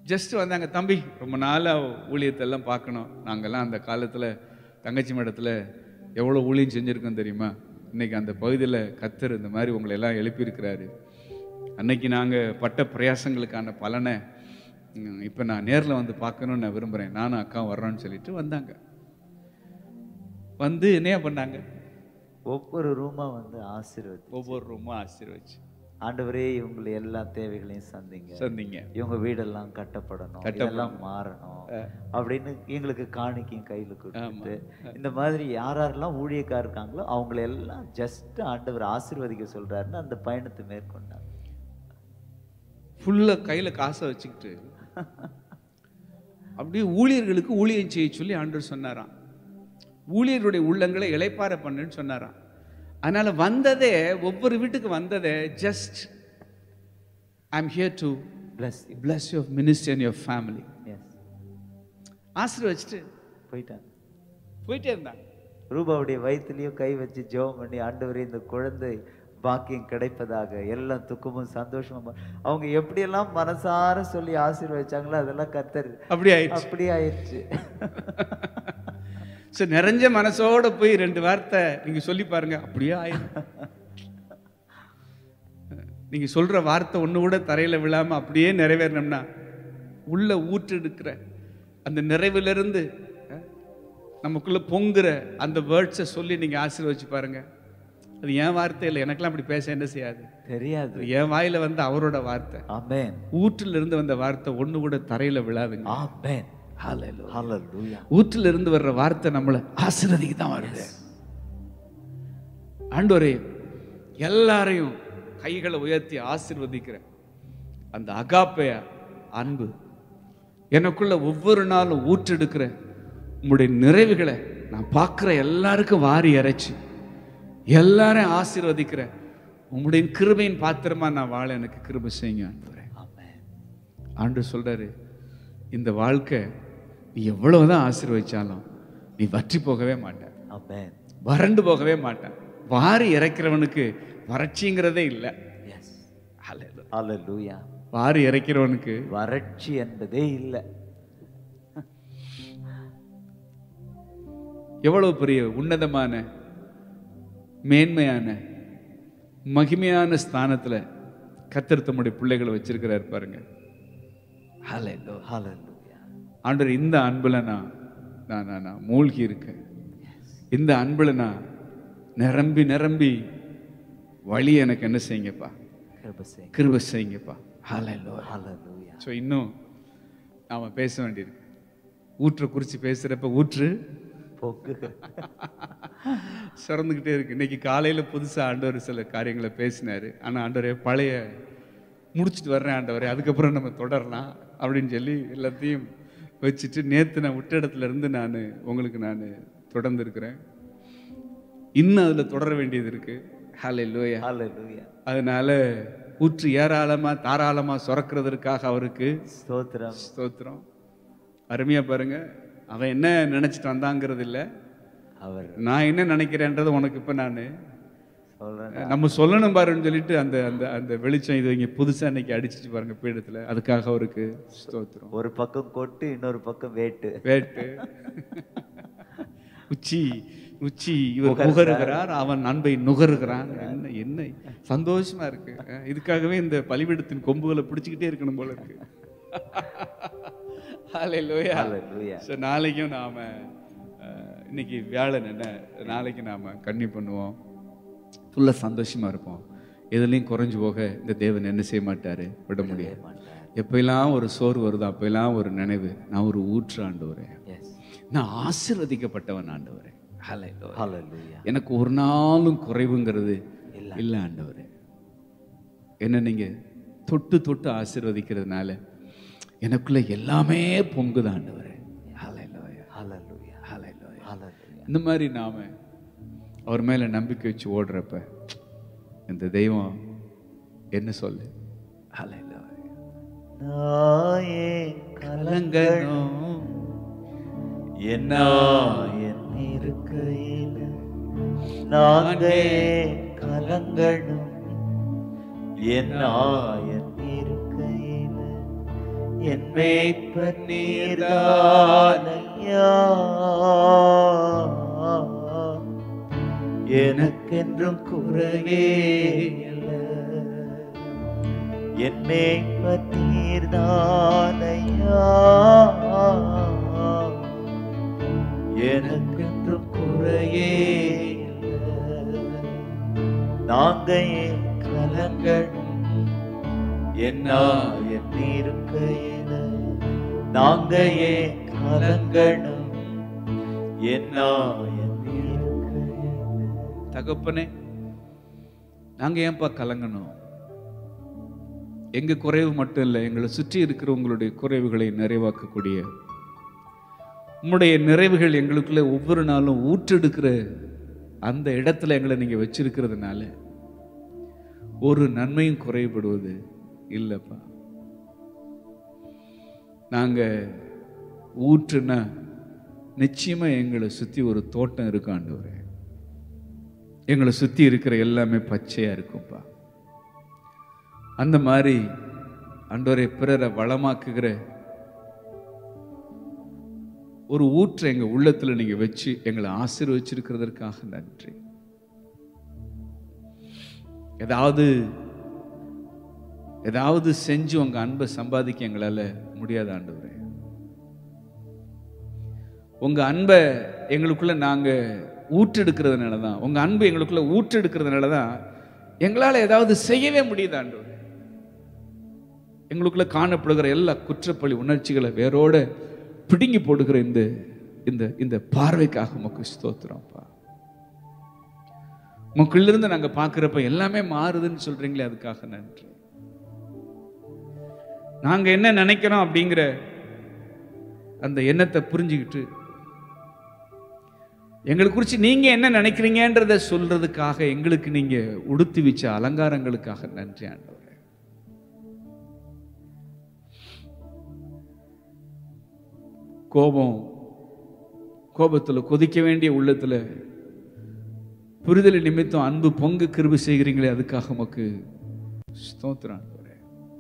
ஜஸ்ட் வந்தாங்க தம்பி ரொம்ப நாளாக ஊழியத்தெல்லாம் பார்க்கணும் நாங்கெல்லாம் அந்த காலத்தில் தங்கச்சி மடத்தில் எவ்வளோ ஊழியம் செஞ்சுருக்கோம் தெரியுமா இன்னைக்கு அந்த பகுதியில் கத்தர் இந்த மாதிரி உங்களை எல்லாம் எழுப்பியிருக்கிறாரு அன்னைக்கு நாங்கள் பட்ட பிரயாசங்களுக்கான பலனை இப்போ நான் நேரில் வந்து பார்க்கணும்னு நான் விரும்புகிறேன் நானும் அக்கா வர்றோன்னு சொல்லிட்டு வந்தாங்க வந்து என்னையா பண்ணாங்க ஒவ்வொரு ரூமா வந்து ஆசீர்வதி ஒவ்வொரு ரூமும் ஆசீர்வச்சு ஆண்டவரே இவங்களை எல்லா தேவைகளையும் சந்திங்க சொன்னீங்க இவங்க வீடெல்லாம் கட்டப்படணும் கட்டப்படணும். இதெல்லாம் மாறணும் அப்படின்னு எங்களுக்கு காணிக்கையும் கையில கொடுத்து இந்த மாதிரி யார் யாரெல்லாம் ஊழியக்காரர் இருக்காங்களோ அவங்கள எல்லாம் ஜஸ்ட் ஆண்டவர் ஆசீர்வதிக்க சொல்றாருன்னு அந்த பயணத்தை மேற்கொண்டாங்க ஃபுல்லாக கையில் காசை வச்சுக்கிட்டு அப்படியே ஊழியர்களுக்கு ஊழியம் செய்ய சொல்லி ஆண்டவர் சொன்னாராம் ஊழியர்களுடைய உள்ளங்களை இளைப்பார பண்ணுன்னு சொன்னாராம் அதனால வந்ததே ஒவ்வொரு வீட்டுக்கு வந்ததே just I am here to bless bless your minister and your family yes ஆசீர்வச்சிட்டு போயிட்டாங்க போயிட்டே இருந்தாங்க ரூபாவுடைய வயிற்றுலயும் கை வச்சு ஜெபம் பண்ணி ஆண்டவரே இந்த குழந்தை பாக்கியம் கிடைப்பதாக எல்லாம் துக்கமும் சந்தோஷமும் அவங்க எப்படியெல்லாம் மனசார சொல்லி ஆசீர்வதிச்சாங்களோ அதெல்லாம் கத்தர் அப்படி ஆயிடுச்சு அப்படியே ஆயிடுச்சு ஸோ நிறைஞ்ச மனசோட போய் ரெண்டு வார்த்தை நீங்க சொல்லி பாருங்க அப்படியே ஆயிடும் நீங்க சொல்ற வார்த்தை ஒண்ணு கூட தரையில விழாம அப்படியே நிறைவேறணும்னா உள்ள ஊற்றெடுக்கிற அந்த நிறைவிலிருந்து அஹ், நமக்குள்ள பொங்குற அந்த வேர்ட்ஸை சொல்லி நீங்க ஆசீர்வச்சு பாருங்க அது என் வார்த்தை இல்லை எனக்கெல்லாம் அப்படி பேச என்ன செய்யாது தெரியாது அது என் வாயில வந்து அவரோட வார்த்தை ஆமென் ஊற்றில் இருந்து வந்த வார்த்தை ஒண்ணு கூட தரையில விழாதுங்க ஆமென் ஹalleluya ஊற்றில் இருந்து வர்ற வார்த்தை நம்மளை ஆசீர்வதிக்கு தான் வருது ஆண்டவரே எல்லாரையும் கைகளை உயர்த்தி ஆசீர்வதிக்கிற அந்த அகாப்பைய அன்பு எனக்குள்ள ஒவ்வொரு நாளும் ஊற்றெடுக்கிற உம்முடைய நிறைவுகளை நான் பார்க்குற எல்லாருக்கும் வாரி இறைச்சி எல்லாரையும் ஆசீர்வதிக்கிற உம்முடைய கிருபையின் பாத்திரமா நான் வாழ எனக்கு கிருபை செய்யுங்க ஆண்டவரே ஆமென் ஆண்டு சொல்றாரு இந்த வாழ்க்கை நீ எவ்வளவுதான் ஆசீர்வதிச்சாலும் நீ வற்றி போகவே மாட்ட ஆமென் வறண்டு போகவே மாட்டான் வாரி இறைக்கிறவனுக்கு வறட்சிங்கிறதே இல்லை எஸ் ஹalleluya வாரி இறைக்கிறவனுக்கு வறட்சி என்பதே இல்லை எவ்வளவு பெரிய உன்னதமான மேன்மையான மகிமையான ஸ்தானத்துல கத்தர் தம்முடைய பிள்ளைகளை வச்சிருக்கிறார் பாருங்க ஹalleluya. ஹalleluya ஆண்டவர் இந்த அன்புல நான் நான் நான் நான் மூழ்கி இருக்கேன் இந்த அன்புல நான் நிரம்பி நிரம்பி வழி எனக்கு என்ன செய்யுங்கப்பா கிருபை செய் கிருபை செய்யுங்கப்பா ஹalleluya. ஹalleluya ஸோ இன்னும் நாம பேச வேண்டியிருக்கு ஊற்றை குறித்து பேசுறப்ப ஊற்று பொங்கு சிறந்துக்கிட்டே இருக்கு இன்னைக்கு காலையில புதுசா ஆண்டவர் சில காரியங்களை பேசினாரு ஆனா ஆண்டவரே பழைய முடிச்சிட்டு வர்றேன் ஆண்டவரே அதுக்கப்புறம் நம்ம தொடரலாம் அப்படின்னு சொல்லி எல்லாத்தையும் வச்சுட்டு நேத்து நான் விட்ட இடத்துல இருந்து நான் உங்களுக்கு நான் தொடர்ந்து இருக்கிறேன் இன்னும் அதுல தொடர வேண்டியது இருக்கு ஹாலே லோயா ஹalleluya அதனால ஊற்று ஏராளமா தாராளமா சுரக்கிறதற்காக அவருக்கு ஸ்தோத்திரம் ஸ்தோத்திரம் அருமையா பாருங்க அவன் என்ன நினைச்சிட்டு வந்தாங்கிறது இல்ல அவர் நான் என்ன நினைக்கிறேன்றது உனக்கு இப்ப நான் சொல்றேன் நம்ம சொல்லணும் பாருன்னு சொல்லிட்டு அந்த அந்த அந்த வெளிச்சம் இது இங்க புதுசா இன்னைக்கு அடிச்சிச்சு பாருங்க பீடத்துல அதுக்காக அவருக்கு ஸ்தோத்திரம் ஒரு பக்கம் கொட்டு இன்னொரு பக்கம் வேட்டு வேட்டு உச்சி உச்சி இவர் புகருகிறார் அவன் அன்பை நுகருகிறான் என்ன என்ன சந்தோஷமா இருக்கு அஹ் இதுக்காகவே இந்த பலிபீடத்தின் கொம்புகளை பிடிச்சுக்கிட்டே இருக்கணும் போல இருக்கு ஹalleluya ஹalleluya ஸோ நாளைக்கும் நாம அஹ், இன்னைக்கு வியாழன் என்ன நாளைக்கு நாம கன்னி பண்ணுவோம் ஃபுல்லாக சந்தோஷமா இருப்போம் எதுலையும் குறைஞ்சு போக இந்த தேவன் என்ன செய்ய மாட்டாரு விட முடியாது எப்பெல்லாம் ஒரு சோறு வருதோ அப்பெல்லாம் ஒரு நினைவு நான் ஒரு ஊற்று ஆண்டவரேன் எஸ் நான் ஆசீர்வதிக்கப்பட்டவன் ஆண்டவரே ஹalleluya. ஹalleluya எனக்கு ஒரு நாளும் குறைவுங்கிறது இல்லை ஆண்டவரே என்ன நீங்க தொட்டு தொட்டு ஆசீர்வதிக்கிறதுனால எனக்குள்ள எல்லாமே பொங்குது ஆண்டவரே ஹalleluya. ஹalleluya ஹalleluya. ஹalleluya இந்த மாதிரி நாம அவர் மேல நம்பிக்கை வச்சு ஓடுறப்ப இந்த தெய்வம் என்ன சொல்லு ஹalleluya. நாயே கலங்கணும் என்ன என் இருக்கையில் நாங்கே கலங்கணும் என்ன என் இருக்கையில் என் மேய்ப்பர் நீர்தானையா எனக்கென்றும் குறைவே இல்லை என் மேய்ப்பர் நீர்தானையா எனக்கென்றும் குறையே இல்லை. நாங்க ஏன் கலங்கணும் என்ன என் இருக்கையில நாங்க ஏன் கலங்கணும் என்ன என் இருக்கையில தகப்பனே நாங்க ஏன்பா கலங்கணும் எங்க குறைவு மட்டும் இல்லை எங்களை சுற்றி இருக்கிற உங்களுடைய குறைவுகளை நிறைவாக்கக்கூடிய உம்முடைய நிறைவுகள் எங்களுக்குள்ள ஒவ்வொரு நாளும் ஊற்றெடுக்கிற அந்த இடத்துல எங்களை நீங்க வச்சிருக்கிறதுனால ஒரு நன்மையும் குறைபடுவது இல்லைப்பா நாங்க ஊற்றுனா நிச்சயமா எங்களை சுத்தி ஒரு தோட்டம் இருக்கும் ஆண்டவரே எங்களை சுத்தி இருக்கிற எல்லாமே பச்சையா இருக்கும்ப்பா அந்த மாதிரி அன்றோரை பிறரை வளமாக்குகிற ஒரு ஊற்றை எங்க உள்ளத்துல நீங்க வச்சு எங்களை ஆசீர்வச்சிருக்கிறதற்காக நன்றி ஏதாவது ஏதாவது செஞ்சு உங்க அன்பை சம்பாதிக்க எங்களால முடியாத ஆண்டவரே உங்க அன்பை எங்களுக்குள்ள நாங்க ஊற்றெடுக்கிறதுனால தான் உங்க அன்பு எங்களுக்குள்ள ஊற்றெடுக்கிறதுனால தான் எங்களால ஏதாவது செய்யவே முடியுது ஆண்டவரே எங்களுக்குள்ள காணப்படுகிற எல்லா குற்றப்பழி உணர்ச்சிகளை வேரோட பிடுங்கி போடுகிற இந்த இந்த இந்த பார்வைக்காக உமக்கு ஸ்தோத்திரம்ப்பா உங்களுக்குள்ளிருந்து நாங்க பார்க்குறப்ப எல்லாமே மாறுதுன்னு சொல்றீங்களே அதுக்காக நன்றி நாங்க என்ன நினைக்கிறோம் அப்படிங்கிற அந்த எண்ணத்தை புரிஞ்சுக்கிட்டு எங்களை குறித்து நீங்க என்ன நினைக்கிறீங்கன்றத சொல்றதுக்காக எங்களுக்கு நீங்க உடுத்தி வச்ச அலங்காரங்களுக்காக நன்றி ஆண்டவரே கோபம் கோபத்துல கொதிக்க வேண்டிய உள்ளத்துல புரிதல் நிமித்தம் அன்பு பொங்கு கிருபி செய்கிறீங்களே அதுக்காக உமக்கு ஸ்தோத்திரம் ஆண்டவரே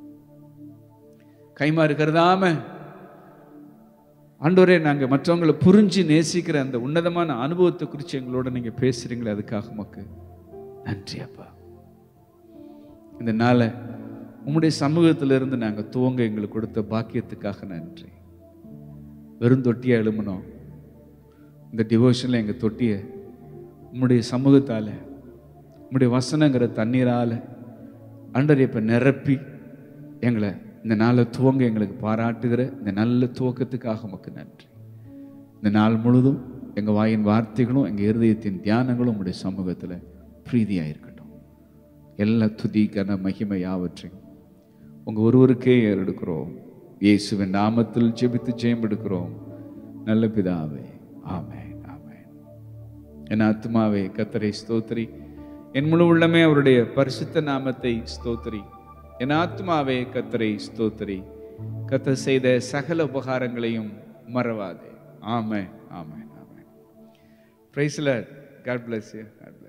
கைமாறு கருதாம ஆண்டவரே நாங்க மற்றவங்களை புரிஞ்சு நேசிக்கிற அந்த உன்னதமான அனுபவத்தை குறித்து எங்களோட நீங்க பேசுறீங்களே அதுக்காக உமக்கு நன்றி அப்பா இந்த நாளை உம்முடைய சமூகத்திலிருந்து நாங்க துவங்க எங்களுக்கு கொடுத்த பாக்கியத்துக்காக நன்றி வெறும் தொட்டியா எழுமணும் இந்த டிவோஷனில் எங்கள் தொட்டியை உம்முடைய சமூகத்தால் உம்முடைய வசனங்கிற தண்ணீரால் அண்டர் இப்போ நிரப்பி எங்களை இந்த நாளை துவங்க எங்களுக்கு பாராட்டுகிற இந்த நல்ல துவக்கத்துக்காக உமக்கு நன்றி இந்த நாள் முழுதும் எங்கள் வாயின் வார்த்தைகளும் எங்கள் இருதயத்தின் தியானங்களும் உம்முடைய சமூகத்தில் பிரீதியாக இருக்கட்டும் எல்லா துதி கன மகிமை யாவற்றையும் உங்கள் ஒருவருக்கே ஏறெடுக்கிறோம் இயேசுவின் நாமத்தில் ஜெபித்து ஜெயம் எடுக்கிறோம் நல்ல பிதாவே ஆமென் ஆமென் என் ஆத்மாவே கத்தரை ஸ்தோத்திரி என் முழு உள்ளமே அவருடைய பரிசுத்த நாமத்தை ஸ்தோத்திரி என் ஆத்மாவே கத்தரை ஸ்தோத்திரி கத்தர் செய்த சகல உபகாரங்களையும் மறவாதே ஆமென் ஆமென் ஆமென் பிரைஸ்ல காட் பிளஸ் யூ காட்